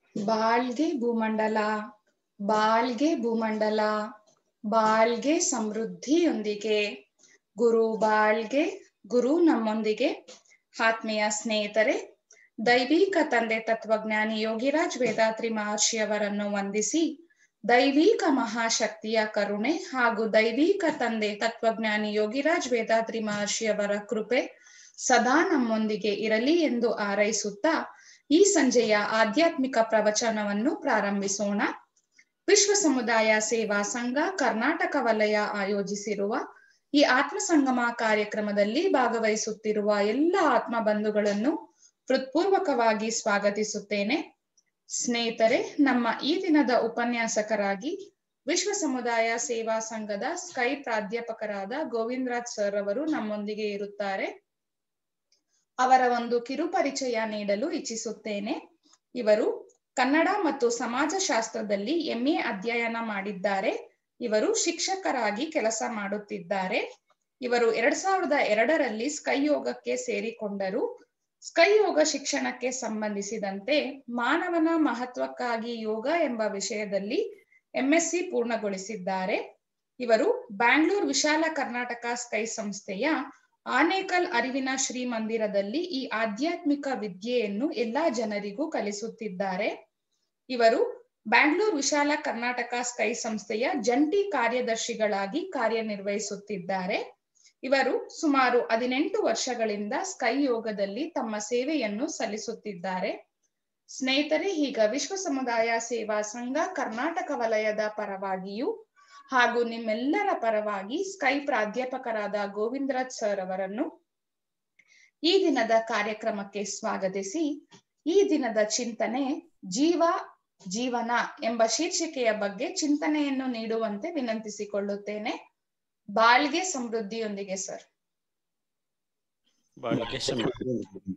ಬಾಳ್ಗೆ ಭೂಮಂಡಲ ಬಾಳ್ಗೆ ಭೂಮಂಡಲ ಬಾಳ್ಗೆ ಸಮೃದ್ಧಿಯೊಂದಿಗೆ ಗುರು ಬಾಳ್ಗೆ ಗುರು ನಮ್ಮೊಂದಿಗೆ ಆತ್ಮೀಯ ಸ್ನೇಹಿತರೆ ದೈವಿಕ ತಂದೆ ತತ್ವಜ್ಞಾನಿ ಯೋಗಿರಾಜ್ ವೇದಾದ್ರಿ ಮಹರ್ಷಿಯವರನ್ನು ವಂದಿಸಿ ದೈವಿಕ ಮಹಾಶಕ್ತಿಯ ಕರುಣೆ ಹಾಗೂ ದೈವಿಕ ತಂದೆ ತತ್ವಜ್ಞಾನಿ ಯೋಗಿರಾಜ್ ವೇದಾದ್ರಿ ಮಹರ್ಷಿಯವರ ಕೃಪೆ ಸದಾ ನಮ್ಮೊಂದಿಗೆ ಇರಲಿ ಎಂದು ಹಾರೈಸುತ್ತಾ ಈ ಸಂಜೆಯ ಆಧ್ಯಾತ್ಮಿಕ ಪ್ರವಚನವನ್ನು ಪ್ರಾರಂಭಿಸೋಣ ವಿಶ್ವ ಸಮುದಾಯ ಸೇವಾ ಸಂಘ ಕರ್ನಾಟಕ ವಲಯ ಆಯೋಜಿಸಿರುವ ಈ ಆತ್ಮ ಸಂಗಮ ಕಾರ್ಯಕ್ರಮದಲ್ಲಿ ಭಾಗವಹಿಸುತ್ತಿರುವ ಎಲ್ಲ ಆತ್ಮ ಬಂಧುಗಳನ್ನು ಹೃತ್ಪೂರ್ವಕವಾಗಿ ಸ್ವಾಗತಿಸುತ್ತೇನೆ ಸ್ನೇಹಿತರೆ ನಮ್ಮ ಈ ದಿನದ ಉಪನ್ಯಾಸಕರಾಗಿ ವಿಶ್ವ ಸಮುದಾಯ ಸೇವಾ ಸಂಘದ ಸ್ಕೈ ಪ್ರಾಧ್ಯಾಪಕರಾದ ಗೋವಿಂದರಾಜ್ ಸರ್ ಅವರು ನಮ್ಮೊಂದಿಗೆ ಇರುತ್ತಾರೆ ಅವರ ಒಂದು ಕಿರು ಪರಿಚಯ ನೀಡಲು ಇಚ್ಛಿಸುತ್ತೇನೆ ಇವರು ಕನ್ನಡ ಮತ್ತು ಸಮಾಜಶಾಸ್ತ್ರದಲ್ಲಿ ಎಂಎ ಅಧ್ಯಯನ ಮಾಡಿದ್ದಾರೆ ಇವರು ಶಿಕ್ಷಕರಾಗಿ ಕೆಲಸ ಮಾಡುತ್ತಿದ್ದಾರೆ ಇವರು ಎರಡ್ ಸಾವಿರದ ಎರಡರಲ್ಲಿ ಸ್ಕೈ ಯೋಗಕ್ಕೆ ಸೇರಿಕೊಂಡರು ಸ್ಕೈ ಯೋಗ ಶಿಕ್ಷಣಕ್ಕೆ ಸಂಬಂಧಿಸಿದಂತೆ ಮಾನವನ ಮಹತ್ವಕ್ಕಾಗಿ ಯೋಗ ಎಂಬ ವಿಷಯದಲ್ಲಿ ಎಂಎಸ್ಸಿ ಪೂರ್ಣಗೊಳಿಸಿದ್ದಾರೆ ಇವರು ಬ್ಯಾಂಗ್ಳೂರ್ ವಿಶಾಲ ಕರ್ನಾಟಕ ಸ್ಕೈ ಸಂಸ್ಥೆಯ ಆನೇಕಲ್ ಅರಿವಿನ ಶ್ರೀ ಮಂದಿರದಲ್ಲಿ ಈ ಆಧ್ಯಾತ್ಮಿಕ ವಿದ್ಯೆಯನ್ನು ಎಲ್ಲಾ ಜನರಿಗೂ ಕಲಿಸುತ್ತಿದ್ದಾರೆ ಇವರು ಬ್ಯಾಂಗ್ಳೂರ್ ವಿಶಾಲ ಕರ್ನಾಟಕ ಸ್ಕೈ ಸಂಸ್ಥೆಯ ಜಂಟಿ ಕಾರ್ಯದರ್ಶಿಗಳಾಗಿ ಕಾರ್ಯನಿರ್ವಹಿಸುತ್ತಿದ್ದಾರೆ ಇವರು ಸುಮಾರು ಹದಿನೆಂಟು ವರ್ಷಗಳಿಂದ ಸ್ಕೈ ಯೋಗದಲ್ಲಿ ತಮ್ಮ ಸೇವೆಯನ್ನು ಸಲ್ಲಿಸುತ್ತಿದ್ದಾರೆ ಸ್ನೇಹಿತರೆ ಈಗ ವಿಶ್ವ ಸಮುದಾಯ ಸೇವಾ ಸಂಘ ಕರ್ನಾಟಕ ವಲಯದ ಪರವಾಗಿಯೂ ಹಾಗೂ ನಿಮ್ಮೆಲ್ಲರ ಪರವಾಗಿ ಸ್ಕೈ ಪ್ರಾಧ್ಯಾಪಕರಾದ ಗೋವಿಂದರಾಜ್ ಸರ್ ಅವರನ್ನು ಈ ದಿನದ ಕಾರ್ಯಕ್ರಮಕ್ಕೆ ಸ್ವಾಗತಿಸಿ ಈ ದಿನದ ಚಿಂತನೆ ಜೀವ ಜೀವನ ಎಂಬ ಶೀರ್ಷಿಕೆಯ ಬಗ್ಗೆ ಚಿಂತನೆಯನ್ನು ನೀಡುವಂತೆ ವಿನಂತಿಸಿಕೊಳ್ಳುತ್ತೇನೆ ಬಾಳ್ಗೆ ಸಮೃದ್ಧಿಯೊಂದಿಗೆ ಸರ್ ಬಾಳ್ಗೆ ಸಮೃದ್ಧಿ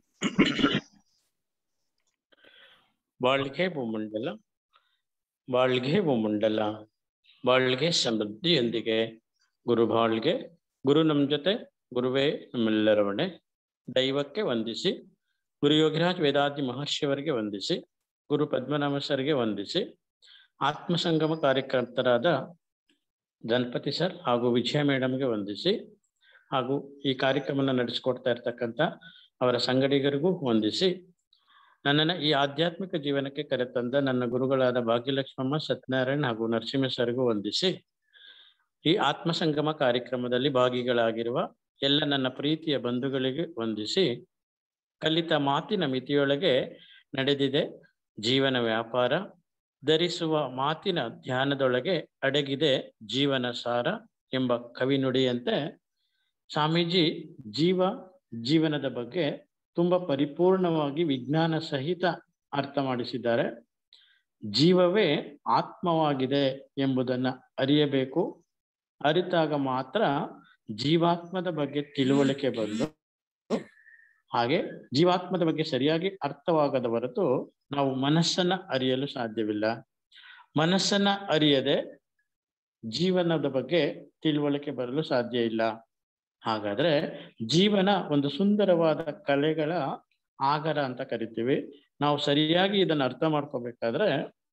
ಬಾಳ್ಗೆ ಭೂಮಂಡಲ ಬಾಳ್ಗೆ ಭೂಮಂಡಲ ಬಾಳ್ಗೆ ಸಮೃದ್ಧಿಯೊಂದಿಗೆ ಗುರು ಬಾಳ್ಗೆ ಗುರು ನಮ್ಮ ಜೊತೆ ಗುರುವೇ ನಮ್ಮೆಲ್ಲರ ಒಡೆ ದೈವಕ್ಕೆ ವಂದಿಸಿ ಗುರು ಯೋಗಿರಾಜ್ ವೇದಾದಿ ಮಹರ್ಷಿಯವರಿಗೆ ವಂದಿಸಿ ಗುರು ಪದ್ಮನಾಭ ಸರ್ಗೆ ವಂದಿಸಿ ಆತ್ಮ ಸಂಗಮ ಕಾರ್ಯಕರ್ತರಾದ ಗಣಪತಿ ಸರ್ ಹಾಗೂ ವಿಜಯ ಮೇಡಮ್ಗೆ ವಂದಿಸಿ ಹಾಗೂ ಈ ಕಾರ್ಯಕ್ರಮನ ನಡೆಸಿಕೊಡ್ತಾ ಇರ್ತಕ್ಕಂಥ ಅವರ ಸಂಗಡಿಗರಿಗೂ ವಂದಿಸಿ ನನ್ನನ್ನು ಈ ಆಧ್ಯಾತ್ಮಿಕ ಜೀವನಕ್ಕೆ ಕರೆತಂದ ನನ್ನ ಗುರುಗಳಾದ ಭಾಗ್ಯಲಕ್ಷ್ಮಮ್ಮ ಸತ್ಯನಾರಾಯಣ್ ಹಾಗೂ ನರಸಿಂಹ ಸರ್ಗೂ ವಂದಿಸಿ ಈ ಆತ್ಮ ಸಂಗಮ ಕಾರ್ಯಕ್ರಮದಲ್ಲಿ ಭಾಗಿಗಳಾಗಿರುವ ಎಲ್ಲ ನನ್ನ ಪ್ರೀತಿಯ ಬಂಧುಗಳಿಗೆ ವಂದಿಸಿ ಕಲಿತ ಮಾತಿನ ಮಿತಿಯೊಳಗೆ ನಡೆದಿದೆ ಜೀವನ ವ್ಯಾಪಾರ ಧರಿಸುವ ಮಾತಿನ ಧ್ಯಾನದೊಳಗೆ ಅಡಗಿದೆ ಜೀವನ ಸಾರ ಎಂಬ ಕವಿ ನುಡಿಯಂತೆ ಸ್ವಾಮೀಜಿ ಜೀವ ಜೀವನದ ಬಗ್ಗೆ ತುಂಬಾ ಪರಿಪೂರ್ಣವಾಗಿ ವಿಜ್ಞಾನ ಸಹಿತ ಅರ್ಥ ಮಾಡಿಸಿದ್ದಾರೆ ಜೀವವೇ ಆತ್ಮವಾಗಿದೆ ಎಂಬುದನ್ನ ಅರಿಯಬೇಕು ಅರಿತಾಗ ಮಾತ್ರ ಜೀವಾತ್ಮದ ಬಗ್ಗೆ ತಿಳುವಳಿಕೆ ಬಂದು ಹಾಗೆ ಜೀವಾತ್ಮದ ಬಗ್ಗೆ ಸರಿಯಾಗಿ ಅರ್ಥವಾಗದ ಹೊರತು ನಾವು ಮನಸ್ಸನ್ನ ಅರಿಯಲು ಸಾಧ್ಯವಿಲ್ಲ ಮನಸ್ಸನ್ನ ಅರಿಯದೆ ಜೀವನದ ಬಗ್ಗೆ ತಿಳುವಳಿಕೆ ಬರಲು ಸಾಧ್ಯ ಇಲ್ಲ ಹಾಗಾದ್ರೆ ಜೀವನ ಒಂದು ಸುಂದರವಾದ ಕಲೆಗಳ ಆಗರ ಅಂತ ಕರಿತೀವಿ ನಾವು ಸರಿಯಾಗಿ ಇದನ್ನ ಅರ್ಥ ಮಾಡ್ಕೋಬೇಕಾದ್ರೆ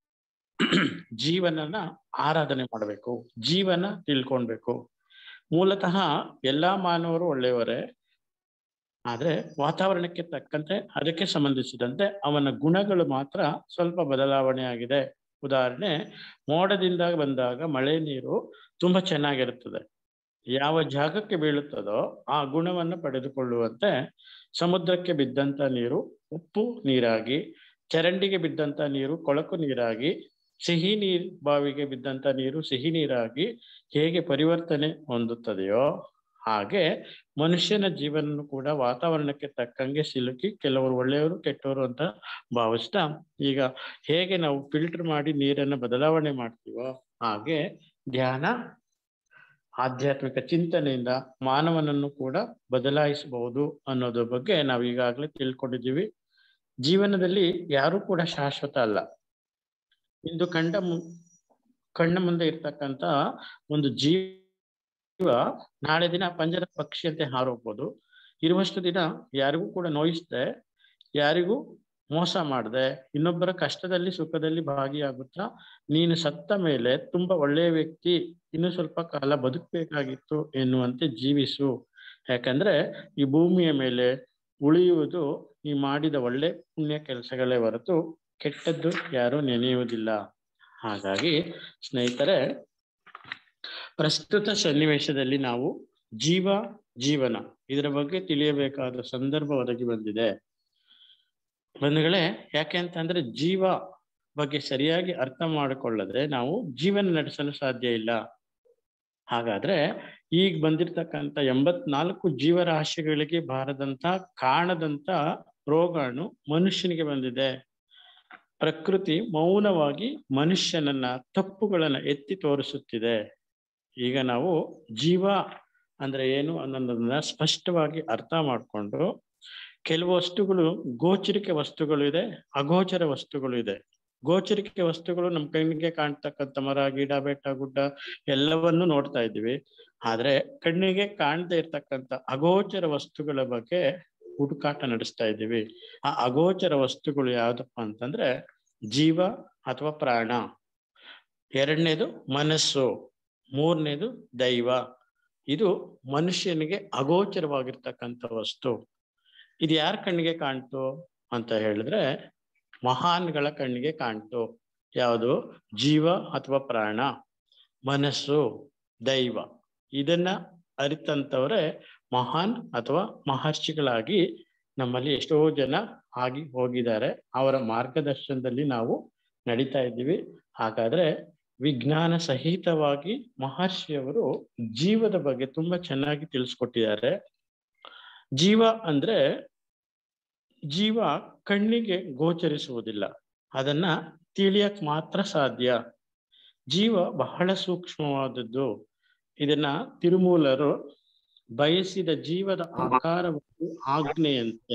ಜೀವನನ ಆರಾಧನೆ ಮಾಡಬೇಕು ಜೀವನ ತಿಳ್ಕೊಳ್ಬೇಕು ಮೂಲತಃ ಎಲ್ಲಾ ಮಾನವರು ಒಳ್ಳೆಯವರೇ ಆದ್ರೆ ವಾತಾವರಣಕ್ಕೆ ತಕ್ಕಂತೆ ಅದಕ್ಕೆ ಸಂಬಂಧಿಸಿದಂತೆ ಅವನ ಗುಣಗಳು ಮಾತ್ರ ಸ್ವಲ್ಪ ಬದಲಾವಣೆ ಆಗಿದೆ ಉದಾಹರಣೆ ಮೋಡದಿಂದ ಬಂದಾಗ ಮಳೆ ನೀರು ತುಂಬಾ ಚೆನ್ನಾಗಿರುತ್ತದೆ ಯಾವ ಜಾಗಕ್ಕೆ ಬೀಳುತ್ತದೋ ಆ ಗುಣವನ್ನು ಪಡೆದುಕೊಳ್ಳುವಂತೆ ಸಮುದ್ರಕ್ಕೆ ಬಿದ್ದಂತ ನೀರು ಉಪ್ಪು ನೀರಾಗಿ ಚರಂಡಿಗೆ ಬಿದ್ದಂತ ನೀರು ಕೊಳಕು ನೀರಾಗಿ ಸಿಹಿ ನೀರ್ ಬಾವಿಗೆ ಬಿದ್ದಂತ ನೀರು ಸಿಹಿ ನೀರಾಗಿ ಹೇಗೆ ಪರಿವರ್ತನೆ ಹೊಂದುತ್ತದೆಯೋ ಹಾಗೆ ಮನುಷ್ಯನ ಜೀವನ ಕೂಡ ವಾತಾವರಣಕ್ಕೆ ತಕ್ಕಂಗೆ ಸಿಲುಕಿ ಕೆಲವರು ಒಳ್ಳೆಯವರು ಕೆಟ್ಟವರು ಅಂತ ಭಾವಿಸ್ತಾ ಈಗ ಹೇಗೆ ನಾವು ಫಿಲ್ಟರ್ ಮಾಡಿ ನೀರನ್ನು ಬದಲಾವಣೆ ಮಾಡ್ತೀವೋ ಹಾಗೆ ಧ್ಯಾನ ಆಧ್ಯಾತ್ಮಿಕ ಚಿಂತನೆಯಿಂದ ಮಾನವನನ್ನು ಕೂಡ ಬದಲಾಯಿಸಬಹುದು ಅನ್ನೋದ್ರ ಬಗ್ಗೆ ನಾವು ಈಗಾಗಲೇ ತಿಳ್ಕೊಂಡಿದ್ದೀವಿ ಜೀವನದಲ್ಲಿ ಯಾರು ಕೂಡ ಶಾಶ್ವತ ಅಲ್ಲ ಇಂದು ಕಂಡ ಮು ಕಣ್ಣ ಮುಂದೆ ಇರ್ತಕ್ಕಂತ ಒಂದು ಜೀವ ನಾಳೆ ದಿನ ಪಂಜರ ಪಕ್ಷಿಯಂತೆ ಹಾರೋಗ್ಬೋದು ಇರುವಷ್ಟು ದಿನ ಯಾರಿಗೂ ಕೂಡ ನೋಯಿಸದೆ ಯಾರಿಗೂ ಮೋಸ ಮಾಡದೆ ಇನ್ನೊಬ್ಬರ ಕಷ್ಟದಲ್ಲಿ ಸುಖದಲ್ಲಿ ಭಾಗಿಯಾಗುತ್ತಾ ನೀನು ಸತ್ತ ಮೇಲೆ ತುಂಬಾ ಒಳ್ಳೆಯ ವ್ಯಕ್ತಿ ಇನ್ನು ಸ್ವಲ್ಪ ಕಾಲ ಬದುಕಬೇಕಾಗಿತ್ತು ಎನ್ನುವಂತೆ ಜೀವಿಸು ಯಾಕಂದ್ರೆ ಈ ಭೂಮಿಯ ಮೇಲೆ ಉಳಿಯುವುದು ನೀ ಮಾಡಿದ ಒಳ್ಳೆ ಪುಣ್ಯ ಕೆಲಸಗಳೇ ಹೊರತು ಕೆಟ್ಟದ್ದು ಯಾರು ನೆನೆಯುವುದಿಲ್ಲ ಹಾಗಾಗಿ ಸ್ನೇಹಿತರೆ ಪ್ರಸ್ತುತ ಸನ್ನಿವೇಶದಲ್ಲಿ ನಾವು ಜೀವ ಜೀವನ ಇದರ ಬಗ್ಗೆ ತಿಳಿಯಬೇಕಾದ ಸಂದರ್ಭ ಒದಗಿ ಬಂದಿದೆ ಬಂಧುಗಳೇ ಯಾಕೆ ಅಂತಂದ್ರೆ ಜೀವ ಬಗ್ಗೆ ಸರಿಯಾಗಿ ಅರ್ಥ ಮಾಡಿಕೊಳ್ಳದೆ ನಾವು ಜೀವನ ನಡೆಸಲು ಸಾಧ್ಯ ಇಲ್ಲ ಹಾಗಾದ್ರೆ ಈಗ ಬಂದಿರ್ತಕ್ಕಂಥ ಎಂಬತ್ನಾಲ್ಕು ಜೀವರಾಶಿಗಳಿಗೆ ಬಾರದಂತ ಕಾಣದಂತ ರೋಗಾಣು ಮನುಷ್ಯನಿಗೆ ಬಂದಿದೆ ಪ್ರಕೃತಿ ಮೌನವಾಗಿ ಮನುಷ್ಯನನ್ನ ತಪ್ಪುಗಳನ್ನ ಎತ್ತಿ ತೋರಿಸುತ್ತಿದೆ ಈಗ ನಾವು ಜೀವ ಅಂದ್ರೆ ಏನು ಅನ್ನೋದನ್ನ ಸ್ಪಷ್ಟವಾಗಿ ಅರ್ಥ ಮಾಡಿಕೊಂಡು ಕೆಲವು ವಸ್ತುಗಳು ಗೋಚರಿಕೆ ವಸ್ತುಗಳು ಇದೆ ಅಗೋಚರ ವಸ್ತುಗಳು ಇದೆ ಗೋಚರಿಕೆ ವಸ್ತುಗಳು ನಮ್ಮ ಕಣ್ಣಿಗೆ ಕಾಣ್ತಕ್ಕಂಥ ಮರ ಗಿಡ ಬೆಟ್ಟ ಗುಡ್ಡ ಎಲ್ಲವನ್ನೂ ನೋಡ್ತಾ ಇದ್ದೀವಿ ಆದ್ರೆ ಕಣ್ಣಿಗೆ ಕಾಣದೇ ಇರ್ತಕ್ಕಂಥ ಅಗೋಚರ ವಸ್ತುಗಳ ಬಗ್ಗೆ ಹುಡುಕಾಟ ನಡೆಸ್ತಾ ಇದ್ದೀವಿ ಆ ಅಗೋಚರ ವಸ್ತುಗಳು ಯಾವ್ದಪ್ಪ ಅಂತಂದ್ರೆ ಜೀವ ಅಥವಾ ಪ್ರಾಣ ಎರಡನೇದು ಮನಸ್ಸು ಮೂರನೇದು ದೈವ ಇದು ಮನುಷ್ಯನಿಗೆ ಅಗೋಚರವಾಗಿರ್ತಕ್ಕಂಥ ವಸ್ತು ಇದು ಯಾರ ಕಣ್ಣಿಗೆ ಕಾಣ್ತು ಅಂತ ಹೇಳಿದ್ರೆ ಮಹಾನ್ಗಳ ಕಣ್ಣಿಗೆ ಕಾಣ್ತು ಯಾವುದು ಜೀವ ಅಥವಾ ಪ್ರಾಣ ಮನಸ್ಸು ದೈವ ಇದನ್ನ ಅರಿತಂತವ್ರೆ ಮಹಾನ್ ಅಥವಾ ಮಹರ್ಷಿಗಳಾಗಿ ನಮ್ಮಲ್ಲಿ ಎಷ್ಟೋ ಜನ ಆಗಿ ಹೋಗಿದ್ದಾರೆ ಅವರ ಮಾರ್ಗದರ್ಶನದಲ್ಲಿ ನಾವು ನಡೀತಾ ಇದ್ದೀವಿ ಹಾಗಾದ್ರೆ ವಿಜ್ಞಾನ ಸಹಿತವಾಗಿ ಮಹರ್ಷಿಯವರು ಜೀವದ ಬಗ್ಗೆ ತುಂಬಾ ಚೆನ್ನಾಗಿ ತಿಳಿಸ್ಕೊಟ್ಟಿದ್ದಾರೆ ಜೀವ ಅಂದ್ರೆ ಜೀವ ಕಣ್ಣಿಗೆ ಗೋಚರಿಸುವುದಿಲ್ಲ ಅದನ್ನ ತಿಳಿಯಕ್ ಮಾತ್ರ ಸಾಧ್ಯ ಜೀವ ಬಹಳ ಸೂಕ್ಷ್ಮವಾದದ್ದು ಇದನ್ನ ತಿರುಮೂಲರು ಬಯಸಿದ ಜೀವದ ಆಕಾರವನ್ನು ಆಜ್ಞೆಯಂತೆ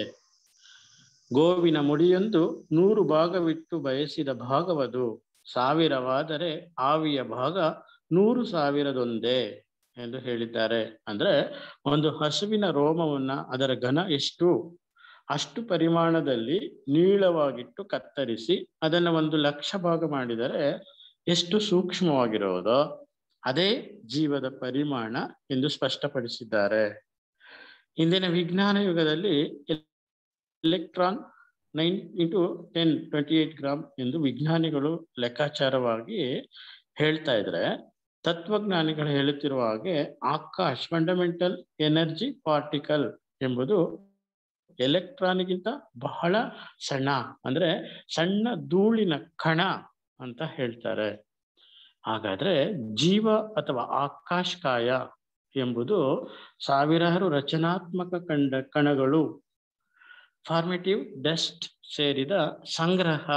ಗೋವಿನ ಮುಡಿಯೊಂದು ನೂರು ಭಾಗವಿಟ್ಟು ಬಯಸಿದ ಭಾಗವದು ಸಾವಿರವಾದರೆ ಆವಿಯ ಭಾಗ ನೂರು ಸಾವಿರದೊಂದೇ ಎಂದು ಹೇಳಿದ್ದಾರೆ ಅಂದ್ರೆ ಒಂದು ಹಸುವಿನ ರೋಮವನ್ನ ಅದರ ಘನ ಎಷ್ಟು ಅಷ್ಟು ಪರಿಮಾಣದಲ್ಲಿ ನೀಳವಾಗಿಟ್ಟು ಕತ್ತರಿಸಿ ಅದನ್ನ ಒಂದು ಲಕ್ಷ ಭಾಗ ಮಾಡಿದರೆ ಎಷ್ಟು ಸೂಕ್ಷ್ಮವಾಗಿರೋದೋ ಅದೇ ಜೀವದ ಪರಿಮಾಣ ಎಂದು ಸ್ಪಷ್ಟಪಡಿಸಿದ್ದಾರೆ ಇಂದಿನ ವಿಜ್ಞಾನ ಯುಗದಲ್ಲಿ electron nine into ten twenty eight gram ಎಂದು ವಿಜ್ಞಾನಿಗಳು ಲೆಕ್ಕಾಚಾರವಾಗಿ ಹೇಳ್ತಾ ಇದ್ರೆ ತತ್ವಜ್ಞಾನಿಗಳು ಹೇಳುತ್ತಿರುವ ಹಾಗೆ ಆಕಾಶ್ ಫಂಡಮೆಂಟಲ್ ಎನರ್ಜಿ ಪಾರ್ಟಿಕಲ್ ಎಂಬುದು ಎಲೆಕ್ಟ್ರಾನಿಗಿಂತ ಬಹಳ ಸಣ್ಣ ಅಂದ್ರೆ ಸಣ್ಣ ಧೂಳಿನ ಕಣ ಅಂತ ಹೇಳ್ತಾರೆ ಹಾಗಾದ್ರೆ ಜೀವ ಅಥವಾ ಆಕಾಶಕಾಯ ಎಂಬುದು ಸಾವಿರಾರು ರಚನಾತ್ಮಕ ಕಂಡ ಕಣಗಳು ಫಾರ್ಮೇಟಿವ್ ಡಸ್ಟ್ ಸೇರಿದ ಸಂಗ್ರಹ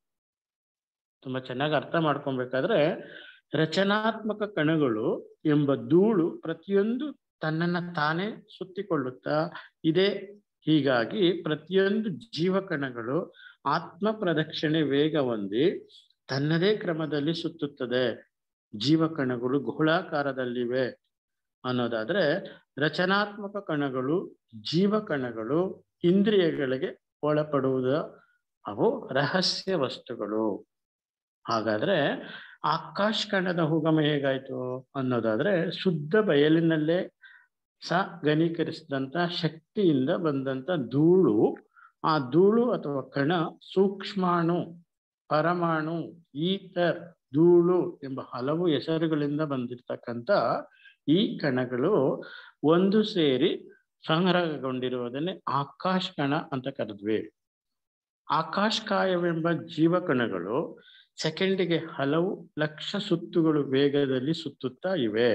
ತುಂಬಾ ಚೆನ್ನಾಗಿ ಅರ್ಥ ಮಾಡ್ಕೊಬೇಕಾದ್ರೆ ರಚನಾತ್ಮಕ ಕಣಗಳು ಎಂಬ ಧೂಳು ಪ್ರತಿಯೊಂದು ತನ್ನನ್ನ ತಾನೇ ಸುತ್ತಿಕೊಳ್ಳುತ್ತಾ ಇದೆ ಹೀಗಾಗಿ ಪ್ರತಿಯೊಂದು ಜೀವಕಣಗಳು ಆತ್ಮ ಪ್ರದಕ್ಷಿಣೆ ವೇಗ ಹೊಂದಿ ತನ್ನದೇ ಕ್ರಮದಲ್ಲಿ ಸುತ್ತುತ್ತದೆ ಜೀವಕಣಗಳು ಗೋಳಾಕಾರದಲ್ಲಿವೆ ಅನ್ನೋದಾದ್ರೆ ರಚನಾತ್ಮಕ ಕಣಗಳು ಜೀವಕಣಗಳು ಇಂದ್ರಿಯಗಳಿಗೆ ಒಳಪಡುವುದ ಅವು ರಹಸ್ಯ ವಸ್ತುಗಳು ಹಾಗಾದ್ರೆ ಆಕಾಶ ಕಣದ ಹುಗಮ ಹೇಗಾಯ್ತು ಅನ್ನೋದಾದ್ರೆ ಶುದ್ಧ ಬಯಲಿನಲ್ಲೇ ಸ ಘನೀಕರಿಸಿದಂತ ಶಕ್ತಿಯಿಂದ ಬಂದಂತ ಧೂಳು ಆ ಧೂಳು ಅಥವಾ ಕಣ ಸೂಕ್ಷ್ಮಾಣು ಪರಮಾಣು ಈಥರ್ ಧೂಳು ಎಂಬ ಹಲವು ಹೆಸರುಗಳಿಂದ ಬಂದಿರತಕ್ಕಂತ ಈ ಕಣಗಳು ಒಂದು ಸೇರಿ ಸಂಗ್ರಹಗೊಂಡಿರುವುದನ್ನೇ ಆಕಾಶ ಕಣ ಅಂತ ಕರೆದ್ವಿ ಆಕಾಶಕಾಯವೆಂಬ ಜೀವಕಣಗಳು ಸೆಕೆಂಡಿಗೆ ಹಲವು ಲಕ್ಷ ಸುತ್ತುಗಳು ವೇಗದಲ್ಲಿ ಸುತ್ತುತ್ತಾ ಇವೆ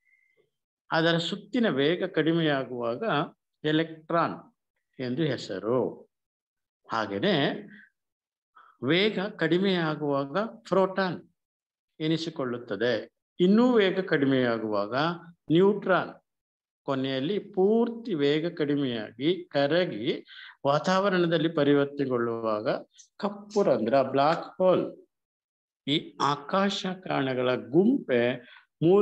ಅದರ ಸುತ್ತಿನ ವೇಗ ಕಡಿಮೆಯಾಗುವಾಗ ಎಲೆಕ್ಟ್ರಾನ್ ಎಂದು ಹೆಸರು ಹಾಗೆಯೇ ವೇಗ ಕಡಿಮೆಯಾಗುವಾಗ ಪ್ರೋಟಾನ್ ಎನಿಸಿಕೊಳ್ಳುತ್ತದೆ ಇನ್ನೂ ವೇಗ ಕಡಿಮೆಯಾಗುವಾಗ ನ್ಯೂಟ್ರಾನ್ ಕೊನೆಯಲ್ಲಿ ಪೂರ್ತಿ ವೇಗ ಕಡಿಮೆಯಾಗಿ ಕರಗಿ ವಾತಾವರಣದಲ್ಲಿ ಪರಿವರ್ತನೆಗೊಳ್ಳುವಾಗ ಕಪ್ಪು ರಂಧ್ರ ಬ್ಲಾಕ್ ಹೋಲ್ ಈ ಆಕಾಶ ಕಾರಣಗಳ ಗುಂಪೆ ಮೂಲ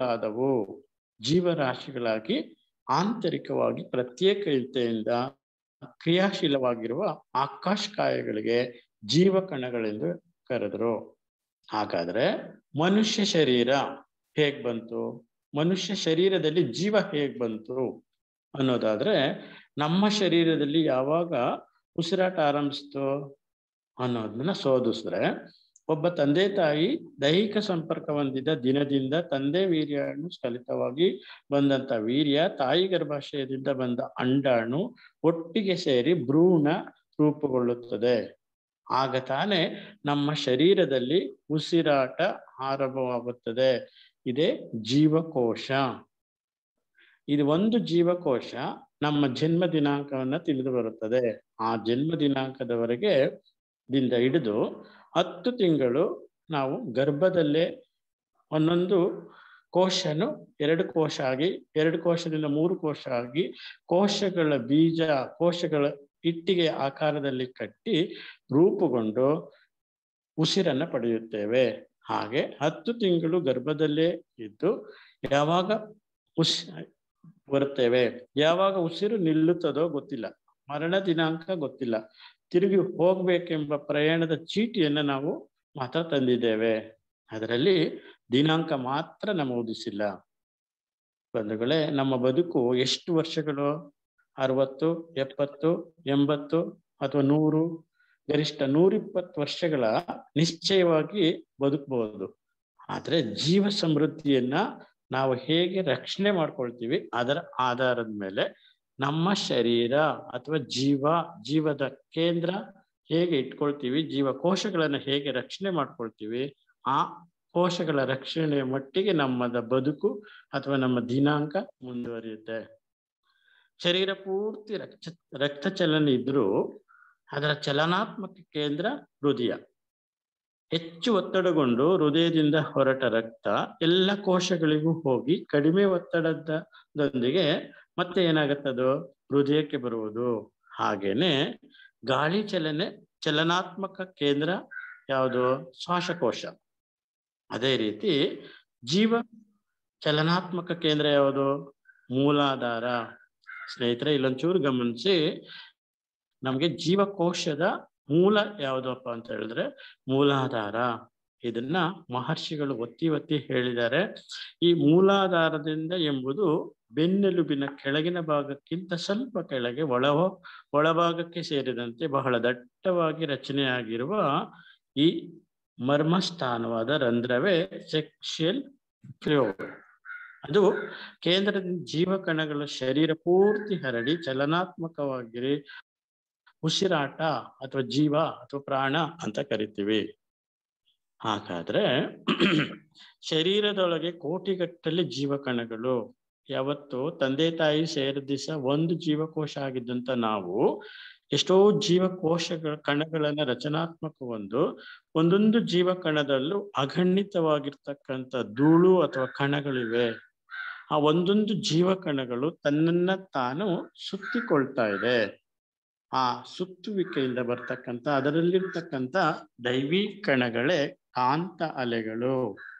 ವಸ್ತುಗಳಾದವು ಜೀವರಾಶಿಗಳಾಗಿ ಆಂತರಿಕವಾಗಿ ಪ್ರತ್ಯೇಕತೆಯಿಂದ ಕ್ರಿಯಾಶೀಲವಾಗಿರುವ ಆಕಾಶಕಾಯಗಳಿಗೆ ಜೀವಕಣಗಳೆಂದು ಕರೆದರು ಹಾಗಾದ್ರೆ ಮನುಷ್ಯ ಶರೀರ ಹೇಗ್ ಬಂತು ಮನುಷ್ಯ ಶರೀರದಲ್ಲಿ ಜೀವ ಹೇಗ್ ಬಂತು ಅನ್ನೋದಾದ್ರೆ ನಮ್ಮ ಶರೀರದಲ್ಲಿ ಯಾವಾಗ ಉಸಿರಾಟ ಆರಂಭಿಸ್ತು ಅನ್ನೋದನ್ನ ಶೋಧಿಸಿದ್ರೆ ಒಬ್ಬ ತಂದೆ ತಾಯಿ ದೈಹಿಕ ಸಂಪರ್ಕ ಹೊಂದಿದ ದಿನದಿಂದ ತಂದೆ ವೀರ್ಯಾಣು ಸ್ಖಲಿತವಾಗಿ ಬಂದಂತ ವೀರ್ಯ ತಾಯಿ ಗರ್ಭಾಶಯದಿಂದ ಬಂದ ಅಂಡಾಣು ಒಟ್ಟಿಗೆ ಸೇರಿ ಭ್ರೂಣ ರೂಪುಗೊಳ್ಳುತ್ತದೆ ಆಗ ತಾನೇ ನಮ್ಮ ಶರೀರದಲ್ಲಿ ಉಸಿರಾಟ ಆರಂಭವಾಗುತ್ತದೆ ಇದೇ ಜೀವಕೋಶ ಇದು ಒಂದು ಜೀವಕೋಶ ನಮ್ಮ ಜನ್ಮ ದಿನಾಂಕವನ್ನ ತಿಳಿದು ಬರುತ್ತದೆ ಆ ಜನ್ಮ ದಿನಾಂಕದವರೆಗೆ ದಿಂದ ಹಿಡಿದು ಹತ್ತು ತಿಂಗಳು ನಾವು ಗರ್ಭದಲ್ಲೇ ಒಂದೊಂದು ಕೋಶನು ಎರಡು ಕೋಶ ಆಗಿ ಎರಡು ಕೋಶದಿಂದ ಮೂರು ಕೋಶ ಆಗಿ ಕೋಶಗಳ ಬೀಜ ಕೋಶಗಳ ಇಟ್ಟಿಗೆ ಆಕಾರದಲ್ಲಿ ಕಟ್ಟಿ ರೂಪುಗೊಂಡು ಉಸಿರನ್ನ ಪಡೆಯುತ್ತೇವೆ ಹಾಗೆ ಹತ್ತು ತಿಂಗಳು ಗರ್ಭದಲ್ಲೇ ಇದ್ದು ಯಾವಾಗ ಉಸ್ ಬರುತ್ತೇವೆ ಯಾವಾಗ ಉಸಿರು ನಿಲ್ಲುತ್ತದೋ ಗೊತ್ತಿಲ್ಲ ಮರಣ ದಿನಾಂಕ ಗೊತ್ತಿಲ್ಲ ತಿರುಗಿ ಹೋಗ್ಬೇಕೆಂಬ ಪ್ರಯಾಣದ ಚೀಟಿಯನ್ನ ನಾವು ಮಾತ್ರ ತಂದಿದ್ದೇವೆ ಅದರಲ್ಲಿ ದಿನಾಂಕ ಮಾತ್ರ ನಮೂದಿಸಿಲ್ಲ ಬಂಧುಗಳೇ ನಮ್ಮ ಬದುಕು ಎಷ್ಟು ವರ್ಷಗಳು ಅರವತ್ತು ಎಪ್ಪತ್ತು ಎಂಬತ್ತು ಅಥವಾ ನೂರು ಗರಿಷ್ಠ ನೂರಿಪ್ಪತ್ತು ವರ್ಷಗಳ ನಿಶ್ಚಯವಾಗಿ ಬದುಕಬಹುದು ಆದ್ರೆ ಜೀವ ಸಮೃದ್ಧಿಯನ್ನ ನಾವು ಹೇಗೆ ರಕ್ಷಣೆ ಮಾಡ್ಕೊಳ್ತೀವಿ ಅದರ ಆಧಾರದ ಮೇಲೆ ನಮ್ಮ ಶರೀರ ಅಥವಾ ಜೀವ ಜೀವದ ಕೇಂದ್ರ ಹೇಗೆ ಇಟ್ಕೊಳ್ತೀವಿ ಜೀವಕೋಶಗಳನ್ನ ಹೇಗೆ ರಕ್ಷಣೆ ಮಾಡ್ಕೊಳ್ತೀವಿ ಆ ಕೋಶಗಳ ರಕ್ಷಣೆಯ ಮಟ್ಟಿಗೆ ನಮ್ಮದ ಬದುಕು ಅಥವಾ ನಮ್ಮ ದಿನಾಂಕ ಮುಂದುವರಿಯುತ್ತೆ ಶರೀರ ಪೂರ್ತಿ ರಕ್ತ ರಕ್ತ ಚಲನ ಇದ್ರೂ ಅದರ ಚಲನಾತ್ಮಕ ಕೇಂದ್ರ ಹೃದಯ ಹೆಚ್ಚು ಒತ್ತಡಗೊಂಡು ಹೃದಯದಿಂದ ಹೊರಟ ರಕ್ತ ಎಲ್ಲ ಕೋಶಗಳಿಗೂ ಹೋಗಿ ಕಡಿಮೆ ಒತ್ತಡದೊಂದಿಗೆ ಮತ್ತೆ ಏನಾಗತ್ತದು ಹೃದಯಕ್ಕೆ ಬರುವುದು ಹಾಗೇನೆ ಗಾಳಿ ಚಲನೆ ಚಲನಾತ್ಮಕ ಕೇಂದ್ರ ಯಾವುದು ಶ್ವಾಸಕೋಶ ಅದೇ ರೀತಿ ಜೀವ ಚಲನಾತ್ಮಕ ಕೇಂದ್ರ ಯಾವುದು ಮೂಲಾಧಾರ ಸ್ನೇಹಿತರೆ ಇಲ್ಲೊಂಚೂರು ಗಮನಿಸಿ ನಮ್ಗೆ ಜೀವಕೋಶದ ಮೂಲ ಯಾವುದಪ್ಪ ಅಂತ ಹೇಳಿದ್ರೆ ಮೂಲಾಧಾರ ಇದನ್ನ ಮಹರ್ಷಿಗಳು ಒತ್ತಿ ಒತ್ತಿ ಹೇಳಿದ್ದಾರೆ ಈ ಮೂಲಾಧಾರದಿಂದ ಎಂಬುದು ಬೆನ್ನೆಲುಬಿನ ಕೆಳಗಿನ ಭಾಗಕ್ಕಿಂತ ಸ್ವಲ್ಪ ಕೆಳಗೆ ಒಳ ಒಳಭಾಗಕ್ಕೆ ಸೇರಿದಂತೆ ಬಹಳ ದಟ್ಟವಾಗಿ ರಚನೆಯಾಗಿರುವ ಈ ಮರ್ಮಸ್ಥಾನವಾದ ರಂಧ್ರವೇ ಸೆಕ್ಷುಯಲ್ ಫ್ಲೂಯಿಡ್ ಅದು ಕೇಂದ್ರದಿಂದ ಜೀವಕಣಗಳ ಶರೀರ ಪೂರ್ತಿ ಹರಡಿ ಚಲನಾತ್ಮಕವಾಗಿರಿ ಉಸಿರಾಟ ಅಥವಾ ಜೀವ ಅಥವಾ ಪ್ರಾಣ ಅಂತ ಕರಿತೀವಿ ಹಾಗಾದ್ರೆ ಶರೀರದೊಳಗೆ ಕೋಟಿಗಟ್ಟಲೆ ಜೀವಕಣಗಳು ಯಾವತ್ತು ತಂದೆ ತಾಯಿ ಸೇರಿದಿಸ ಒಂದು ಜೀವಕೋಶ ಆಗಿದ್ದಂತ ನಾವು ಎಷ್ಟೋ ಜೀವಕೋಶಗಳ ಕಣಗಳನ್ನ ರಚನಾತ್ಮಕ ಒಂದು ಒಂದೊಂದು ಜೀವಕಣದಲ್ಲೂ ಅಗಣಿತವಾಗಿರ್ತಕ್ಕಂಥ ಧೂಳು ಅಥವಾ ಕಣಗಳಿವೆ ಆ ಒಂದೊಂದು ಜೀವಕಣಗಳು ತನ್ನನ್ನ ತಾನು ಸುತ್ತಿಕೊಳ್ತಾ ಇದೆ ಆ ಸುತ್ತುವಿಕೆಯಿಂದ ಬರ್ತಕ್ಕಂಥ ಅದರಲ್ಲಿರ್ತಕ್ಕಂಥ ದೈವಿ ಕಣಗಳೇ ಕಾಂತ ಅಲೆಗಳು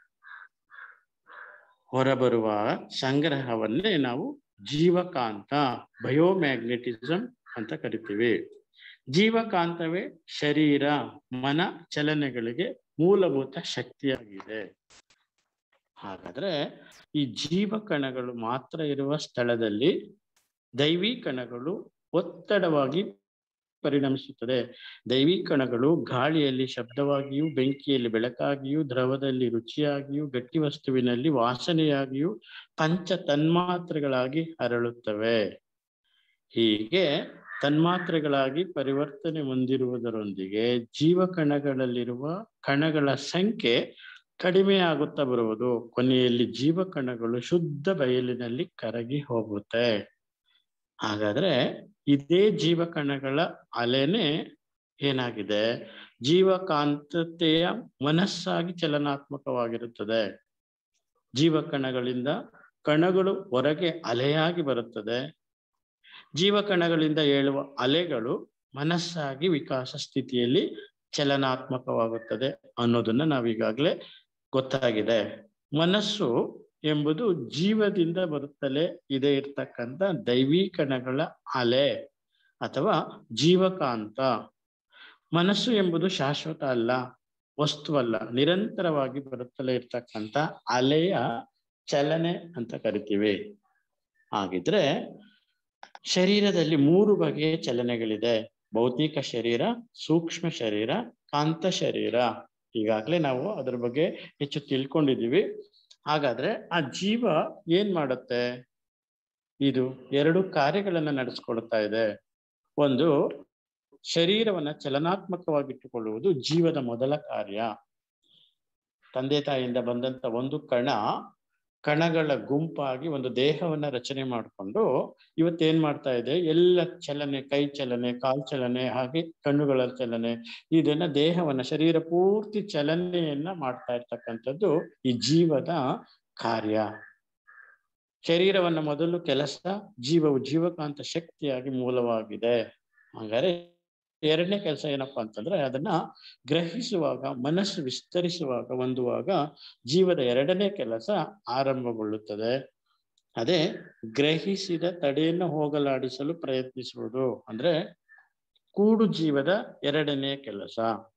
ಹೊರಬರುವ ಸಂಗ್ರಹವನ್ನೇ ನಾವು ಜೀವಕಾಂತ ಬಯೋಮ್ಯಾಗ್ನೆಟಿಸಮ್ ಅಂತ ಕರಿತೀವಿ ಜೀವಕಾಂತವೇ ಶರೀರ ಮನ ಚಲನೆಗಳಿಗೆ ಮೂಲಭೂತ ಶಕ್ತಿಯಾಗಿದೆ ಹಾಗಾದ್ರೆ ಈ ಜೀವಕಣಗಳು ಮಾತ್ರ ಇರುವ ಸ್ಥಳದಲ್ಲಿ ದೈವಿ ಕಣಗಳು ಒತ್ತಡವಾಗಿ ಪರಿಣಮಿಸುತ್ತದೆ ದೈವಿ ಕಣಗಳು ಗಾಳಿಯಲ್ಲಿ ಶಬ್ದವಾಗಿಯೂ ಬೆಂಕಿಯಲ್ಲಿ ಬೆಳಕಾಗಿಯೂ ದ್ರವದಲ್ಲಿ ರುಚಿಯಾಗಿಯೂ ಗಟ್ಟಿ ವಸ್ತುವಿನಲ್ಲಿ ವಾಸನೆಯಾಗಿಯೂ ಪಂಚ ತನ್ಮಾತ್ರೆಗಳಾಗಿ ಹರಳುತ್ತವೆ ಹೀಗೆ ತನ್ಮಾತ್ರೆಗಳಾಗಿ ಪರಿವರ್ತನೆ ಹೊಂದಿರುವುದರೊಂದಿಗೆ ಜೀವಕಣಗಳಲ್ಲಿರುವ ಕಣಗಳ ಸಂಖ್ಯೆ ಕಡಿಮೆ ಆಗುತ್ತಾ ಬರುವುದು ಕೊನೆಯಲ್ಲಿ ಜೀವಕಣಗಳು ಶುದ್ಧ ಬಯಲಿನಲ್ಲಿ ಕರಗಿ ಹೋಗುತ್ತೆ ಹಾಗಾದ್ರೆ ಇದೇ ಜೀವಕಣಗಳ ಅಲೆನೆ ಏನಾಗಿದೆ ಜೀವಕಾಂತತೆಯ ಮನಸ್ಸಾಗಿ ಚಲನಾತ್ಮಕವಾಗಿರುತ್ತದೆ ಜೀವಕಣಗಳಿಂದ ಕಣಗಳು ಹೊರಗೆ ಅಲೆಯಾಗಿ ಬರುತ್ತದೆ ಜೀವಕಣಗಳಿಂದ ಏಳುವ ಅಲೆಗಳು ಮನಸ್ಸಾಗಿ ವಿಕಾಸ ಸ್ಥಿತಿಯಲ್ಲಿ ಚಲನಾತ್ಮಕವಾಗುತ್ತದೆ ಅನ್ನೋದನ್ನ ನಾವೀಗಾಗಲೇ ಗೊತ್ತಾಗಿದೆ ಮನಸ್ಸು ಎಂಬುದು ಜೀವದಿಂದ ಬರುತ್ತಲೇ ಇದೆ ಇರ್ತಕ್ಕಂಥ ದೈವಿ ಕಣಗಳ ಅಲೆ ಅಥವಾ ಜೀವಕಾಂತ ಮನಸ್ಸು ಎಂಬುದು ಶಾಶ್ವತ ಅಲ್ಲ ವಸ್ತುವಲ್ಲ ನಿರಂತರವಾಗಿ ಬರುತ್ತಲೇ ಇರ್ತಕ್ಕಂಥ ಅಲೆಯ ಚಲನೆ ಅಂತ ಕರಿತೀವಿ ಹಾಗಿದ್ರೆ ಶರೀರದಲ್ಲಿ ಮೂರು ಬಗೆಯ ಚಲನೆಗಳಿದೆ ಭೌತಿಕ ಶರೀರ ಸೂಕ್ಷ್ಮ ಶರೀರ ಕಾಂತ ಶರೀರ ಈಗಾಗಲೇ ನಾವು ಅದ್ರ ಬಗ್ಗೆ ಹೆಚ್ಚು ತಿಳ್ಕೊಂಡಿದೀವಿ ಹಾಗಾದ್ರೆ ಆ ಜೀವ ಏನ್ ಮಾಡುತ್ತೆ ಇದು ಎರಡು ಕಾರ್ಯಗಳನ್ನ ನಡೆಸ್ಕೊಳ್ತಾ ಇದೆ ಒಂದು ಶರೀರವನ್ನ ಚಲನಾತ್ಮಕವಾಗಿಟ್ಟುಕೊಳ್ಳುವುದು ಜೀವದ ಮೊದಲ ಕಾರ್ಯ ತಂದೆ ತಾಯಿಯಿಂದ ಬಂದಂತ ಒಂದು ಕಣ ಕಣಗಳ ಗುಂಪಾಗಿ ಒಂದು ದೇಹವನ್ನ ರಚನೆ ಮಾಡಿಕೊಂಡು ಇವತ್ತೇನ್ ಮಾಡ್ತಾ ಇದೆ ಎಲ್ಲ ಚಲನೆ ಕೈ ಚಲನೆ ಕಾಲ್ ಚಲನೆ ಹಾಗೆ ಕಣ್ಣುಗಳ ಚಲನೆ ಇದನ್ನ ದೇಹವನ್ನ ಶರೀರ ಪೂರ್ತಿ ಚಲನೆಯನ್ನ ಮಾಡ್ತಾ ಇರ್ತಕ್ಕಂಥದ್ದು ಈ ಜೀವದ ಕಾರ್ಯ ಶರೀರವನ್ನ ಮೊದಲು ಕೆಲಸ ಜೀವವು ಜೀವಕಾಂತ ಶಕ್ತಿಯಾಗಿ ಮೂಲವಾಗಿದೆ ಹಾಗಾದ್ರೆ ಎರಡನೇ ಕೆಲಸ ಏನಪ್ಪಾ ಅಂತಂದ್ರೆ ಅದನ್ನ ಗ್ರಹಿಸುವಾಗ ಮನಸ್ಸು ವಿಸ್ತರಿಸುವಾಗ ಹೊಂದುವಾಗ ಜೀವದ ಎರಡನೇ ಕೆಲಸ ಆರಂಭಗೊಳ್ಳುತ್ತದೆ ಅದೇ ಗ್ರಹಿಸಿದ ತಡೆಯನ್ನು ಹೋಗಲಾಡಿಸಲು ಪ್ರಯತ್ನಿಸುವುದು ಅಂದ್ರೆ ಕೂಡು ಜೀವದ ಎರಡನೇ ಕೆಲಸ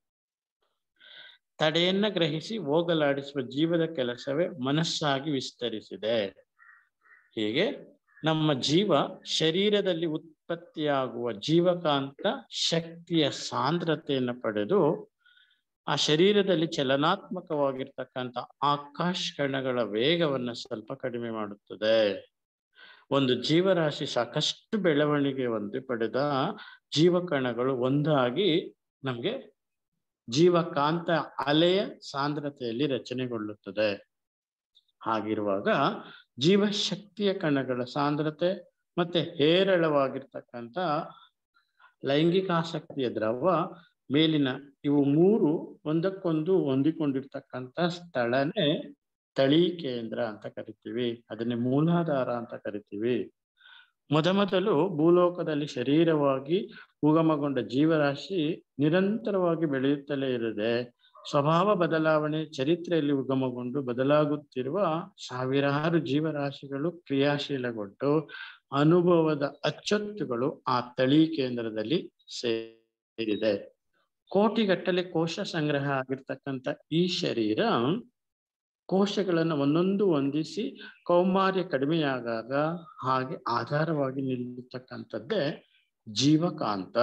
ತಡೆಯನ್ನ ಗ್ರಹಿಸಿ ಹೋಗಲಾಡಿಸುವ ಜೀವದ ಕೆಲಸವೇ ಮನಸ್ಸಾಗಿ ವಿಸ್ತರಿಸಿದೆ ಹೀಗೆ ನಮ್ಮ ಜೀವ ಶರೀರದಲ್ಲಿ ಉತ್ಪತ್ತಿಯಾಗುವ ಜೀವಕಾಂತ ಶಕ್ತಿಯ ಸಾಂದ್ರತೆಯನ್ನು ಪಡೆದು ಆ ಶರೀರದಲ್ಲಿ ಚಲನಾತ್ಮಕವಾಗಿರ್ತಕ್ಕಂಥ ಆಕಾಶ ಕಣಗಳ ವೇಗವನ್ನ ಸ್ವಲ್ಪ ಕಡಿಮೆ ಮಾಡುತ್ತದೆ ಒಂದು ಜೀವರಾಶಿ ಸಾಕಷ್ಟು ಬೆಳವಣಿಗೆ ಒಂದು ಪಡೆದ ಜೀವಕಣಗಳು ಒಂದಾಗಿ ನಮ್ಗೆ ಜೀವಕಾಂತ ಅಲೆಯ ಸಾಂದ್ರತೆಯಲ್ಲಿ ರಚನೆಗೊಳ್ಳುತ್ತದೆ ಹಾಗಿರುವಾಗ ಜೀವಶಕ್ತಿಯ ಕಣಗಳ ಸಾಂದ್ರತೆ ಮತ್ತೆ ಹೇರಳವಾಗಿರ್ತಕ್ಕಂಥ ಲೈಂಗಿಕಾಸಕ್ತಿಯ ದ್ರವ ಮೇಲಿನ ಇವು ಮೂರು ಒಂದಕ್ಕೊಂದು ಹೊಂದಿಕೊಂಡಿರ್ತಕ್ಕಂಥ ಸ್ಥಳನೇ ತಳಿ ಕೇಂದ್ರ ಅಂತ ಕರಿತೀವಿ ಅದನ್ನೇ ಮೂಲಾಧಾರ ಅಂತ ಕರಿತೀವಿ ಮೊದಮೊದಲು ಭೂಲೋಕದಲ್ಲಿ ಶರೀರವಾಗಿ ಉಗಮಗೊಂಡ ಜೀವರಾಶಿ ನಿರಂತರವಾಗಿ ಬೆಳೆಯುತ್ತಲೇ ಇರದೆ ಸ್ವಭಾವ ಬದಲಾವಣೆ ಚರಿತ್ರೆಯಲ್ಲಿ ಉಗಮಗೊಂಡು ಬದಲಾಗುತ್ತಿರುವ ಸಾವಿರಾರು ಜೀವರಾಶಿಗಳು ಕ್ರಿಯಾಶೀಲಗೊಂಡು ಅನುಭವದ ಅಚ್ಚೊತ್ತುಗಳು ಆ ತಳಿ ಕೇಂದ್ರದಲ್ಲಿ ಸೇರಿದೆ ಕೋಟಿಗಟ್ಟಲೆ ಕೋಶ ಸಂಗ್ರಹ ಆಗಿರ್ತಕ್ಕಂಥ ಈ ಶರೀರ ಕೋಶಗಳನ್ನು ಒಂದೊಂದು ಹೊಂದಿಸಿ ಕೌಮಾರ್ಯ ಕಡಿಮೆಯಾದಾಗ ಹಾಗೆ ಆಧಾರವಾಗಿ ನಿಲ್ಲತಕ್ಕಂಥದ್ದೇ ಜೀವಕಾಂತ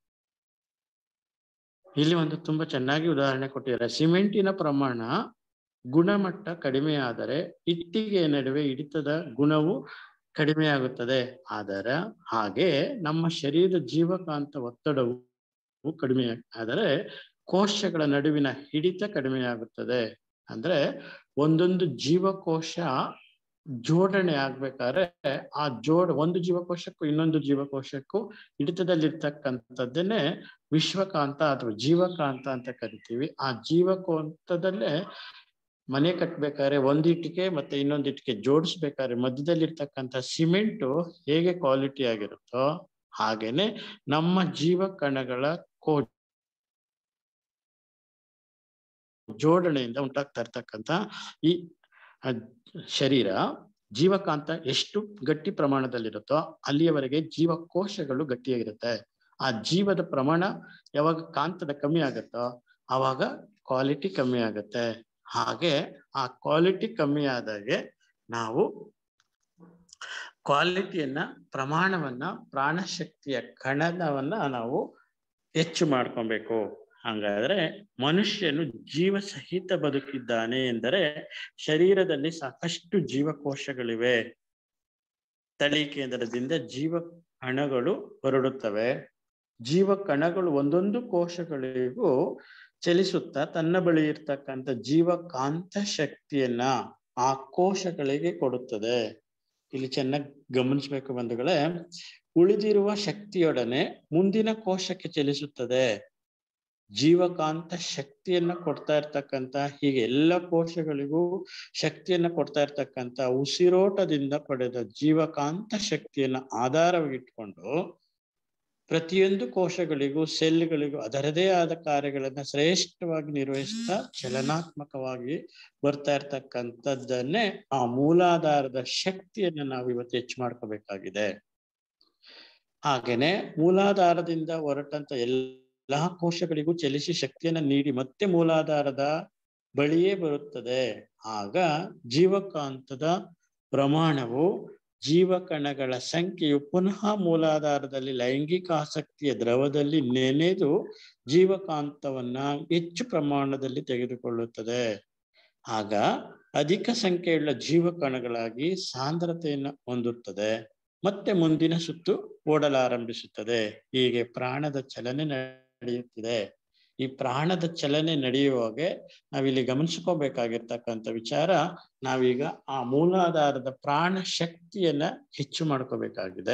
ಇಲ್ಲಿ ಒಂದು ತುಂಬಾ ಚೆನ್ನಾಗಿ ಉದಾಹರಣೆ ಕೊಟ್ಟಿದ್ದಾರೆ ಸಿಮೆಂಟಿನ ಪ್ರಮಾಣ ಗುಣಮಟ್ಟ ಕಡಿಮೆಯಾದರೆ ಇಟ್ಟಿಗೆ ನಡುವೆ ಹಿಡಿತದ ಗುಣವು ಕಡಿಮೆಯಾಗುತ್ತದೆ ಆದರೆ ಹಾಗೆ ನಮ್ಮ ಶರೀರದ ಜೀವಕಾಂತ ಒತ್ತಡವು ಕಡಿಮೆ ಆದರೆ ಕೋಶಗಳ ನಡುವಿನ ಹಿಡಿತ ಕಡಿಮೆಯಾಗುತ್ತದೆ ಅಂದ್ರೆ ಒಂದೊಂದು ಜೀವಕೋಶ ಜೋಡಣೆ ಆಗ್ಬೇಕಾದ್ರೆ ಆ ಜೋಡ ಒಂದು ಜೀವಕೋಶಕ್ಕೂ ಇನ್ನೊಂದು ಜೀವಕೋಶಕ್ಕೂ ಹಿಡಿತದಲ್ಲಿರ್ತಕ್ಕಂಥದ್ದನ್ನೇ ವಿಶ್ವಕಾಂತ ಅಥವಾ ಜೀವಕಾಂತ ಅಂತ ಕರಿತೀವಿ ಆ ಜೀವಕಾಂತದಲ್ಲೇ ಮನೆ ಕಟ್ಬೇಕಾದ್ರೆ ಒಂದ್ ಇಟ್ಟಿಗೆ ಮತ್ತೆ ಇನ್ನೊಂದು ಇಟ್ಟಿಗೆ ಜೋಡಿಸ್ಬೇಕಾದ್ರೆ ಮಧ್ಯದಲ್ಲಿರ್ತಕ್ಕಂಥ ಸಿಮೆಂಟು ಹೇಗೆ ಕ್ವಾಲಿಟಿ ಆಗಿರುತ್ತೋ ಹಾಗೇನೆ ನಮ್ಮ ಜೀವ ಕಣಗಳ ಕೋ ಜೋಡಣೆಯಿಂದ ಉಂಟಾಗ್ತಾ ಇರ್ತಕ್ಕಂಥ ಈ ಶರೀರ ಜೀವಕಾಂತ ಎಷ್ಟು ಗಟ್ಟಿ ಪ್ರಮಾಣದಲ್ಲಿರುತ್ತೋ ಅಲ್ಲಿಯವರೆಗೆ ಜೀವಕೋಶಗಳು ಗಟ್ಟಿಯಾಗಿರುತ್ತೆ ಆ ಜೀವದ ಪ್ರಮಾಣ ಯಾವಾಗ ಕಾಂತದ ಕಮ್ಮಿ ಆಗುತ್ತೋ ಆವಾಗ ಕ್ವಾಲಿಟಿ ಕಮ್ಮಿ ಆಗುತ್ತೆ ಹಾಗೆ ಆ ಕ್ವಾಲಿಟಿ ಕಮ್ಮಿ ಆದಾಗೆ ನಾವು ಕ್ವಾಲಿಟಿಯನ್ನ ಪ್ರಮಾಣವನ್ನ ಪ್ರಾಣಶಕ್ತಿಯ ಕಣದವನ್ನ ನಾವು ಹೆಚ್ಚು ಮಾಡ್ಕೊಬೇಕು ಹಾಗಾದ್ರೆ ಮನುಷ್ಯನು ಜೀವ ಸಹಿತ ಬದುಕಿದ್ದಾನೆ ಎಂದರೆ ಶರೀರದಲ್ಲಿ ಸಾಕಷ್ಟು ಜೀವಕೋಶಗಳಿವೆ ತಳಿ ಕೇಂದ್ರದಿಂದ ಜೀವ ಕಣಗಳು ಹೊರಡುತ್ತವೆ ಜೀವ ಕಣಗಳು ಒಂದೊಂದು ಕೋಶಗಳಿಗೂ ಚಲಿಸುತ್ತಾ ತನ್ನ ಬಳಿ ಇರ್ತಕ್ಕಂಥ ಜೀವಕಾಂತ ಶಕ್ತಿಯನ್ನ ಆ ಕೋಶಗಳಿಗೆ ಕೊಡುತ್ತದೆ ಇಲ್ಲಿ ಚೆನ್ನಾಗಿ ಗಮನಿಸ್ಬೇಕು ಬಂಧುಗಳೇ ಉಳಿದಿರುವ ಶಕ್ತಿಯೊಡನೆ ಮುಂದಿನ ಕೋಶಕ್ಕೆ ಚಲಿಸುತ್ತದೆ ಜೀವಕಾಂತ ಶಕ್ತಿಯನ್ನ ಕೊಡ್ತಾ ಇರ್ತಕ್ಕಂಥ ಹೀಗೆ ಎಲ್ಲ ಕೋಶಗಳಿಗೂ ಶಕ್ತಿಯನ್ನ ಕೊಡ್ತಾ ಇರ್ತಕ್ಕಂಥ ಉಸಿರೋಟದಿಂದ ಪಡೆದ ಜೀವಕಾಂತ ಶಕ್ತಿಯನ್ನ ಆಧಾರವಾಗಿಟ್ಕೊಂಡು ಪ್ರತಿಯೊಂದು ಕೋಶಗಳಿಗೂ ಸೆಲ್ಗಳಿಗೂ ಅದರದೇ ಆದ ಕಾರ್ಯಗಳನ್ನ ಶ್ರೇಷ್ಠವಾಗಿ ನಿರ್ವಹಿಸ್ತಾ ಚಲನಾತ್ಮಕವಾಗಿ ಬರ್ತಾ ಇರ್ತಕ್ಕಂಥದ್ದನ್ನೇ ಆ ಮೂಲಾಧಾರದ ಶಕ್ತಿಯನ್ನ ನಾವು ಇವತ್ತು ಹೆಚ್ಚು ಮಾಡ್ಕೋಬೇಕಾಗಿದೆ ಹಾಗೇನೆ ಮೂಲಾಧಾರದಿಂದ ಹೊರಟಂತ ಎಲ್ಲಾ ಕೋಶಗಳಿಗೂ ಚಲಿಸಿ ಶಕ್ತಿಯನ್ನ ನೀಡಿ ಮತ್ತೆ ಮೂಲಾಧಾರದ ಬಳಿಯೇ ಬರುತ್ತದೆ ಆಗ ಜೀವಕಾಂತದ ಪ್ರಮಾಣವು ಜೀವಕಣಗಳ ಸಂಖ್ಯೆಯು ಪುನಃ ಮೂಲಾಧಾರದಲ್ಲಿ ಲೈಂಗಿಕ ಆಸಕ್ತಿಯ ದ್ರವದಲ್ಲಿ ನೆನೆದು ಜೀವಕಾಂತವನ್ನ ಹೆಚ್ಚು ಪ್ರಮಾಣದಲ್ಲಿ ತೆಗೆದುಕೊಳ್ಳುತ್ತದೆ ಆಗ ಅಧಿಕ ಸಂಖ್ಯೆಯುಳ್ಳ ಜೀವಕಣಗಳಾಗಿ ಸಾಂದ್ರತೆಯನ್ನು ಹೊಂದುತ್ತದೆ ಮತ್ತೆ ಮುಂದಿನ ಸುತ್ತು ಓಡಲಾರಂಭಿಸುತ್ತದೆ ಹೀಗೆ ಪ್ರಾಣದ ಚಲನೆ ನಡೆಯುತ್ತಿದೆ ಈ ಪ್ರಾಣದ ಚಲನೆ ನಡೆಯುವಾಗೆ ನಾವಿಲ್ಲಿ ಗಮನಿಸ್ಕೋಬೇಕಾಗಿರ್ತಕ್ಕಂಥ ವಿಚಾರ ನಾವೀಗ ಆ ಮೂಲಾಧಾರದ ಪ್ರಾಣ ಶಕ್ತಿಯನ್ನ ಹೆಚ್ಚು ಮಾಡ್ಕೋಬೇಕಾಗಿದೆ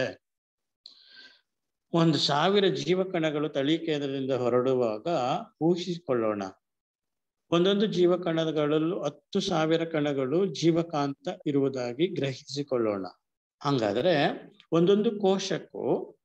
ಒಂದು ಸಾವಿರ ಜೀವಕಣಗಳು ತಳಿ ಕೇಂದ್ರದಿಂದ ಹೊರಡುವಾಗ ಊಹಿಸಿಕೊಳ್ಳೋಣ ಒಂದೊಂದು ಜೀವಕಣಗಳಲ್ಲೂ ಹತ್ತು ಸಾವಿರ ಕಣಗಳು ಜೀವಕಾಂತ ಇರುವುದಾಗಿ ಗ್ರಹಿಸಿಕೊಳ್ಳೋಣ ಹಂಗಾದ್ರೆ ಒಂದೊಂದು ಕೋಶಕ್ಕೂ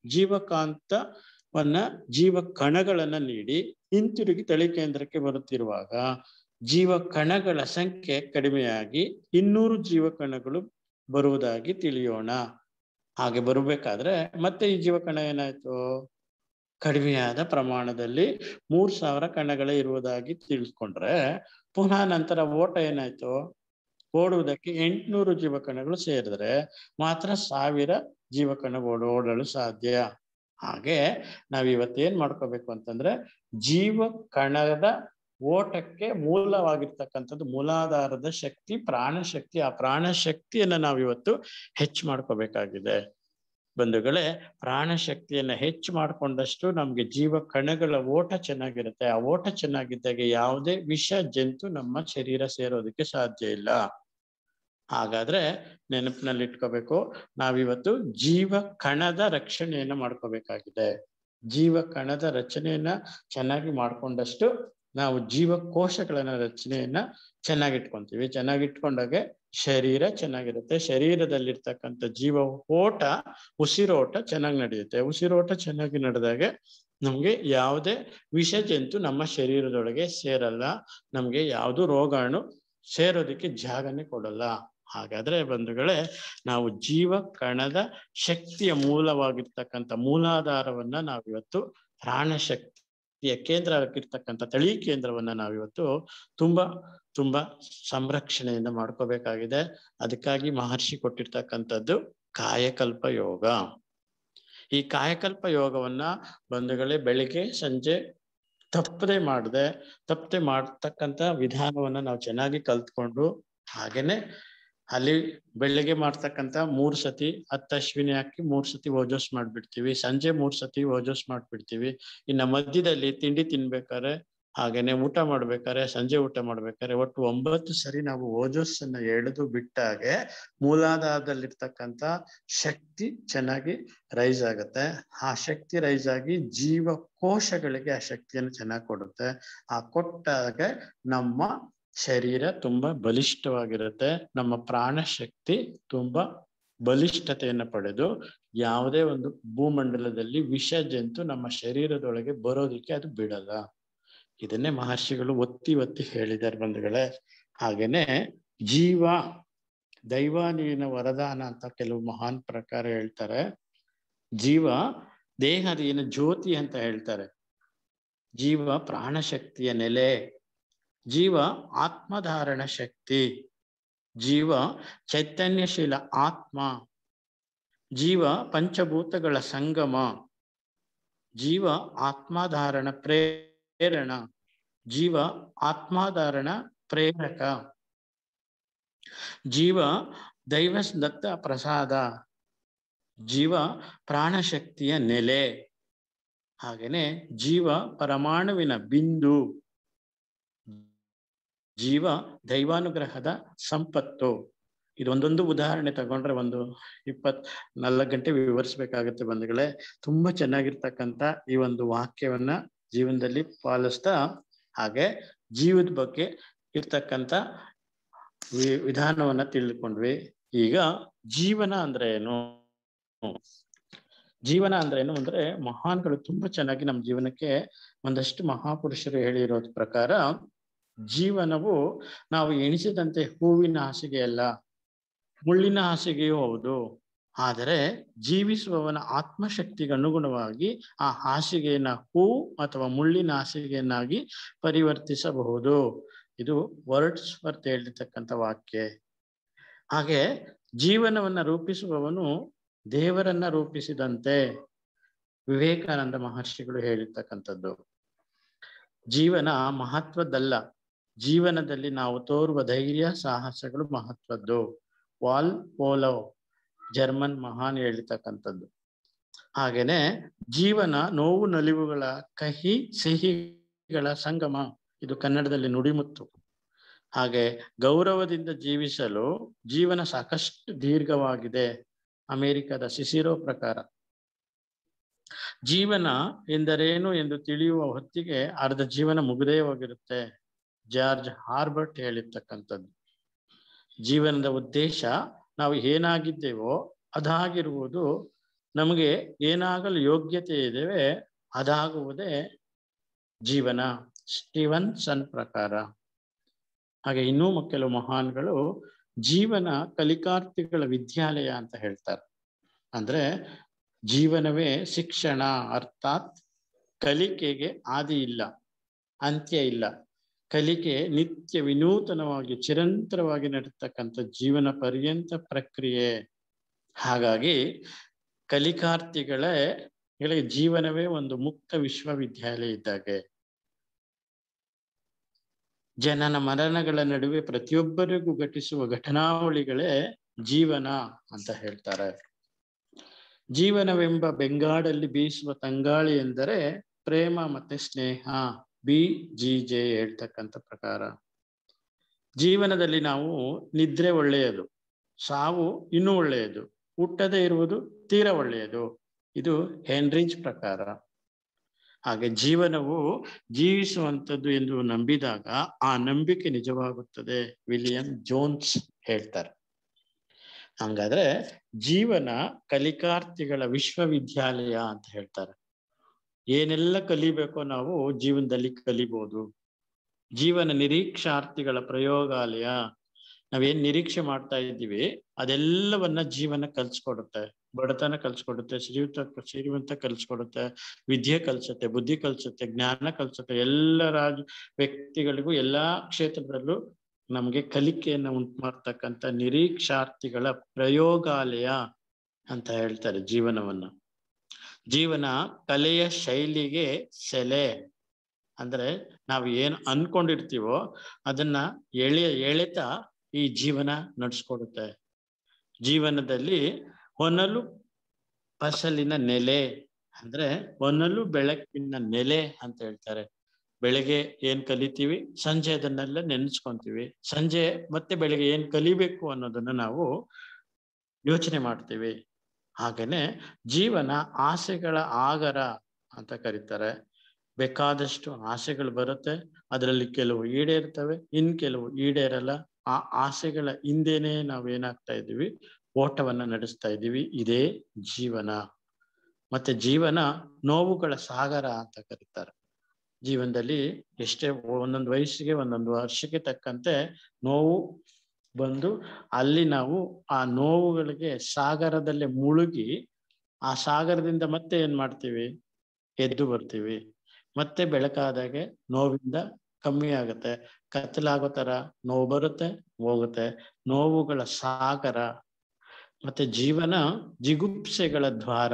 ಜೀವಕಾಂತವನ್ನ ಜೀವ ಕಣಗಳನ್ನ ನೀಡಿ ಹಿಂತಿರುಗಿ ತಳಿ ಕೇಂದ್ರಕ್ಕೆ ಬರುತ್ತಿರುವಾಗ ಜೀವ ಕಣಗಳ ಸಂಖ್ಯೆ ಕಡಿಮೆಯಾಗಿ ಇನ್ನೂರು ಜೀವಕಣಗಳು ಬರುವುದಾಗಿ ತಿಳಿಯೋಣ ಹಾಗೆ ಬರಬೇಕಾದ್ರೆ ಮತ್ತೆ ಈ ಜೀವಕಣ ಏನಾಯ್ತು ಕಡಿಮೆಯಾದ ಪ್ರಮಾಣದಲ್ಲಿ ಮೂರ್ ಸಾವಿರ ಕಣಗಳೇ ಇರುವುದಾಗಿ ತಿಳಿಸ್ಕೊಂಡ್ರೆ ಪುನಃ ನಂತರ ಓಟ ಏನಾಯ್ತು ಓಡುವುದಕ್ಕೆ ಎಂಟ್ನೂರು ಜೀವಕಣಗಳು ಸೇರಿದ್ರೆ ಮಾತ್ರ ಸಾವಿರ ಜೀವಕಣಗಳು ಓಡಲು ಸಾಧ್ಯ ಹಾಗೆ ನಾವ್ ಇವತ್ತೇನ್ ಮಾಡ್ಕೋಬೇಕು ಅಂತಂದ್ರೆ ಜೀವ ಕಣದ ಓಟಕ್ಕೆ ಮೂಲವಾಗಿರ್ತಕ್ಕಂಥದ್ದು ಮೂಲಾಧಾರದ ಶಕ್ತಿ ಪ್ರಾಣ ಶಕ್ತಿ ಆ ಪ್ರಾಣ ಶಕ್ತಿಯನ್ನ ನಾವಿವತ್ತು ಹೆಚ್ಚು ಮಾಡ್ಕೋಬೇಕಾಗಿದೆ ಬಂಧುಗಳೇ ಪ್ರಾಣ ಶಕ್ತಿಯನ್ನ ಹೆಚ್ಚು ಮಾಡ್ಕೊಂಡಷ್ಟು ನಮ್ಗೆ ಜೀವ ಕಣಗಳ ಓಟ ಚೆನ್ನಾಗಿರುತ್ತೆ ಆ ಓಟ ಚೆನ್ನಾಗಿದ್ದಾಗ ಯಾವುದೇ ವಿಷ ಜಂತು ನಮ್ಮ ಶರೀರ ಸೇರೋದಕ್ಕೆ ಸಾಧ್ಯ ಇಲ್ಲ ಹಾಗಾದ್ರೆ ನೆನಪಿನಲ್ಲಿ ಇಟ್ಕೋಬೇಕು ನಾವಿವತ್ತು ಜೀವ ಕಣದ ರಕ್ಷಣೆಯನ್ನ ಮಾಡ್ಕೋಬೇಕಾಗಿದೆ ಜೀವ ಕಣದ ರಚನೆಯನ್ನ ಚೆನ್ನಾಗಿ ಮಾಡ್ಕೊಂಡಷ್ಟು ನಾವು ಜೀವಕೋಶಗಳನ್ನ ರಚನೆಯನ್ನ ಚೆನ್ನಾಗಿಟ್ಕೊಂತೀವಿ ಚೆನ್ನಾಗಿಟ್ಕೊಂಡಾಗೆ ಶರೀರ ಚೆನ್ನಾಗಿರುತ್ತೆ ಶರೀರದಲ್ಲಿರ್ತಕ್ಕಂಥ ಜೀವ ಓಟ ಉಸಿರೋಟ ಚೆನ್ನಾಗಿ ನಡೆಯುತ್ತೆ ಉಸಿರೋಟ ಚೆನ್ನಾಗಿ ನಡೆದಾಗೆ ನಮ್ಗೆ ಯಾವುದೇ ವಿಷ ಜಂತು ನಮ್ಮ ಶರೀರದೊಳಗೆ ಸೇರಲ್ಲ ನಮ್ಗೆ ಯಾವುದು ರೋಗಾಣು ಸೇರೋದಕ್ಕೆ ಜಾಗನೇ ಕೊಡಲ್ಲ ಹಾಗಾದ್ರೆ ಬಂಧುಗಳೇ ನಾವು ಜೀವ ಕಣದ ಶಕ್ತಿಯ ಮೂಲವಾಗಿರ್ತಕ್ಕಂಥ ಮೂಲಾಧಾರವನ್ನ ನಾವಿವತ್ತು ಪ್ರಾಣ ಶಕ್ತಿಯ ಕೇಂದ್ರ ಆಗಿರ್ತಕ್ಕಂಥ ತಳಿ ಕೇಂದ್ರವನ್ನ ನಾವಿವತ್ತು ತುಂಬಾ ತುಂಬಾ ಸಂರಕ್ಷಣೆಯಿಂದ ಮಾಡ್ಕೋಬೇಕಾಗಿದೆ ಅದಕ್ಕಾಗಿ ಮಹರ್ಷಿ ಕೊಟ್ಟಿರ್ತಕ್ಕಂಥದ್ದು ಕಾಯಕಲ್ಪ ಯೋಗ ಈ ಕಾಯಕಲ್ಪ ಯೋಗವನ್ನ ಬಂಧುಗಳೇ ಬೆಳಿಗ್ಗೆ ಸಂಜೆ ತಪ್ಪದೆ ಮಾಡದೆ ತಪ್ಪದೆ ಮಾಡ್ತಕ್ಕಂಥ ವಿಧಾನವನ್ನ ನಾವು ಚೆನ್ನಾಗಿ ಕಲ್ತ್ಕೊಂಡು ಹಾಗೇನೆ ಅಲ್ಲಿ ಬೆಳಿಗ್ಗೆ ಮಾಡ್ತಕ್ಕಂಥ ಮೂರ್ ಸತಿ ಹತ್ತು ಅಶ್ವಿನಿ ಹಾಕಿ ಮೂರ್ ಸತಿ ಓಜೋಸ್ ಮಾಡ್ಬಿಡ್ತೀವಿ ಸಂಜೆ ಮೂರ್ ಸತಿ ಓಜೋಸ್ ಮಾಡ್ಬಿಡ್ತೀವಿ ಇನ್ನ ಮಧ್ಯದಲ್ಲಿ ತಿಂಡಿ ತಿನ್ಬೇಕಾದ್ರೆ ಹಾಗೇನೆ ಊಟ ಮಾಡ್ಬೇಕಾದ್ರೆ ಸಂಜೆ ಊಟ ಮಾಡ್ಬೇಕಾದ್ರೆ ಒಟ್ಟು ಒಂಬತ್ತು ಸರಿ ನಾವು ಓಜೋಸ್ ಅನ್ನ ಎಳೆದು ಬಿಟ್ಟಾಗೆ ಮೂಲಾಧಾರದಲ್ಲಿರ್ತಕ್ಕಂಥ ಶಕ್ತಿ ಚೆನ್ನಾಗಿ ರೈಸ್ ಆಗುತ್ತೆ ಆ ಶಕ್ತಿ ರೈಸ್ ಆಗಿ ಜೀವಕೋಶಗಳಿಗೆ ಆ ಶಕ್ತಿಯನ್ನು ಚೆನ್ನಾಗಿ ಕೊಡುತ್ತೆ ಆ ಕೊಟ್ಟಾಗ ನಮ್ಮ ಶರೀರ ತುಂಬಾ ಬಲಿಷ್ಠವಾಗಿರುತ್ತೆ ನಮ್ಮ ಪ್ರಾಣ ಶಕ್ತಿ ತುಂಬಾ ಬಲಿಷ್ಠತೆಯನ್ನು ಪಡೆದು ಯಾವುದೇ ಒಂದು ಭೂಮಂಡಲದಲ್ಲಿ ವಿಷ ಜಂತು ನಮ್ಮ ಶರೀರದೊಳಗೆ ಬರೋದಿಕ್ಕೆ ಅದು ಬಿಡಲ್ಲ ಇದನ್ನೇ ಮಹರ್ಷಿಗಳು ಒತ್ತಿ ಒತ್ತಿ ಹೇಳಿದ್ದಾರೆ ಬಂಧುಗಳೇ ಹಾಗೇನೆ ಜೀವ ದೈವಾನಿನ ವರದಾನ ಅಂತ ಕೆಲವು ಮಹಾನ್ ಪ್ರಕಾರ ಹೇಳ್ತಾರೆ ಜೀವ ದೇಹದೀನ ಜ್ಯೋತಿ ಅಂತ ಹೇಳ್ತಾರೆ ಜೀವ ಪ್ರಾಣಶಕ್ತಿಯ ನೆಲೆ ಜೀವ ಆತ್ಮಧಾರಣ ಶಕ್ತಿ ಜೀವ ಚೈತನ್ಯಶೀಲ ಆತ್ಮ ಜೀವ ಪಂಚಭೂತಗಳ ಸಂಗಮ ಜೀವ ಆತ್ಮಾಧಾರಣ ಪ್ರೇರಣ ಜೀವ ಆತ್ಮಾಧಾರಣ ಪ್ರೇರಕ ಜೀವ ದೈವದತ್ತ ಪ್ರಸಾದ ಜೀವ ಪ್ರಾಣಶಕ್ತಿಯ ನೆಲೆ ಹಾಗೇನೆ ಜೀವ ಪರಮಾಣುವಿನ ಬಿಂದು ಜೀವ ದೈವಾನುಗ್ರಹದ ಸಂಪತ್ತು ಇದೊಂದೊಂದು ಉದಾಹರಣೆ ತಗೊಂಡ್ರೆ ಒಂದು ಇಪ್ಪತ್ ನಾಲ್ಕು ಗಂಟೆ ವಿವರಿಸ್ಬೇಕಾಗತ್ತೆ ಬಂಧುಗಳೇ ತುಂಬಾ ಚೆನ್ನಾಗಿರ್ತಕ್ಕಂಥ ಈ ಒಂದು ವಾಕ್ಯವನ್ನ ಜೀವನದಲ್ಲಿ ಪಾಲಿಸ್ತಾ ಹಾಗೆ ಜೀವದ ಬಗ್ಗೆ ಇರ್ತಕ್ಕಂಥ ವಿ ವಿಧಾನವನ್ನ ತಿಳ್ಕೊಂಡ್ವಿ ಈಗ ಜೀವನ ಅಂದ್ರೆ ಏನು ಜೀವನ ಅಂದ್ರೆ ಏನು ಅಂದ್ರೆ ಮಹಾನ್ಗಳು ತುಂಬಾ ಚೆನ್ನಾಗಿ ನಮ್ಮ ಜೀವನಕ್ಕೆ ಒಂದಷ್ಟು ಮಹಾಪುರುಷರು ಹೇಳಿರೋದ್ ಪ್ರಕಾರ ಜೀವನವು ನಾವು ಎಣಿಸಿದಂತೆ ಹೂವಿನ ಹಾಸಿಗೆ ಅಲ್ಲ ಮುಳ್ಳಿನ ಹಾಸಿಗೆಯೂ ಹೌದು ಆದರೆ ಜೀವಿಸುವವನ ಆತ್ಮಶಕ್ತಿಗೆ ಅನುಗುಣವಾಗಿ ಆ ಹಾಸಿಗೆಯನ್ನ ಹೂ ಅಥವಾ ಮುಳ್ಳಿನ ಹಾಸಿಗೆಯನ್ನಾಗಿ ಪರಿವರ್ತಿಸಬಹುದು ಇದು ವರ್ಡ್ಸ್ ವರ್ತ್ ಹೇಳಿರ್ತಕ್ಕಂಥ ವಾಕ್ಯ ಹಾಗೆ ಜೀವನವನ್ನ ರೂಪಿಸುವವನು ದೇವರನ್ನ ರೂಪಿಸಿದಂತೆ ವಿವೇಕಾನಂದ ಮಹರ್ಷಿಗಳು ಹೇಳಿರ್ತಕ್ಕಂಥದ್ದು ಜೀವನ ಮಹತ್ವದ್ದಲ್ಲ ಜೀವನದಲ್ಲಿ ನಾವು ತೋರುವ ಧೈರ್ಯ ಸಾಹಸಗಳು ಮಹತ್ವದ್ದು ವಾಲ್ ಪೋಲೋ ಜರ್ಮನ್ ಮಹಾನ್ ಹೇಳಿರ್ತಕ್ಕಂಥದ್ದು ಹಾಗೇನೆ ಜೀವನ ನೋವು ನಲಿವುಗಳ ಕಹಿ ಸಿಹಿಗಳ ಸಂಗಮ ಇದು ಕನ್ನಡದಲ್ಲಿ ನುಡಿಮುತ್ತು ಹಾಗೆ ಗೌರವದಿಂದ ಜೀವಿಸಲು ಜೀವನ ಸಾಕಷ್ಟು ದೀರ್ಘವಾಗಿದೆ ಅಮೆರಿಕದ ಸಿಸಿರೋ ಪ್ರಕಾರ ಜೀವನ ಎಂದರೇನು ಎಂದು ತಿಳಿಯುವ ಹೊತ್ತಿಗೆ ಅರ್ಧ ಜೀವನ ಮುಗಿದೇ ಹೋಗಿರುತ್ತೆ ಜಾರ್ಜ್ ಹಾರ್ಬರ್ಟ್ ಹೇಳಿರ್ತಕ್ಕಂಥದ್ದು ಜೀವನದ ಉದ್ದೇಶ ನಾವು ಏನಾಗಿದ್ದೇವೋ ಅದಾಗಿರುವುದು ನಮಗೆ ಏನಾಗಲು ಯೋಗ್ಯತೆ ಇದ್ದೇವೆ ಅದಾಗುವುದೇ ಜೀವನ ಸ್ಟೀವನ್ ಸನ್ ಪ್ರಕಾರ ಹಾಗೆ ಇನ್ನೂ ಕೆಲವು ಮಹಾನ್ಗಳು ಜೀವನ ಕಲಿಕಾರ್ಥಿಗಳ ವಿದ್ಯಾಲಯ ಅಂತ ಹೇಳ್ತಾರೆ ಅಂದ್ರೆ ಜೀವನವೇ ಶಿಕ್ಷಣ ಅರ್ಥಾತ್ ಕಲಿಕೆಗೆ ಆದಿ ಇಲ್ಲ ಅಂತ್ಯ ಇಲ್ಲ ಕಲಿಕೆ ನಿತ್ಯ ವಿನೂತನವಾಗಿ ಚಿರಂತರವಾಗಿ ನಡೀತಕ್ಕಂಥ ಜೀವನ ಪರ್ಯಂತ ಪ್ರಕ್ರಿಯೆ ಹಾಗಾಗಿ ಕಲಿಕಾರ್ಥಿಗಳೇ ಗಳಿಗೆ ಜೀವನವೇ ಒಂದು ಮುಕ್ತ ವಿಶ್ವವಿದ್ಯಾಲಯ ಇದ್ದಾಗೆ ಜನನ ಮರಣಗಳ ನಡುವೆ ಪ್ರತಿಯೊಬ್ಬರಿಗೂ ಘಟಿಸುವ ಘಟನಾವಳಿಗಳೇ ಜೀವನ ಅಂತ ಹೇಳ್ತಾರೆ ಜೀವನವೆಂಬ ಬೆಂಗಾಡಲ್ಲಿ ಬೀಸುವ ತಂಗಾಳಿ ಎಂದರೆ ಪ್ರೇಮ ಮತ್ತೆ ಸ್ನೇಹ ಬಿ ಜಿ ಜೆ ಹೇಳ್ತಕ್ಕಂಥ ಪ್ರಕಾರ ಜೀವನದಲ್ಲಿ ನಾವು ನಿದ್ರೆ ಒಳ್ಳೆಯದು ಸಾವು ಇನ್ನೂ ಒಳ್ಳೆಯದು ಹುಟ್ಟದೇ ಇರುವುದು ತೀರಾ ಒಳ್ಳೆಯದು ಇದು ಹೆನ್ರಿಜ್ ಪ್ರಕಾರ ಹಾಗೆ ಜೀವನವು ಜೀವಿಸುವಂಥದ್ದು ಎಂದು ನಂಬಿದಾಗ ಆ ನಂಬಿಕೆ ನಿಜವಾಗುತ್ತದೆ ವಿಲಿಯಂ ಜೋನ್ಸ್ ಹೇಳ್ತಾರೆ ಹಂಗಾದ್ರೆ ಜೀವನ ಕಲಿಕಾರ್ಥಿಗಳ ವಿಶ್ವವಿದ್ಯಾಲಯ ಅಂತ ಹೇಳ್ತಾರೆ ಏನೆಲ್ಲ ಕಲಿಬೇಕೋ ನಾವು ಜೀವನದಲ್ಲಿ ಕಲಿಬಹುದು ಜೀವನ ನಿರೀಕ್ಷಾರ್ಥಿಗಳ ಪ್ರಯೋಗಾಲಯ ನಾವೇನ್ ನಿರೀಕ್ಷೆ ಮಾಡ್ತಾ ಇದ್ದೀವಿ ಅದೆಲ್ಲವನ್ನ ಜೀವನ ಕಲ್ಸ್ಕೊಡುತ್ತೆ ಬಡತನ ಕಲ್ಸ್ಕೊಡುತ್ತೆ ಶ್ರೀಯುತ ಶ್ರೀಮಂತ ಕಲ್ಸ್ಕೊಡುತ್ತೆ ವಿದ್ಯೆ ಕಲ್ಸುತ್ತೆ ಬುದ್ಧಿ ಕಲ್ಸುತ್ತೆ ಜ್ಞಾನ ಕಲ್ಸುತ್ತೆ ಎಲ್ಲ ರಾಜ ವ್ಯಕ್ತಿಗಳಿಗೂ ಎಲ್ಲಾ ಕ್ಷೇತ್ರದಲ್ಲೂ ನಮ್ಗೆ ಕಲಿಕೆಯನ್ನ ಉಂಟು ಮಾಡ್ತಕ್ಕಂಥ ನಿರೀಕ್ಷಾರ್ಥಿಗಳ ಪ್ರಯೋಗಾಲಯ ಅಂತ ಹೇಳ್ತಾರೆ ಜೀವನವನ್ನ ಜೀವನ ಕಲೆಯ ಶೈಲಿಗೆ ಸೆಲೆ ಅಂದ್ರೆ ನಾವು ಏನ್ ಅನ್ಕೊಂಡಿರ್ತೀವೋ ಅದನ್ನ ಎಳೆ ಎಳೆತ ಈ ಜೀವನ ನಡ್ಸ್ಕೊಡುತ್ತೆ ಜೀವನದಲ್ಲಿ ಹೊನಲು ಫಸಲಿನ ನೆಲೆ ಅಂದ್ರೆ ಹೊನಲು ಬೆಳಕಿನ ನೆಲೆ ಅಂತ ಹೇಳ್ತಾರೆ ಬೆಳಗ್ಗೆ ಏನ್ ಕಲಿತೀವಿ ಸಂಜೆ ಅದನ್ನೆಲ್ಲ ನೆನೆಸ್ಕೊಂತೀವಿ ಸಂಜೆ ಮತ್ತೆ ಬೆಳಗ್ಗೆ ಏನ್ ಕಲಿಬೇಕು ಅನ್ನೋದನ್ನ ನಾವು ಯೋಚನೆ ಮಾಡ್ತೀವಿ ಹಾಗೇನೆ ಜೀವನ ಆಸೆಗಳ ಆಗರ ಅಂತ ಕರೀತಾರೆ ಬೇಕಾದಷ್ಟು ಆಸೆಗಳು ಬರುತ್ತೆ ಅದರಲ್ಲಿ ಕೆಲವು ಈಡೇರ್ತವೆ ಇನ್ ಕೆಲವು ಈಡೇರಲ್ಲ ಆ ಆಸೆಗಳ ಹಿಂದೆನೆ ನಾವು ಏನಾಗ್ತಾ ಇದ್ದೀವಿ ಓಟವನ್ನ ನಡೆಸ್ತಾ ಇದ್ದೀವಿ ಇದೇ ಜೀವನ ಮತ್ತೆ ಜೀವನ ನೋವುಗಳ ಸಾಗರ ಅಂತ ಕರೀತಾರೆ ಜೀವನದಲ್ಲಿ ಎಷ್ಟೇ ಒಂದೊಂದು ವಯಸ್ಸಿಗೆ ಒಂದೊಂದು ವರ್ಷಕ್ಕೆ ತಕ್ಕಂತೆ ನೋವು ಬಂದು ಅಲ್ಲಿ ನಾವು ಆ ನೋವುಗಳಿಗೆ ಸಾಗರದಲ್ಲೇ ಮುಳುಗಿ ಆ ಸಾಗರದಿಂದ ಮತ್ತೆ ಏನ್ ಮಾಡ್ತೀವಿ ಎದ್ದು ಬರ್ತೀವಿ ಮತ್ತೆ ಬೆಳಕಾದಾಗೆ ನೋವಿಂದ ಕಮ್ಮಿ ಆಗುತ್ತೆ ಕತ್ತಲಾಗೋ ತರ ನೋವು ಬರುತ್ತೆ ಹೋಗುತ್ತೆ ನೋವುಗಳ ಸಾಗರ ಮತ್ತೆ ಜೀವನ ಜಿಗುಪ್ಸೆಗಳ ದ್ವಾರ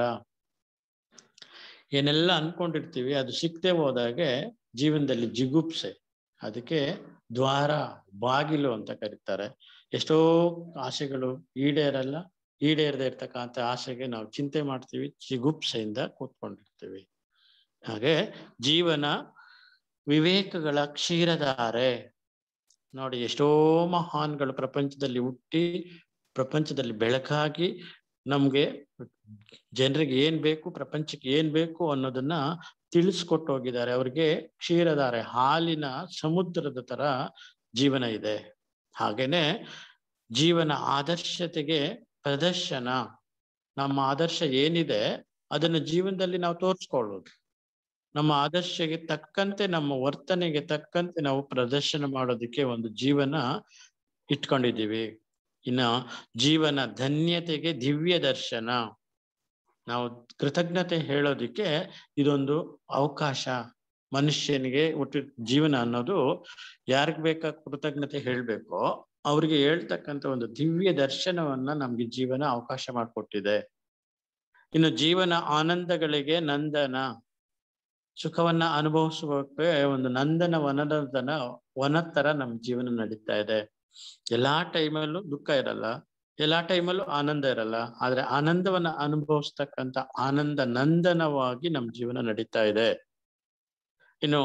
ಏನೆಲ್ಲ ಅನ್ಕೊಂಡಿರ್ತೀವಿ ಅದು ಸಿಕ್ತೆ ಹೋದಾಗೆ ಜೀವನದಲ್ಲಿ ಜಿಗುಪ್ಸೆ ಅದಕ್ಕೆ ದ್ವಾರ ಬಾಗಿಲು ಅಂತ ಕರೀತಾರೆ ಎಷ್ಟೋ ಆಸೆಗಳು ಈಡೇರಲ್ಲ ಈಡೇರದೆ ಇರ್ತಕ್ಕಂಥ ಆಸೆಗೆ ನಾವು ಚಿಂತೆ ಮಾಡ್ತೀವಿ ಜಿಗುಪ್ಸೆಯಿಂದ ಕೂತ್ಕೊಂಡಿರ್ತೀವಿ ಹಾಗೆ ಜೀವನ ವಿವೇಕಗಳ ಕ್ಷೀರಧಾರೆ ನೋಡಿ ಎಷ್ಟೋ ಮಹಾನ್ಗಳು ಪ್ರಪಂಚದಲ್ಲಿ ಹುಟ್ಟಿ ಪ್ರಪಂಚದಲ್ಲಿ ಬೆಳಕಾಗಿ ನಮ್ಗೆ ಜನರಿಗೆ ಏನ್ ಬೇಕು ಪ್ರಪಂಚಕ್ಕೆ ಏನ್ ಬೇಕು ಅನ್ನೋದನ್ನ ತಿಳಿಸ್ಕೊಟ್ಟು ಹೋಗಿದ್ದಾರೆ ಅವ್ರಿಗೆ ಕ್ಷೀರಧಾರೆ ಹಾಲಿನ ಸಮುದ್ರದ ತರ ಜೀವನ ಇದೆ ಹಾಗೇನೆ ಜೀವನ ಆದರ್ಶತೆಗೆ ಪ್ರದರ್ಶನ ನಮ್ಮ ಆದರ್ಶ ಏನಿದೆ ಅದನ್ನ ಜೀವನದಲ್ಲಿ ನಾವು ತೋರಿಸ್ಕೊಳ್ಳೋದು ನಮ್ಮ ಆದರ್ಶಕ್ಕೆ ತಕ್ಕಂತೆ ನಮ್ಮ ವರ್ತನೆಗೆ ತಕ್ಕಂತೆ ನಾವು ಪ್ರದರ್ಶನ ಮಾಡೋದಕ್ಕೆ ಒಂದು ಜೀವನ ಇಟ್ಕೊಂಡಿದ್ದೀವಿ ಇನ್ನ ಜೀವನ ಧನ್ಯತೆಗೆ ದಿವ್ಯ ದರ್ಶನ ನಾವು ಕೃತಜ್ಞತೆ ಹೇಳೋದಿಕ್ಕೆ ಇದೊಂದು ಅವಕಾಶ ಮನುಷ್ಯನಿಗೆ ಹುಟ್ಟಿ ಜೀವನ ಅನ್ನೋದು ಯಾರಿಗ್ ಬೇಕಾ ಕೃತಜ್ಞತೆ ಹೇಳ್ಬೇಕೋ ಅವ್ರಿಗೆ ಹೇಳ್ತಕ್ಕಂಥ ಒಂದು ದಿವ್ಯ ದರ್ಶನವನ್ನ ನಮ್ಗೆ ಜೀವನ ಅವಕಾಶ ಮಾಡಿಕೊಟ್ಟಿದೆ ಇನ್ನು ಜೀವನ ಆನಂದಗಳಿಗೆ ನಂದನ ಸುಖವನ್ನ ಅನುಭವಿಸುವಕ್ಕೆ ಒಂದು ನಂದನ ವನದನ ವನ ತರ ನಮ್ ಜೀವನ ನಡೀತಾ ಇದೆ ಎಲ್ಲಾ ಟೈಮಲ್ಲೂ ದುಃಖ ಇರಲ್ಲ ಎಲ್ಲಾ ಟೈಮಲ್ಲೂ ಆನಂದ ಇರಲ್ಲ ಆದ್ರೆ ಆನಂದವನ್ನ ಅನುಭವಿಸ್ತಕ್ಕಂಥ ಆನಂದ ನಂದನವಾಗಿ ನಮ್ ಜೀವನ ನಡೀತಾ ಇದೆ ಇನ್ನು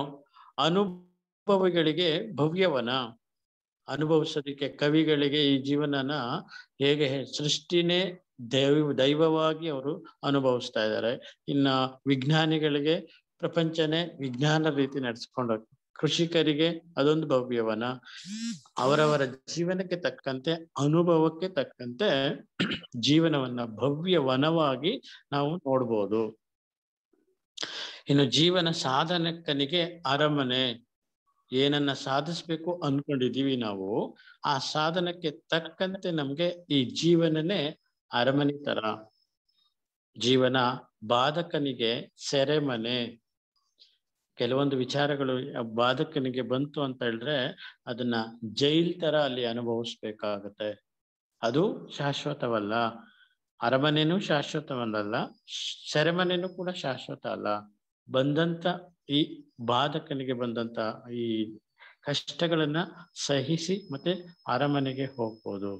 ಅನುಭವಿಗಳಿಗೆ ಭವ್ಯವನ ಅನುಭವಿಸೋದಿಕ್ಕೆ ಕವಿಗಳಿಗೆ ಈ ಜೀವನನ ಹೇಗೆ ಸೃಷ್ಟಿನೇ ದೈವ ದೈವವಾಗಿ ಅವರು ಅನುಭವಿಸ್ತಾ ಇದ್ದಾರೆ ಇನ್ನ ವಿಜ್ಞಾನಿಗಳಿಗೆ ಪ್ರಪಂಚನೇ ವಿಜ್ಞಾನ ರೀತಿ ನಡೆಸ್ಕೊಂಡು ಕೃಷಿಕರಿಗೆ ಅದೊಂದು ಭವ್ಯವನ ಅವರವರ ಜೀವನಕ್ಕೆ ತಕ್ಕಂತೆ ಅನುಭವಕ್ಕೆ ತಕ್ಕಂತೆ ಜೀವನವನ್ನ ಭವ್ಯ ವನವಾಗಿ ನಾವು ನೋಡ್ಬೋದು ಇನ್ನು ಜೀವನ ಸಾಧನಕ್ಕನಿಗೆ ಅರಮನೆ ಏನನ್ನ ಸಾಧಿಸ್ಬೇಕು ಅನ್ಕೊಂಡಿದೀವಿ ನಾವು ಆ ಸಾಧನಕ್ಕೆ ತಕ್ಕಂತೆ ನಮ್ಗೆ ಈ ಜೀವನನೇ ಅರಮನೆ ತರ ಜೀವನ ಬಾಧಕನಿಗೆ ಸೆರೆಮನೆ ಕೆಲವೊಂದು ವಿಚಾರಗಳು ಬಾಧಕನಿಗೆ ಬಂತು ಅಂತ ಹೇಳಿದ್ರೆ ಅದನ್ನ ಜೈಲ್ ತರ ಅಲ್ಲಿ ಅನುಭವಿಸ್ಬೇಕಾಗತ್ತೆ ಅದು ಶಾಶ್ವತವಲ್ಲ ಅರಮನೆನೂ ಶಾಶ್ವತವಲ್ಲ ಸೆರೆಮನೆನೂ ಕೂಡ ಶಾಶ್ವತ ಅಲ್ಲ ಬಂದಂತ ಈ ಬಾಧಕನಿಗೆ ಬಂದಂತ ಈ ಕಷ್ಟಗಳನ್ನ ಸಹಿಸಿ ಮತ್ತೆ ಅರಮನೆಗೆ ಹೋಗ್ಬೋದು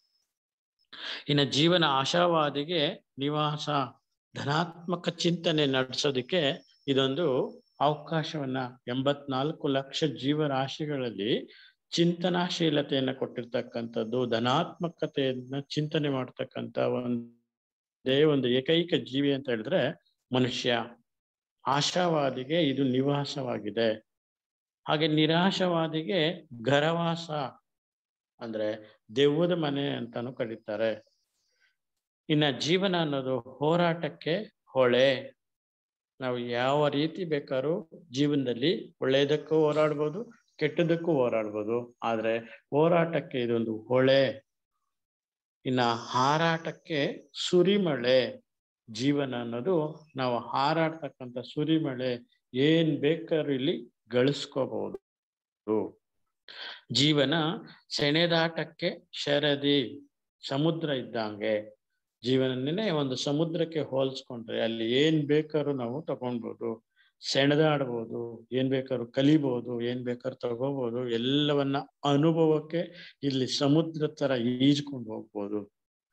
ಇನ್ನು ಜೀವನ ಆಶಾವಾದಿಗೆ ನಿವಾಸ ಧನಾತ್ಮಕ ಚಿಂತನೆ ನಡೆಸೋದಿಕ್ಕೆ ಇದೊಂದು ಅವಕಾಶವನ್ನ ಎಂಬತ್ನಾಲ್ಕು ಲಕ್ಷ ಜೀವರಾಶಿಗಳಲ್ಲಿ ಚಿಂತನಾಶೀಲತೆಯನ್ನ ಕೊಟ್ಟಿರ್ತಕ್ಕಂಥದ್ದು ಧನಾತ್ಮಕತೆಯನ್ನ ಚಿಂತನೆ ಮಾಡ್ತಕ್ಕಂಥ ಒಂದೇ ಒಂದು ಏಕೈಕ ಜೀವಿ ಅಂತ ಹೇಳಿದ್ರೆ ಮನುಷ್ಯ ಆಶಾವಾದಿಗೆ ಇದು ನಿವಾಸವಾಗಿದೆ ಹಾಗೆ ನಿರಾಶವಾದಿಗೆ ಗರವಾಸ ಅಂದ್ರೆ ದೆವ್ವದ ಮನೆ ಅಂತಾನು ಕರೀತಾರೆ ಇನ್ನ ಜೀವನ ಅನ್ನೋದು ಹೋರಾಟಕ್ಕೆ ಹೊಳೆ ನಾವು ಯಾವ ರೀತಿ ಬೇಕಾದ್ರೂ ಜೀವನದಲ್ಲಿ ಒಳ್ಳೆಯದಕ್ಕೂ ಹೋರಾಡ್ಬೋದು ಕೆಟ್ಟದಕ್ಕೂ ಹೋರಾಡ್ಬೋದು ಆದ್ರೆ ಹೋರಾಟಕ್ಕೆ ಇದೊಂದು ಹೊಳೆ ಇನ್ನ ಹಾರಾಟಕ್ಕೆ ಸುರಿಮಳೆ ಜೀವನ ಅನ್ನೋದು ನಾವು ಹಾರಾಡ್ತಕ್ಕಂಥ ಸುರಿಮಳೆ ಏನ್ ಬೇಕಾದ್ರೂ ಇಲ್ಲಿ ಗಳಿಸ್ಕೋಬಹುದು ಜೀವನ ಸೆಣೆದಾಟಕ್ಕೆ ಶರದಿ ಸಮುದ್ರ ಇದ್ದಂಗೆ ಜೀವನನೇ ಒಂದು ಸಮುದ್ರಕ್ಕೆ ಹೋಲಿಸ್ಕೊಂಡ್ರೆ ಅಲ್ಲಿ ಏನ್ ಬೇಕಾದ್ರೂ ನಾವು ತಗೊಳ್ಬೋದು ಸೆಣೆದಾಡ್ಬೋದು ಏನ್ ಬೇಕಾದ್ರೂ ಕಲಿಬಹುದು ಏನ್ ಬೇಕಾದ್ರೂ ತಗೋಬಹುದು ಎಲ್ಲವನ್ನ ಅನುಭವಕ್ಕೆ ಇಲ್ಲಿ ಸಮುದ್ರ ತರ ಈಜ್ಕೊಂಡು ಹೋಗ್ಬೋದು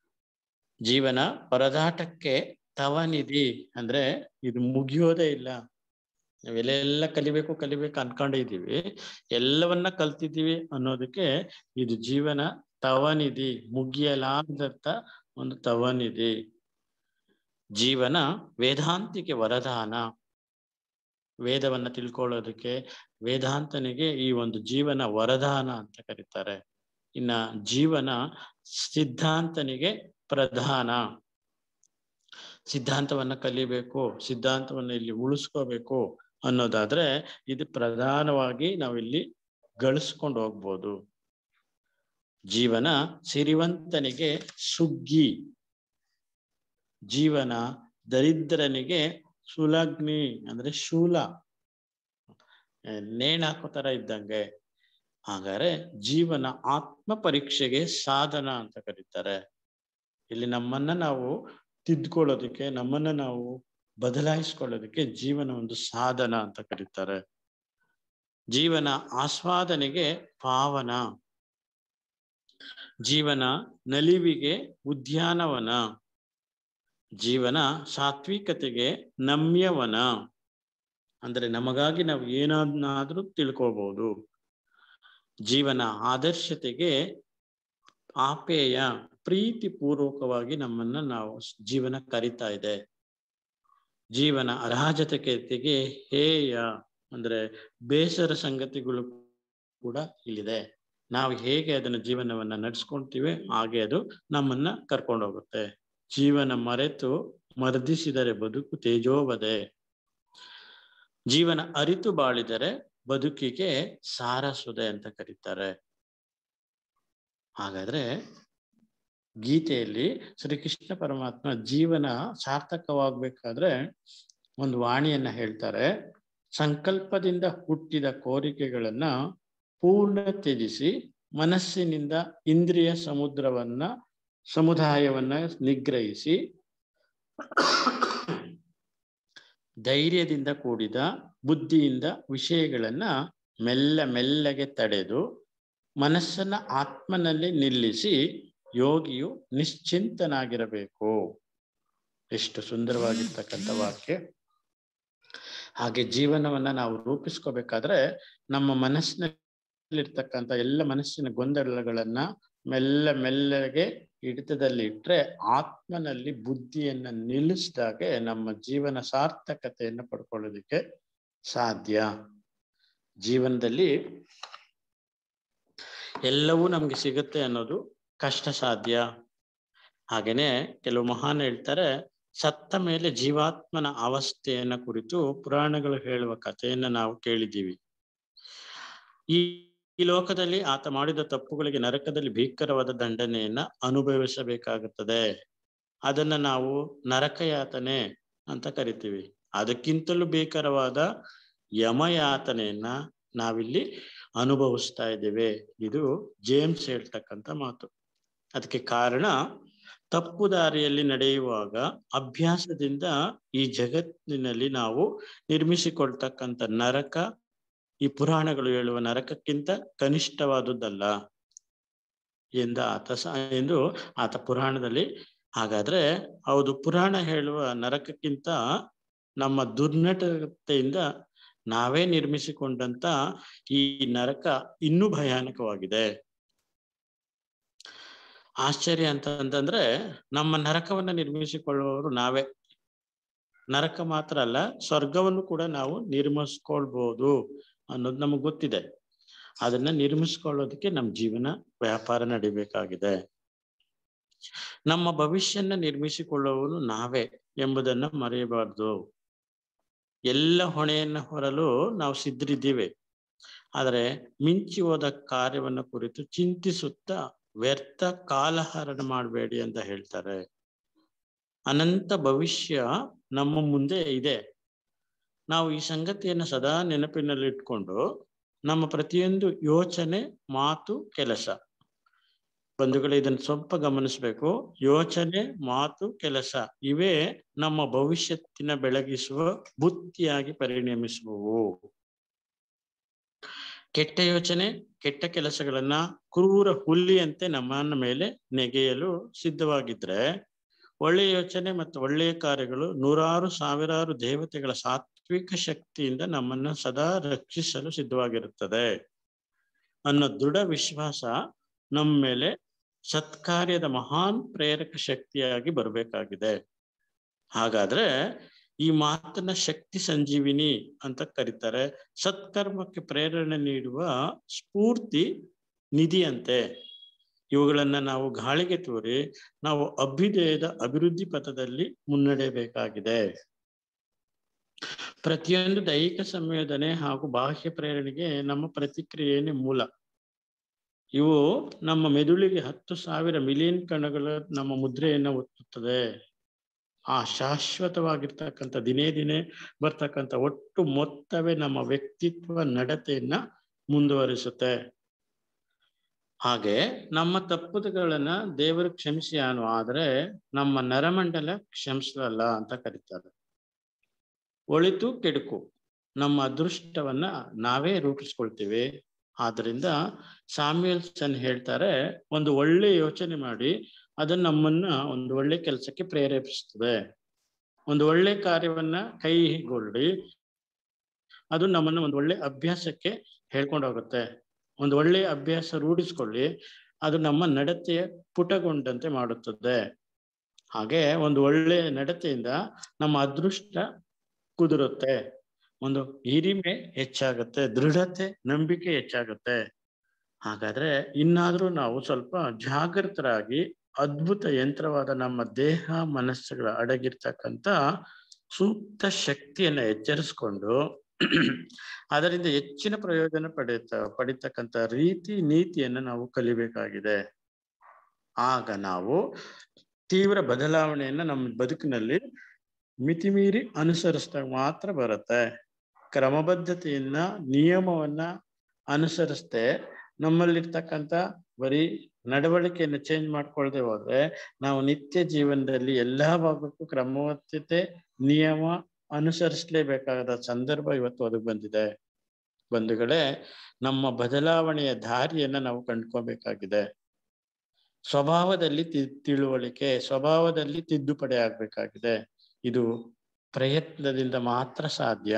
ಜೀವನ ಪರದಾಟಕ್ಕೆ ತವನಿಧಿ ಅಂದ್ರೆ ಇದು ಮುಗಿಯೋದೇ ಇಲ್ಲ ನಾವೆಲ್ಲ ಕಲಿಬೇಕು ಕಲಿಬೇಕು ಅನ್ಕೊಂಡಿದೀವಿ ಎಲ್ಲವನ್ನ ಕಲ್ತಿದ್ದೀವಿ ಅನ್ನೋದಕ್ಕೆ ಇದು ಜೀವನ ತವನಿಧಿ ಮುಗಿಯಲಾರ್ದಂತ ಒಂದು ತವನಿಧಿ ಜೀವನ ವೇದಾಂತಿಗೆ ವರದಾನ ವೇದವನ್ನ ತಿಳ್ಕೊಳ್ಳೋದಕ್ಕೆ ವೇದಾಂತನಿಗೆ ಈ ಒಂದು ಜೀವನ ವರದಾನ ಅಂತ ಕರೀತಾರೆ ಇನ್ನ ಜೀವನ ಸಿದ್ಧಾಂತನಿಗೆ ಪ್ರಧಾನ ಸಿದ್ಧಾಂತವನ್ನ ಕಲಿಬೇಕು ಸಿದ್ಧಾಂತವನ್ನ ಇಲ್ಲಿ ಉಳಿಸ್ಕೋಬೇಕು ಅನ್ನೋದಾದ್ರೆ ಇದು ಪ್ರಧಾನವಾಗಿ ನಾವಿಲ್ಲಿ ಗಳಿಸ್ಕೊಂಡು ಹೋಗ್ಬೋದು ಜೀವನ ಸಿರಿವಂತನಿಗೆ ಸುಗ್ಗಿ ಜೀವನ ದರಿದ್ರನಿಗೆ ಸುಲಗ್ನಿ ಅಂದ್ರೆ ಶೂಲ ನೇಣ್ ಹಾಕೋ ತರ ಇದ್ದಂಗೆ ಹಾಗಾದ್ರೆ ಜೀವನ ಆತ್ಮ ಪರೀಕ್ಷೆಗೆ ಸಾಧನ ಅಂತ ಕರೀತಾರೆ ಇಲ್ಲಿ ನಮ್ಮನ್ನ ನಾವು ತಿದ್ಕೊಳ್ಳೋದಕ್ಕೆ ನಮ್ಮನ್ನ ನಾವು ಬದಲಾಯಿಸ್ಕೊಳ್ಳೋದಕ್ಕೆ ಜೀವನ ಒಂದು ಸಾಧನ ಅಂತ ಕರೀತಾರೆ ಜೀವನ ಆಸ್ವಾದನೆಗೆ ಪಾವನ ಜೀವನ ನಲಿವಿಗೆ ಉದ್ಯಾನವನ ಜೀವನ ಸಾತ್ವಿಕತೆಗೆ ನಮ್ಯವನ ಅಂದ್ರೆ ನಮಗಾಗಿ ನಾವು ಏನಾದ್ರೂ ತಿಳ್ಕೋಬಹುದು ಜೀವನ ಆದರ್ಶತೆಗೆ ಆಪೇಯ ಪ್ರೀತಿ ಪೂರ್ವಕವಾಗಿ ನಮ್ಮನ್ನ ನಾವು ಜೀವನ ಕರಿತಾ ಇದೆ ಜೀವನ ಅರಾಜಕತೆಗೆ ಹೇಯ ಅಂದ್ರೆ ಬೇಸರ ಸಂಗತಿಗಳು ಕೂಡ ಇಲ್ಲಿದೆ ನಾವು ಹೇಗೆ ಅದನ್ನ ಜೀವನವನ್ನ ನಡ್ಸ್ಕೊಂತೀವಿ ಹಾಗೆ ಅದು ನಮ್ಮನ್ನ ಕರ್ಕೊಂಡು ಹೋಗುತ್ತೆ ಜೀವನ ಮರೆತು ಮರ್ದಿಸಿದರೆ ಬದುಕು ತೇಜೋವದೆ ಜೀವನ ಅರಿತು ಬಾಳಿದರೆ ಬದುಕಿಗೆ ಸಾರಸುದೆ ಅಂತ ಕರೀತಾರೆ ಹಾಗಾದ್ರೆ ಗೀತೆಯಲ್ಲಿ ಶ್ರೀಕೃಷ್ಣ ಪರಮಾತ್ಮ ಜೀವನ ಸಾರ್ಥಕವಾಗಬೇಕಾದ್ರೆ ಒಂದು ವಾಣಿಯನ್ನ ಹೇಳ್ತಾರೆ ಸಂಕಲ್ಪದಿಂದ ಹುಟ್ಟಿದ ಕೋರಿಕೆಗಳನ್ನ ಪೂರ್ಣ ತ್ಯಜಿಸಿ ಮನಸ್ಸಿನಿಂದ ಇಂದ್ರಿಯ ಸಮುದ್ರವನ್ನ ಸಮುದಾಯವನ್ನ ನಿಗ್ರಹಿಸಿ ಧೈರ್ಯದಿಂದ ಕೂಡಿದ ಬುದ್ಧಿಯಿಂದ ವಿಷಯಗಳನ್ನ ಮೆಲ್ಲ ಮೆಲ್ಲಗೆ ತಡೆದು ಮನಸ್ಸನ್ನ ಆತ್ಮನಲ್ಲಿ ನಿಲ್ಲಿಸಿ ಯೋಗಿಯು ನಿಶ್ಚಿಂತನಾಗಿರಬೇಕು ಎಷ್ಟು ಸುಂದರವಾಗಿರ್ತಕ್ಕಂಥ ವಾಕ್ಯ ಹಾಗೆ ಜೀವನವನ್ನ ನಾವು ರೂಪಿಸ್ಕೋಬೇಕಾದ್ರೆ ನಮ್ಮ ಮನಸ್ಸಿನಲ್ಲಿರ್ತಕ್ಕಂಥ ಎಲ್ಲ ಮನಸ್ಸಿನ ಗೊಂದಲಗಳನ್ನ ಮೆಲ್ಲ ಮೆಲ್ಲಗೆ ಹಿಡಿತದಲ್ಲಿ ಇಟ್ರೆ ಆತ್ಮನಲ್ಲಿ ಬುದ್ಧಿಯನ್ನ ನಿಲ್ಲಿಸಿದಾಗೆ ನಮ್ಮ ಜೀವನ ಸಾರ್ಥಕತೆಯನ್ನು ಪಡ್ಕೊಳ್ಳೋದಿಕ್ಕೆ ಸಾಧ್ಯ ಜೀವನದಲ್ಲಿ ಎಲ್ಲವೂ ನಮ್ಗೆ ಸಿಗುತ್ತೆ ಅನ್ನೋದು ಕಷ್ಟ ಸಾಧ್ಯ ಹಾಗೇನೆ ಕೆಲವು ಮಹಾನ್ ಹೇಳ್ತಾರೆ ಸತ್ತ ಮೇಲೆ ಜೀವಾತ್ಮನ ಅವಸ್ಥೆಯನ್ನ ಕುರಿತು ಪುರಾಣಗಳು ಹೇಳುವ ಕಥೆಯನ್ನ ನಾವು ಕೇಳಿದ್ದೀವಿ ಈ ಈ ಲೋಕದಲ್ಲಿ ಆತ ಮಾಡಿದ ತಪ್ಪುಗಳಿಗೆ ನರಕದಲ್ಲಿ ಭೀಕರವಾದ ದಂಡನೆಯನ್ನ ಅನುಭವಿಸಬೇಕಾಗುತ್ತದೆ ಅದನ್ನ ನಾವು ನರಕಯಾತನೆ ಅಂತ ಕರಿತೀವಿ ಅದಕ್ಕಿಂತಲೂ ಭೀಕರವಾದ ಯಮಯಾತನೆಯನ್ನ ನಾವಿಲ್ಲಿ ಅನುಭವಿಸ್ತಾ ಇದ್ದೇವೆ ಇದು ಜೇಮ್ಸ್ ಹೇಳ್ತಕ್ಕಂಥ ಮಾತು ಅದಕ್ಕೆ ಕಾರಣ ತಪ್ಪು ದಾರಿಯಲ್ಲಿ ನಡೆಯುವಾಗ ಅಭ್ಯಾಸದಿಂದ ಈ ಜಗತ್ತಿನಲ್ಲಿ ನಾವು ನಿರ್ಮಿಸಿಕೊಳ್ತಕ್ಕಂಥ ನರಕ ಈ ಪುರಾಣಗಳು ಹೇಳುವ ನರಕಕ್ಕಿಂತ ಕನಿಷ್ಠವಾದುದಲ್ಲ ಎಂದ ಆತ ಸ ಎಂದು ಆತ ಪುರಾಣದಲ್ಲಿ ಹಾಗಾದ್ರೆ ಹೌದು ಪುರಾಣ ಹೇಳುವ ನರಕಕ್ಕಿಂತ ನಮ್ಮ ದುರ್ನಟತೆಯಿಂದ ನಾವೇ ನಿರ್ಮಿಸಿಕೊಂಡಂತ ಈ ನರಕ ಇನ್ನೂ ಭಯಾನಕವಾಗಿದೆ ಆಶ್ಚರ್ಯ ಅಂತ ಅಂತಂದ್ರೆ ನಮ್ಮ ನರಕವನ್ನ ನಿರ್ಮಿಸಿಕೊಳ್ಳುವವರು ನಾವೇ ನರಕ ಮಾತ್ರ ಅಲ್ಲ ಸ್ವರ್ಗವನ್ನು ಕೂಡ ನಾವು ನಿರ್ಮಿಸ್ಕೊಳ್ಬಹುದು ಅನ್ನೋದು ನಮಗ್ ಗೊತ್ತಿದೆ ಅದನ್ನ ನಿರ್ಮಿಸ್ಕೊಳ್ಳೋದಕ್ಕೆ ನಮ್ಮ ಜೀವನ ವ್ಯಾಪಾರ ನಡಿಬೇಕಾಗಿದೆ ನಮ್ಮ ಭವಿಷ್ಯನ ನಿರ್ಮಿಸಿಕೊಳ್ಳುವವರು ನಾವೇ ಎಂಬುದನ್ನ ಮರೆಯಬಾರ್ದು ಎಲ್ಲ ಹೊಣೆಯನ್ನ ಹೊರಲು ನಾವು ಸಿದ್ಧರಿದ್ದೀವಿ ಆದರೆ ಮಿಂಚಿ ಹೋದ ಕಾರ್ಯವನ್ನ ಕುರಿತು ಚಿಂತಿಸುತ್ತಾ ವ್ಯರ್ಥ ಕಾಲಹರಣ ಮಾಡಬೇಡಿ ಅಂತ ಹೇಳ್ತಾರೆ ಅನಂತ ಭವಿಷ್ಯ ನಮ್ಮ ಮುಂದೆ ಇದೆ ನಾವು ಈ ಸಂಗತಿಯನ್ನು ಸದಾ ನೆನಪಿನಲ್ಲಿಟ್ಕೊಂಡು ನಮ್ಮ ಪ್ರತಿಯೊಂದು ಯೋಚನೆ ಮಾತು ಕೆಲಸ ಬಂಧುಗಳು ಇದನ್ನು ಸ್ವಲ್ಪ ಗಮನಿಸ್ಬೇಕು ಯೋಚನೆ ಮಾತು ಕೆಲಸ ಇವೇ ನಮ್ಮ ಭವಿಷ್ಯತ್ತಿನ ಬೆಳಗಿಸುವ ಬುತ್ತಿಯಾಗಿ ಪರಿಣಮಿಸುವವು ಕೆಟ್ಟ ಯೋಚನೆ ಕೆಟ್ಟ ಕೆಲಸಗಳನ್ನ ಕ್ರೂರ ಹುಲ್ಲಿಯಂತೆ ನಮ್ಮನ್ನ ಮೇಲೆ ನೆಗೆಯಲು ಸಿದ್ಧವಾಗಿದ್ರೆ ಒಳ್ಳೆಯ ಯೋಚನೆ ಮತ್ತು ಒಳ್ಳೆಯ ಕಾರ್ಯಗಳು ನೂರಾರು ಸಾವಿರಾರು ದೇವತೆಗಳ ಸಾತ್ವಿಕ ಶಕ್ತಿಯಿಂದ ನಮ್ಮನ್ನ ಸದಾ ರಕ್ಷಿಸಲು ಸಿದ್ಧವಾಗಿರುತ್ತದೆ ಅನ್ನೋ ದೃಢ ವಿಶ್ವಾಸ ನಮ್ಮ ಮೇಲೆ ಸತ್ಕಾರ್ಯದ ಮಹಾನ್ ಪ್ರೇರಕ ಶಕ್ತಿಯಾಗಿ ಬರಬೇಕಾಗಿದೆ ಹಾಗಾದ್ರೆ ಈ ಮಾತನ್ನ ಶಕ್ತಿ ಸಂಜೀವಿನಿ ಅಂತ ಕರೀತಾರೆ ಸತ್ಕರ್ಮಕ್ಕೆ ಪ್ರೇರಣೆ ನೀಡುವ ಸ್ಫೂರ್ತಿ ನಿಧಿಯಂತೆ ಇವುಗಳನ್ನ ನಾವು ಗಾಳಿಗೆ ತೋರಿ ನಾವು ಅಭ್ಯುದಯದ ಅಭಿವೃದ್ಧಿ ಪಥದಲ್ಲಿ ಮುನ್ನಡೆಯಬೇಕಾಗಿದೆ ಪ್ರತಿಯೊಂದು ದೈಹಿಕ ಸಂಯೋಜನೆ ಹಾಗೂ ಬಾಹ್ಯ ಪ್ರೇರಣೆಗೆ ನಮ್ಮ ಪ್ರತಿಕ್ರಿಯೆನೇ ಮೂಲ ಇವು ನಮ್ಮ ಮೆದುಳಿಗೆ ಹತ್ತು ಸಾವಿರ ಮಿಲಿಯನ್ ಕಣಗಳ ನಮ್ಮ ಮುದ್ರೆಯನ್ನ ಒತ್ತುತ್ತದೆ ಆ ಶಾಶ್ವತವಾಗಿರ್ತಕ್ಕಂಥ ದಿನೇ ದಿನೇ ಬರ್ತಕ್ಕಂಥ ಒಟ್ಟು ಮೊತ್ತವೇ ನಮ್ಮ ವ್ಯಕ್ತಿತ್ವ ನಡತೆಯನ್ನ ಮುಂದುವರಿಸುತ್ತೆ ಹಾಗೆ ನಮ್ಮ ತಪ್ಪುಗಳನ್ನ ದೇವರು ಕ್ಷಮಿಸಿ ಅನು ಆದ್ರೆ ನಮ್ಮ ನರಮಂಡಲ ಕ್ಷಮಿಸಲ್ಲ ಅಂತ ಕರೀತಾರೆ ಒಳಿತು ಕೆಡುಕು ನಮ್ಮ ಅದೃಷ್ಟವನ್ನ ನಾವೇ ರೂಪಿಸ್ಕೊಳ್ತೀವಿ ಆದ್ರಿಂದ ಸಾಮ್ಯಲ್ಸನ್ ಹೇಳ್ತಾರೆ ಒಂದು ಒಳ್ಳೆ ಯೋಚನೆ ಮಾಡಿ ಅದನ್ನ ನಮ್ಮನ್ನ ಒಂದು ಒಳ್ಳೆ ಕೆಲಸಕ್ಕೆ ಪ್ರೇರೇಪಿಸ್ತದೆ ಒಂದು ಒಳ್ಳೆ ಕಾರ್ಯವನ್ನ ಕೈಗೊಳ್ಳಿ ಅದು ನಮ್ಮನ್ನ ಒಂದು ಒಳ್ಳೆ ಅಭ್ಯಾಸಕ್ಕೆ ಹೇಳ್ಕೊಂಡು ಹೋಗುತ್ತೆ ಒಂದು ಒಳ್ಳೆ ಅಭ್ಯಾಸ ರೂಢಿಸ್ಕೊಳ್ಳಿ ಅದು ನಮ್ಮ ನಡತೆಯ ಪುಟಗೊಂಡಂತೆ ಮಾಡುತ್ತದೆ ಹಾಗೆ ಒಂದು ಒಳ್ಳೆ ನಡತೆಯಿಂದ ನಮ್ಮ ಅದೃಷ್ಟ ಕುದುರುತ್ತೆ ಒಂದು ಹಿರಿಮೆ ಹೆಚ್ಚಾಗುತ್ತೆ ದೃಢತೆ ನಂಬಿಕೆ ಹೆಚ್ಚಾಗುತ್ತೆ ಹಾಗಾದ್ರೆ ಇನ್ನಾದ್ರೂ ನಾವು ಸ್ವಲ್ಪ ಜಾಗೃತರಾಗಿ ಅದ್ಭುತ ಯಂತ್ರವಾದ ನಮ್ಮ ದೇಹ ಮನಸ್ಸುಗಳ ಅಡಗಿರ್ತಕ್ಕಂಥ ಸೂಕ್ತ ಶಕ್ತಿಯನ್ನ ಎಚ್ಚರಿಸ್ಕೊಂಡು ಅದರಿಂದ ಹೆಚ್ಚಿನ ಪ್ರಯೋಜನ ಪಡೆಯುತ್ತ ಪಡಿತಕ್ಕಂಥ ರೀತಿ ನೀತಿಯನ್ನ ನಾವು ಕಲಿಬೇಕಾಗಿದೆ ಆಗ ನಾವು ತೀವ್ರ ಬದಲಾವಣೆಯನ್ನ ನಮ್ಮ ಬದುಕಿನಲ್ಲಿ ಮಿತಿಮೀರಿ ಅನುಸರಿಸಿದಾಗ ಮಾತ್ರ ಬರುತ್ತೆ ಕ್ರಮಬದ್ಧತೆಯನ್ನ ನಿಯಮವನ್ನ ಅನುಸರಿಸದೆ ನಮ್ಮಲ್ಲಿರ್ತಕ್ಕಂಥ ಬರೀ ನಡವಳಿಕೆಯನ್ನು ಚೇಂಜ್ ಮಾಡ್ಕೊಳ್ದೆ ಹೋದ್ರೆ ನಾವು ನಿತ್ಯ ಜೀವನದಲ್ಲಿ ಎಲ್ಲಾ ಭಾಗಕ್ಕೂ ಕ್ರಮಬದ್ಧತೆ ನಿಯಮ ಅನುಸರಿಸಲೇಬೇಕಾದ ಸಂದರ್ಭ ಇವತ್ತು ಒದಗಿ ಬಂದಿದೆ ಬಂಧುಗಳೇ ನಮ್ಮ ಬದಲಾವಣೆಯ ದಾರಿಯನ್ನ ನಾವು ಕಂಡ್ಕೋಬೇಕಾಗಿದೆ ಸ್ವಭಾವದಲ್ಲಿ ತಿ ತಿಳುವಳಿಕೆ ಸ್ವಭಾವದಲ್ಲಿ ತಿದ್ದುಪಡಿ ಆಗ್ಬೇಕಾಗಿದೆ ಇದು ಪ್ರಯತ್ನದಿಂದ ಮಾತ್ರ ಸಾಧ್ಯ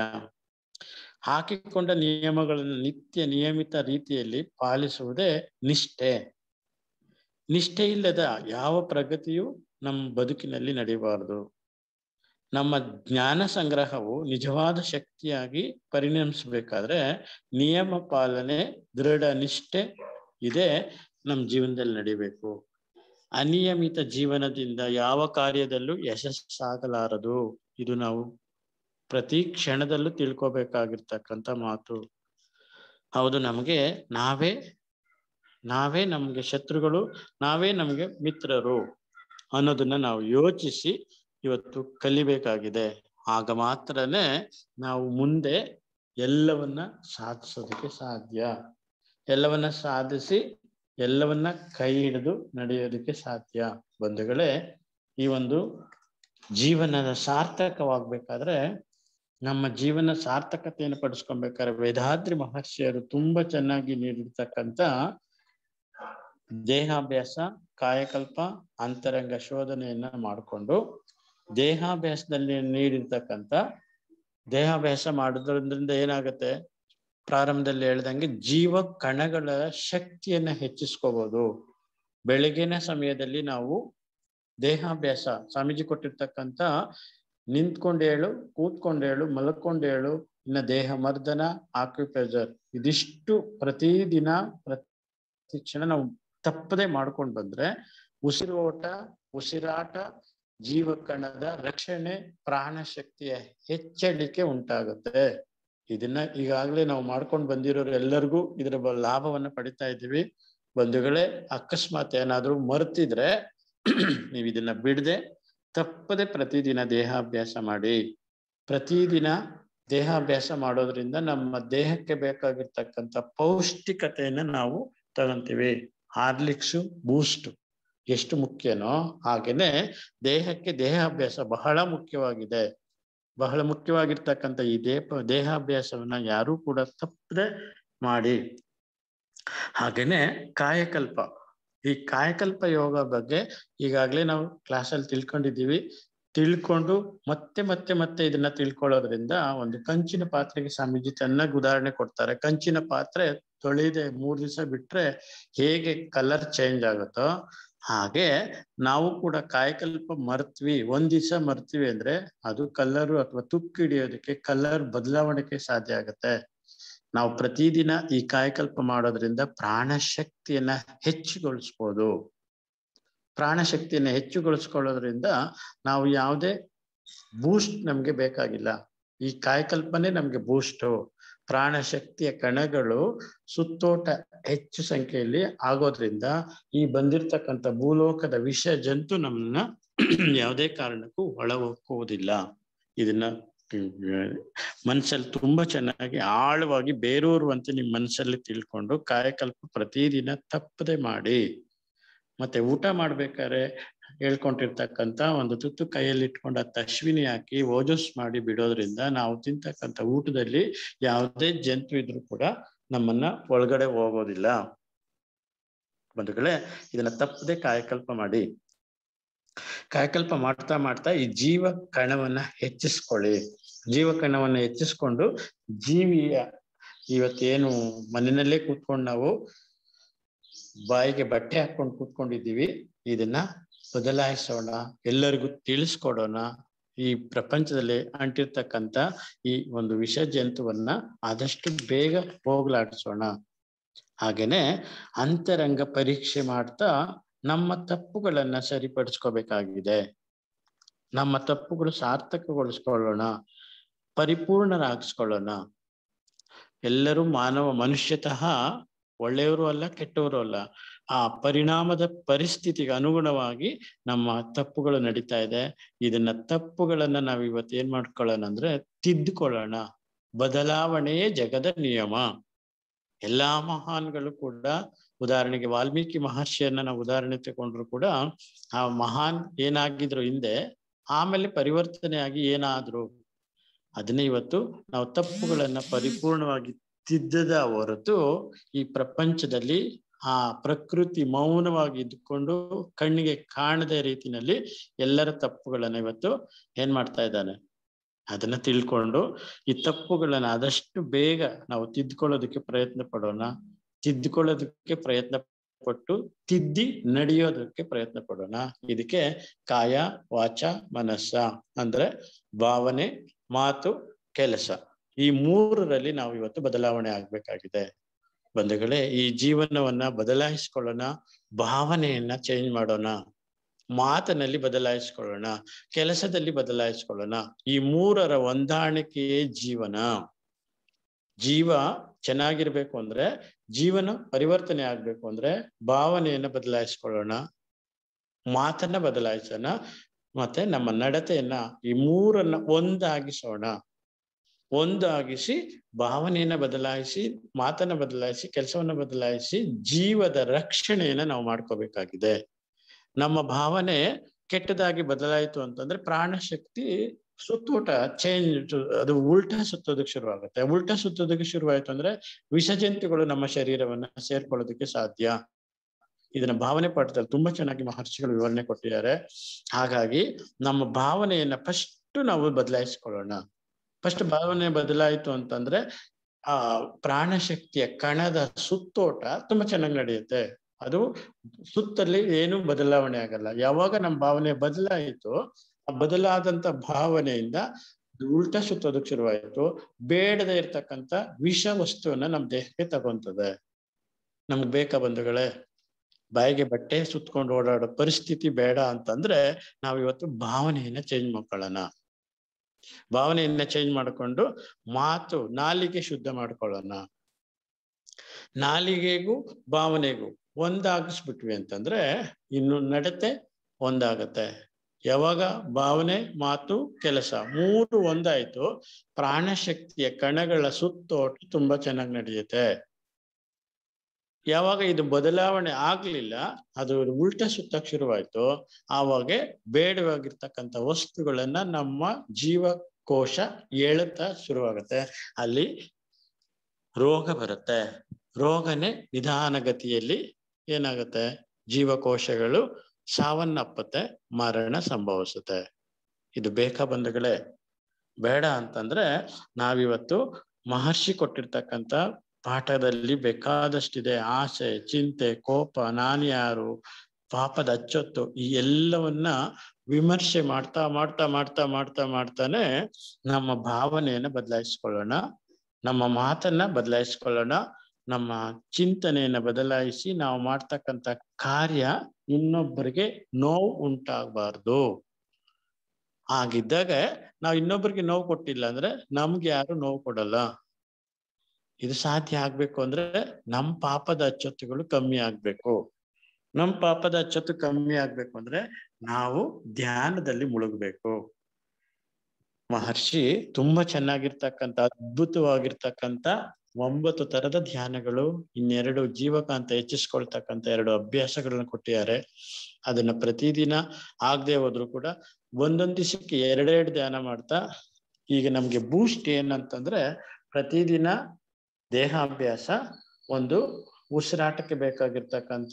ಹಾಕಿಕೊಂಡ ನಿಯಮಗಳನ್ನು ನಿತ್ಯ ನಿಯಮಿತ ರೀತಿಯಲ್ಲಿ ಪಾಲಿಸುವುದೇ ನಿಷ್ಠೆ ನಿಷ್ಠೆ ಇಲ್ಲದ ಯಾವ ಪ್ರಗತಿಯೂ ನಮ್ಮ ಬದುಕಿನಲ್ಲಿ ನಡೆಯಬಾರದು ನಮ್ಮ ಜ್ಞಾನ ಸಂಗ್ರಹವು ನಿಜವಾದ ಶಕ್ತಿಯಾಗಿ ಪರಿಣಮಿಸಬೇಕಾದ್ರೆ ನಿಯಮ ಪಾಲನೆ ದೃಢ ನಿಷ್ಠೆ ಇದೇ ನಮ್ಮ ಜೀವನದಲ್ಲಿ ನಡಿಬೇಕು ಅನಿಯಮಿತ ಜೀವನದಿಂದ ಯಾವ ಕಾರ್ಯದಲ್ಲೂ ಯಶಸ್ಸಾಗಲಾರದು ಇದು ನಾವು ಪ್ರತಿ ಕ್ಷಣದಲ್ಲೂ ತಿಳ್ಕೊಬೇಕಾಗಿರ್ತಕ್ಕಂಥ ಮಾತು ಹೌದು ನಮಗೆ ನಾವೇ ನಾವೇ ನಮ್ಗೆ ಶತ್ರುಗಳು ನಾವೇ ನಮ್ಗೆ ಮಿತ್ರರು ಅನ್ನೋದನ್ನ ನಾವು ಯೋಚಿಸಿ ಇವತ್ತು ಕಲಿಬೇಕಾಗಿದೆ ಆಗ ಮಾತ್ರನೇ ನಾವು ಮುಂದೆ ಎಲ್ಲವನ್ನ ಸಾಧಿಸೋದಕ್ಕೆ ಸಾಧ್ಯ ಎಲ್ಲವನ್ನ ಸಾಧಿಸಿ ಎಲ್ಲವನ್ನ ಕೈ ಹಿಡಿದು ನಡೆಯೋದಕ್ಕೆ ಸಾಧ್ಯ ಬಂಧುಗಳೇ ಈ ಒಂದು ಜೀವನದ ಸಾರ್ಥಕವಾಗ್ಬೇಕಾದ್ರೆ ನಮ್ಮ ಜೀವನ ಸಾರ್ಥಕತೆಯನ್ನು ಪಡಿಸ್ಕೊಬೇಕಾದ್ರೆ ವೇದಾದ್ರಿ ಮಹರ್ಷಿಯರು ತುಂಬಾ ಚೆನ್ನಾಗಿ ನೀಡಿರ್ತಕ್ಕಂಥ ದೇಹಾಭ್ಯಾಸ ಕಾಯಕಲ್ಪ ಅಂತರಂಗ ಶೋಧನೆಯನ್ನ ಮಾಡಿಕೊಂಡು ದೇಹಾಭ್ಯಾಸದಲ್ಲಿ ನೀಡಿರ್ತಕ್ಕಂಥ ದೇಹಾಭ್ಯಾಸ ಮಾಡೋದ್ರಿಂದ ಏನಾಗುತ್ತೆ ಪ್ರಾರಂಭದಲ್ಲಿ ಹೇಳ್ದಂಗೆ ಜೀವ ಕಣಗಳ ಶಕ್ತಿಯನ್ನ ಹೆಚ್ಚಿಸ್ಕೋಬಹುದು ಬೆಳಗಿನ ಸಮಯದಲ್ಲಿ ನಾವು ದೇಹಾಭ್ಯಾಸ ಸ್ವಾಮೀಜಿ ಕೊಟ್ಟಿರ್ತಕ್ಕಂಥ ನಿಂತ್ಕೊಂಡೇಳು ಕೂತ್ಕೊಂಡೇಳು ಮಲ್ಕೊಂಡೇಳು ಇನ್ನ ದೇಹ ಮರ್ದನ ಆಕ್ಯುಪೇಜರ್ ಇದಿಷ್ಟು ಪ್ರತಿದಿನ ಪ್ರತಿ ಕ್ಷಣ ನಾವು ತಪ್ಪದೆ ಮಾಡ್ಕೊಂಡು ಬಂದ್ರೆ ಉಸಿರೋಟ ಉಸಿರಾಟ ಜೀವಕಣದ ರಕ್ಷಣೆ ಪ್ರಾಣ ಶಕ್ತಿಯ ಹೆಚ್ಚಳಿಕೆ ಉಂಟಾಗುತ್ತೆ ಇದನ್ನ ಈಗಾಗಲೇ ನಾವು ಮಾಡ್ಕೊಂಡು ಬಂದಿರೋರು ಎಲ್ಲರಿಗೂ ಇದರ ಲಾಭವನ್ನ ಪಡಿತಾ ಇದ್ದೀವಿ ಬಂಧುಗಳೇ ಅಕಸ್ಮಾತ್ ಏನಾದ್ರೂ ಮರ್ತಿದ್ರೆ ನೀವು ಇದನ್ನ ಬಿಡದೆ ತಪ್ಪದೆ ಪ್ರತಿದಿನ ದೇಹಾಭ್ಯಾಸ ಮಾಡಿ ಪ್ರತಿದಿನ ದೇಹಾಭ್ಯಾಸ ಮಾಡೋದ್ರಿಂದ ನಮ್ಮ ದೇಹಕ್ಕೆ ಬೇಕಾಗಿರ್ತಕ್ಕಂಥ ಪೌಷ್ಟಿಕತೆಯನ್ನ ನಾವು ತಗೊಂತೀವಿ ಹಾರ್ಲಿಕ್ಸು ಬೂಸ್ಟ್ ಎಷ್ಟು ಮುಖ್ಯನೋ ಹಾಗೇನೆ ದೇಹಕ್ಕೆ ದೇಹಾಭ್ಯಾಸ ಬಹಳ ಮುಖ್ಯವಾಗಿದೆ ಬಹಳ ಮುಖ್ಯವಾಗಿರ್ತಕ್ಕಂಥ ಈ ದೇಹ ದೇಹಾಭ್ಯಾಸವನ್ನ ಯಾರೂ ಕೂಡ ತಪ್ಪದೆ ಮಾಡಿ ಹಾಗೇನೆ ಕಾಯಕಲ್ಪ ಈ ಕಾಯಕಲ್ಪ ಯೋಗ ಬಗ್ಗೆ ಈಗಾಗ್ಲೇ ನಾವು ಕ್ಲಾಸಲ್ಲಿ ತಿಳ್ಕೊಂಡಿದ್ದೀವಿ ತಿಳ್ಕೊಂಡು ಮತ್ತೆ ಮತ್ತೆ ಮತ್ತೆ ಇದನ್ನ ತಿಳ್ಕೊಳ್ಳೋದ್ರಿಂದ ಒಂದು ಕಂಚಿನ ಪಾತ್ರೆಗೆ ಸ್ವಾಮೀಜಿ ಚೆನ್ನಾಗಿ ಉದಾಹರಣೆ ಕೊಡ್ತಾರೆ ಕಂಚಿನ ಪಾತ್ರೆ ತೊಳೆದೆ ಮೂರ್ ದಿವಸ ಬಿಟ್ರೆ ಹೇಗೆ ಕಲರ್ ಚೇಂಜ್ ಆಗುತ್ತೋ ಹಾಗೆ ನಾವು ಕೂಡ ಕಾಯಕಲ್ಪ ಮರ್ತ್ವಿ ಒಂದ್ ದಿವಸ ಮರ್ತೀವಿ ಅಂದ್ರೆ ಅದು ಕಲರ್ ಅಥವಾ ತುಕ್ಕು ಹಿಡಿಯೋದಕ್ಕೆ ಕಲರ್ ಬದಲಾವಣೆಗೆ ಸಾಧ್ಯ ಆಗತ್ತೆ ನಾವು ಪ್ರತಿದಿನ ಈ ಕಾಯಕಲ್ಪ ಮಾಡೋದ್ರಿಂದ ಪ್ರಾಣ ಶಕ್ತಿಯನ್ನ ಹೆಚ್ಚುಗೊಳಿಸ್ಬೋದು ಪ್ರಾಣ ಶಕ್ತಿಯನ್ನ ಹೆಚ್ಚುಗೊಳಿಸ್ಕೊಳ್ಳೋದ್ರಿಂದ ನಾವು ಯಾವುದೇ ಬೂಸ್ಟ್ ನಮ್ಗೆ ಬೇಕಾಗಿಲ್ಲ ಈ ಕಾಯಕಲ್ಪನೆ ನಮ್ಗೆ ಬೂಸ್ಟು ಪ್ರಾಣ ಶಕ್ತಿಯ ಕಣಗಳು ಸುತ್ತೋಟ ಹೆಚ್ಚು ಸಂಖ್ಯೆಯಲ್ಲಿ ಆಗೋದ್ರಿಂದ ಈ ಬಂದಿರ್ತಕ್ಕಂಥ ಭೂಲೋಕದ ವಿಷ ಜಂತು ನಮ್ಮನ್ನ ಯಾವುದೇ ಕಾರಣಕ್ಕೂ ಒಳ ಹೋಗುವುದಿಲ್ಲ ಇದನ್ನ ಮನ್ಸಲ್ಲಿ ತುಂಬಾ ಚೆನ್ನಾಗಿ ಆಳವಾಗಿ ಬೇರೂರುವಂತೆ ನಿಮ್ ಮನ್ಸಲ್ಲಿ ತಿಳ್ಕೊಂಡು ಕಾಯಕಲ್ಪ ಪ್ರತಿದಿನ ತಪ್ಪದೆ ಮಾಡಿ ಮತ್ತೆ ಊಟ ಮಾಡ್ಬೇಕಾದ್ರೆ ಹೇಳ್ಕೊಂಡಿರ್ತಕ್ಕಂಥ ಒಂದು ತುತ್ತು ಕೈಯಲ್ಲಿ ಇಟ್ಕೊಂಡು ಅತ್ತ ಅಶ್ವಿನಿ ಹಾಕಿ ಓಜಸ್ ಮಾಡಿ ಬಿಡೋದ್ರಿಂದ ನಾವು ತಿಂತಕ್ಕಂಥ ಊಟದಲ್ಲಿ ಯಾವುದೇ ಜಂತು ಇದ್ರೂ ಕೂಡ ನಮ್ಮನ್ನ ಒಳಗಡೆ ಹೋಗೋದಿಲ್ಲ ಬಂಧುಗಳೇ ಇದನ್ನ ತಪ್ಪದೆ ಕಾಯಕಲ್ಪ ಮಾಡಿ ಕಾಯಕಲ್ಪ ಮಾಡ್ತಾ ಮಾಡ್ತಾ ಈ ಜೀವ ಕಣವನ್ನ ಹೆಚ್ಚಿಸ್ಕೊಳ್ಳಿ ಜೀವ ಕಣವನ್ನ ಹೆಚ್ಚಿಸ್ಕೊಂಡು ಜೀವಿಯ ಇವತ್ತೇನು ಮನೆಯಲ್ಲೇ ಕೂತ್ಕೊಂಡು ನಾವು ಬಾಯಿಗೆ ಬಟ್ಟೆ ಹಾಕೊಂಡು ಕೂತ್ಕೊಂಡಿದ್ದೀವಿ ಇದನ್ನ ಬದಲಾಯಿಸೋಣ ಎಲ್ಲರಿಗೂ ತಿಳಿಸ್ಕೊಡೋಣ ಈ ಪ್ರಪಂಚದಲ್ಲಿ ಅಂಟಿರ್ತಕ್ಕಂಥ ಈ ಒಂದು ವಿಷ ಜಂತುವನ್ನ ಆದಷ್ಟು ಬೇಗ ಹೋಗ್ಲಾಡಿಸೋಣ ಹಾಗೇನೆ ಅಂತರಂಗ ಪರೀಕ್ಷೆ ಮಾಡ್ತಾ ನಮ್ಮ ತಪ್ಪುಗಳನ್ನ ಸರಿಪಡಿಸ್ಕೋಬೇಕಾಗಿದೆ ನಮ್ಮ ತಪ್ಪುಗಳು ಸಾರ್ಥಕಗೊಳಿಸ್ಕೊಳ್ಳೋಣ ಪರಿಪೂರ್ಣರಾಗಿಸ್ಕೊಳ್ಳೋಣ ಎಲ್ಲರೂ ಮಾನವ ಮನುಷ್ಯತಃ ಒಳ್ಳೆಯವರು ಅಲ್ಲ ಕೆಟ್ಟವರು ಅಲ್ಲ ಆ ಪರಿಣಾಮದ ಪರಿಸ್ಥಿತಿಗೆ ಅನುಗುಣವಾಗಿ ನಮ್ಮ ತಪ್ಪುಗಳು ನಡೀತಾ ಇದೆ ಇದನ್ನ ತಪ್ಪುಗಳನ್ನ ನಾವ್ ಇವತ್ತು ಏನ್ ಮಾಡ್ಕೊಳ್ಳೋಣ ಅಂದ್ರೆ ತಿದ್ದುಕೊಳ್ಳೋಣ ಬದಲಾವಣೆಯೇ ಜಗದ ನಿಯಮ ಎಲ್ಲಾ ಮಹಾನ್ಗಳು ಕೂಡ ಉದಾಹರಣೆಗೆ ವಾಲ್ಮೀಕಿ ಮಹರ್ಷಿಯನ್ನ ನಾವು ಉದಾಹರಣೆ ತಗೊಂಡ್ರು ಕೂಡ ಆ ಮಹಾನ್ ಏನಾಗಿದ್ರು ಹಿಂದೆ ಆಮೇಲೆ ಪರಿವರ್ತನೆ ಆಗಿ ಏನಾದ್ರು ಅದನ್ನೇ ಇವತ್ತು ನಾವು ತಪ್ಪುಗಳನ್ನ ಪರಿಪೂರ್ಣವಾಗಿ ತಿದ್ದದ ಹೊರತು ಈ ಪ್ರಪಂಚದಲ್ಲಿ ಆ ಪ್ರಕೃತಿ ಮೌನವಾಗಿ ಇದ್ದುಕೊಂಡು ಕಣ್ಣಿಗೆ ಕಾಣದ ರೀತಿನಲ್ಲಿ ಎಲ್ಲರ ತಪ್ಪುಗಳನ್ನ ಇವತ್ತು ಏನ್ ಮಾಡ್ತಾ ಇದ್ದಾನೆ ಅದನ್ನ ತಿಳ್ಕೊಂಡು ಈ ತಪ್ಪುಗಳನ್ನ ಆದಷ್ಟು ಬೇಗ ನಾವು ತಿದ್ಕೊಳ್ಳೋದಕ್ಕೆ ಪ್ರಯತ್ನ ಪಡೋಣ ತಿದ್ದುಕೊಳ್ಳೋದಕ್ಕೆ ಪ್ರಯತ್ನ ಪಟ್ಟು ತಿದ್ದಿ ನಡೆಯೋದಕ್ಕೆ ಪ್ರಯತ್ನ ಪಡೋಣ ಇದಕ್ಕೆ ಕಾಯ ವಾಚ ಮನಸ್ಸ ಅಂದ್ರೆ ಭಾವನೆ ಮಾತು ಕೆಲಸ ಈ ಮೂರರಲ್ಲಿ ನಾವು ಇವತ್ತು ಬದಲಾವಣೆ ಆಗ್ಬೇಕಾಗಿದೆ ಬಂಧುಗಳೇ ಈ ಜೀವನವನ್ನ ಬದಲಾಯಿಸ್ಕೊಳ್ಳೋಣ ಭಾವನೆಯನ್ನ ಚೇಂಜ್ ಮಾಡೋಣ ಮಾತಿನಲ್ಲಿ ಬದಲಾಯಿಸ್ಕೊಳ್ಳೋಣ ಕೆಲಸದಲ್ಲಿ ಬದಲಾಯಿಸ್ಕೊಳ್ಳೋಣ ಈ ಮೂರರ ಹೊಂದಾಣಿಕೆಯೇ ಜೀವನ ಜೀವ ಚೆನ್ನಾಗಿರ್ಬೇಕು ಅಂದ್ರೆ ಜೀವನ ಪರಿವರ್ತನೆ ಆಗ್ಬೇಕು ಅಂದ್ರೆ ಭಾವನೆಯನ್ನ ಬದಲಾಯಿಸ್ಕೊಳ್ಳೋಣ ಮಾತನ್ನ ಬದಲಾಯಿಸೋಣ ಮತ್ತೆ ನಮ್ಮ ನಡತೆಯನ್ನ ಈ ಮೂರನ್ನ ಒಂದಾಗಿಸೋಣ ಒಂದಾಗಿಸಿ ಭಾವನೆಯನ್ನ ಬದಲಾಯಿಸಿ ಮಾತನ್ನ ಬದಲಾಯಿಸಿ ಕೆಲಸವನ್ನ ಬದಲಾಯಿಸಿ ಜೀವದ ರಕ್ಷಣೆಯನ್ನ ನಾವು ಮಾಡ್ಕೋಬೇಕಾಗಿದೆ ನಮ್ಮ ಭಾವನೆ ಕೆಟ್ಟದಾಗಿ ಬದಲಾಯಿತು ಅಂತಂದ್ರೆ ಪ್ರಾಣಶಕ್ತಿ ಸುತ್ತೋಟ ಚೇಂಜ್ ಅದು ಉಲ್ಟಾ ಸುತ್ತೋದಕ್ಕೆ ಶುರುವಾಗುತ್ತೆ ಉಲ್ಟಾ ಸುತ್ತೋದಕ್ಕೆ ಶುರುವಾಯ್ತು ಅಂದ್ರೆ ವಿಷಜಂತುಗಳು ನಮ್ಮ ಶರೀರವನ್ನ ಸೇರ್ಕೊಳ್ಳೋದಕ್ಕೆ ಸಾಧ್ಯ ಇದನ್ನ ಭಾವನೆ ಪಾಠದಲ್ಲಿ ತುಂಬಾ ಚೆನ್ನಾಗಿ ಮಹರ್ಷಿಗಳು ವಿವರಣೆ ಕೊಟ್ಟಿದ್ದಾರೆ ಹಾಗಾಗಿ ನಮ್ಮ ಭಾವನೆಯನ್ನ ಫಸ್ಟ್ ನಾವು ಬದಲಾಯಿಸ್ಕೊಳ್ಳೋಣ ಫಸ್ಟ್ ಭಾವನೆ ಬದಲಾಯಿತು ಅಂತಂದ್ರೆ ಆ ಪ್ರಾಣಶಕ್ತಿಯ ಕಣದ ಸುತ್ತೋಟ ತುಂಬಾ ಚೆನ್ನಾಗಿ ನಡೆಯುತ್ತೆ ಅದು ಸುತ್ತಲ್ಲಿ ಏನು ಬದಲಾವಣೆ ಆಗಲ್ಲ ಯಾವಾಗ ನಮ್ಮ ಭಾವನೆ ಬದಲಾಯಿತು ಆ ಬದಲಾದಂತ ಭಾವನೆಯಿಂದ ಉಲ್ಟಾ ಸುತ್ತೋದಕ್ಕೆ ಶುರುವಾಯಿತು ಬೇಡದೇ ಇರ್ತಕ್ಕಂಥ ವಿಷ ವಸ್ತುವನ್ನ ನಮ್ ದೇಹಕ್ಕೆ ತಗೊಂತದೆ ನಮ್ಗೆ ಬೇಕಾ ಬಂಧುಗಳೇ ಬಾಯಿಗೆ ಬಟ್ಟೆ ಸುತ್ಕೊಂಡು ಓಡಾಡೋ ಪರಿಸ್ಥಿತಿ ಬೇಡ ಅಂತಂದ್ರೆ ನಾವು ಇವತ್ತು ಭಾವನೆಯನ್ನ ಚೇಂಜ್ ಮಾಡ್ಕೊಳ್ಳೋಣ ಭಾವನೆಯನ್ನ ಚೇಂಜ್ ಮಾಡ್ಕೊಂಡು ಮಾತು ನಾಲಿಗೆ ಶುದ್ಧ ಮಾಡ್ಕೊಳ್ಳೋಣ ನಾಲಿಗೆಗೂ ಭಾವನೆಗೂ ಒಂದಾಗಿಸ್ಬಿಟ್ವಿ ಅಂತಂದ್ರೆ ಇನ್ನು ನಡತೆ ಒಂದಾಗತ್ತೆ ಯಾವಾಗ ಭಾವನೆ ಮಾತು ಕೆಲಸ ಮೂರು ಒಂದಾಯ್ತು ಪ್ರಾಣಶಕ್ತಿಯ ಕಣಗಳ ಸುತ್ತೋಟ ತುಂಬಾ ಚೆನ್ನಾಗಿ ನಡೆಯುತ್ತೆ ಯಾವಾಗ ಇದು ಬದಲಾವಣೆ ಆಗ್ಲಿಲ್ಲ ಅದು ಉಲ್ಟ ಸುತ್ತಕ್ ಶುರುವಾಯ್ತು ಆವಾಗ ಬೇಡವಾಗಿರ್ತಕ್ಕಂಥ ವಸ್ತುಗಳನ್ನ ನಮ್ಮ ಜೀವಕೋಶ ಏಳುತ್ತಾ ಶುರುವಾಗುತ್ತೆ ಅಲ್ಲಿ ರೋಗ ಬರುತ್ತೆ ರೋಗನೇ ನಿಧಾನಗತಿಯಲ್ಲಿ ಏನಾಗುತ್ತೆ ಜೀವಕೋಶಗಳು ಸಾವನ್ನಪ್ಪತ್ತೆ ಮರಣ ಸಂಭವಿಸುತ್ತೆ ಇದು ಬೇಕಾ ಬಂಧುಗಳೇ ಬೇಡ ಅಂತಂದ್ರೆ ನಾವಿವತ್ತು ಮಹರ್ಷಿ ಕೊಟ್ಟಿರ್ತಕ್ಕಂಥ ಪಾಠದಲ್ಲಿ ಬೇಕಾದಷ್ಟಿದೆ ಆಸೆ ಚಿಂತೆ ಕೋಪ ನಾನ್ಯಾರು ಪಾಪದ ಅಚ್ಚೊತ್ತು ಈ ಎಲ್ಲವನ್ನ ವಿಮರ್ಶೆ ಮಾಡ್ತಾ ಮಾಡ್ತಾ ಮಾಡ್ತಾ ಮಾಡ್ತಾ ಮಾಡ್ತಾನೆ ನಮ್ಮ ಭಾವನೆಯನ್ನ ಬದಲಾಯಿಸ್ಕೊಳ್ಳೋಣ ನಮ್ಮ ಮಾತನ್ನ ಬದಲಾಯಿಸ್ಕೊಳ್ಳೋಣ ನಮ್ಮ ಚಿಂತನೆಯನ್ನ ಬದಲಾಯಿಸಿ ನಾವು ಮಾಡ್ತಕ್ಕಂಥ ಕಾರ್ಯ ಇನ್ನೊಬ್ಬರಿಗೆ ನೋವು ಉಂಟಾಗಬಾರ್ದು ಹಾಗಿದ್ದಾಗ ನಾವು ಇನ್ನೊಬ್ಬರಿಗೆ ನೋವು ಕೊಟ್ಟಿಲ್ಲ ಅಂದ್ರೆ ನಮ್ಗೆ ಯಾರು ನೋವು ಕೊಡಲ್ಲ ಇದು ಸಾಧ್ಯ ಆಗ್ಬೇಕು ಅಂದ್ರೆ ನಮ್ ಪಾಪದ ಅಚ್ಚೊತ್ತುಗಳು ಕಮ್ಮಿ ಆಗ್ಬೇಕು ನಮ್ ಪಾಪದ ಅಚ್ಚೊತ್ತು ಕಮ್ಮಿ ಆಗ್ಬೇಕು ಅಂದ್ರೆ ನಾವು ಧ್ಯಾನದಲ್ಲಿ ಮುಳುಗ್ಬೇಕು ಮಹರ್ಷಿ ತುಂಬಾ ಚೆನ್ನಾಗಿರ್ತಕ್ಕಂಥ ಅದ್ಭುತವಾಗಿರ್ತಕ್ಕಂಥ ಒಂಬತ್ತು ತರದ ಧ್ಯಾನಗಳು ಇನ್ನೆರಡು ಜೀವಕಾಂತ ಹೆಚ್ಚಿಸ್ಕೊಳ್ತಕ್ಕಂಥ ಎರಡು ಅಭ್ಯಾಸಗಳನ್ನ ಕೊಟ್ಟಿದ್ದಾರೆ ಅದನ್ನ ಪ್ರತಿದಿನ ಆಗದೆ ಹೋದ್ರು ಕೂಡ ಒಂದೊಂದ್ ದಿವಸಕ್ಕೆ ಎರಡೆರಡು ಧ್ಯಾನ ಮಾಡ್ತಾ ಈಗ ನಮ್ಗೆ ಬೂಸ್ಟ್ ಏನಂತಂದ್ರೆ ಪ್ರತಿದಿನ ದೇಹಾಭ್ಯಾಸ ಒಂದು ಉಸಿರಾಟಕ್ಕೆ ಬೇಕಾಗಿರ್ತಕ್ಕಂಥ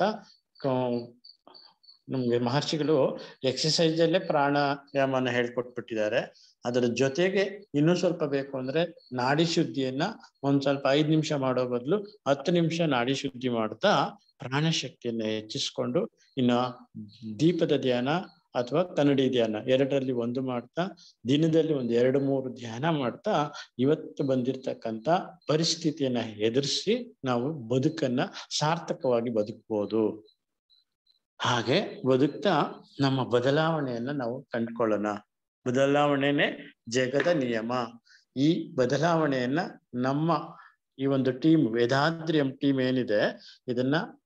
ನಮ್ಗೆ ಮಹರ್ಷಿಗಳು ಎಕ್ಸಸೈಸ್ ಅಲ್ಲೇ ಪ್ರಾಣಾಯಾಮನ ಹೇಳ್ಕೊಟ್ಬಿಟ್ಟಿದ್ದಾರೆ ಅದರ ಜೊತೆಗೆ ಇನ್ನೂ ಸ್ವಲ್ಪ ಬೇಕು ಅಂದ್ರೆ ನಾಡಿ ಶುದ್ಧಿಯನ್ನ ಒಂದ್ ಸ್ವಲ್ಪ ಐದ್ ನಿಮಿಷ ಮಾಡೋ ಬದಲು ಹತ್ತು ನಿಮಿಷ ನಾಡಿ ಶುದ್ಧಿ ಮಾಡ್ತಾ ಪ್ರಾಣಶಕ್ತಿಯನ್ನ ಹೆಚ್ಚಿಸ್ಕೊಂಡು ಇನ್ನ ದೀಪದ ಧ್ಯಾನ ಅಥವಾ ಕನ್ನಡಿ ಧ್ಯಾನ ಎರಡರಲ್ಲಿ ಒಂದು ಮಾಡ್ತಾ ದಿನದಲ್ಲಿ ಒಂದು ಎರಡು ಮೂರು ಧ್ಯಾನ ಮಾಡ್ತಾ ಇವತ್ತು ಬಂದಿರ್ತಕ್ಕಂಥ ಪರಿಸ್ಥಿತಿಯನ್ನ ಎದುರಿಸಿ ನಾವು ಬದುಕನ್ನ ಸಾರ್ಥಕವಾಗಿ ಬದುಕ್ಬೋದು ಹಾಗೆ ಬದುಕ್ತಾ ನಮ್ಮ ಬದಲಾವಣೆಯನ್ನ ನಾವು ಕಂಡ್ಕೊಳ್ಳೋಣ ಬದಲಾವಣೆನೆ ಜಗದ ನಿಯಮ ಈ ಬದಲಾವಣೆಯನ್ನ ನಮ್ಮ ಈ ಒಂದು ಟೀಮ್ ವೇದಾದ್ರಿಯಂ ಟೀಮ್ ಏನಿದೆ ಇದನ್ನ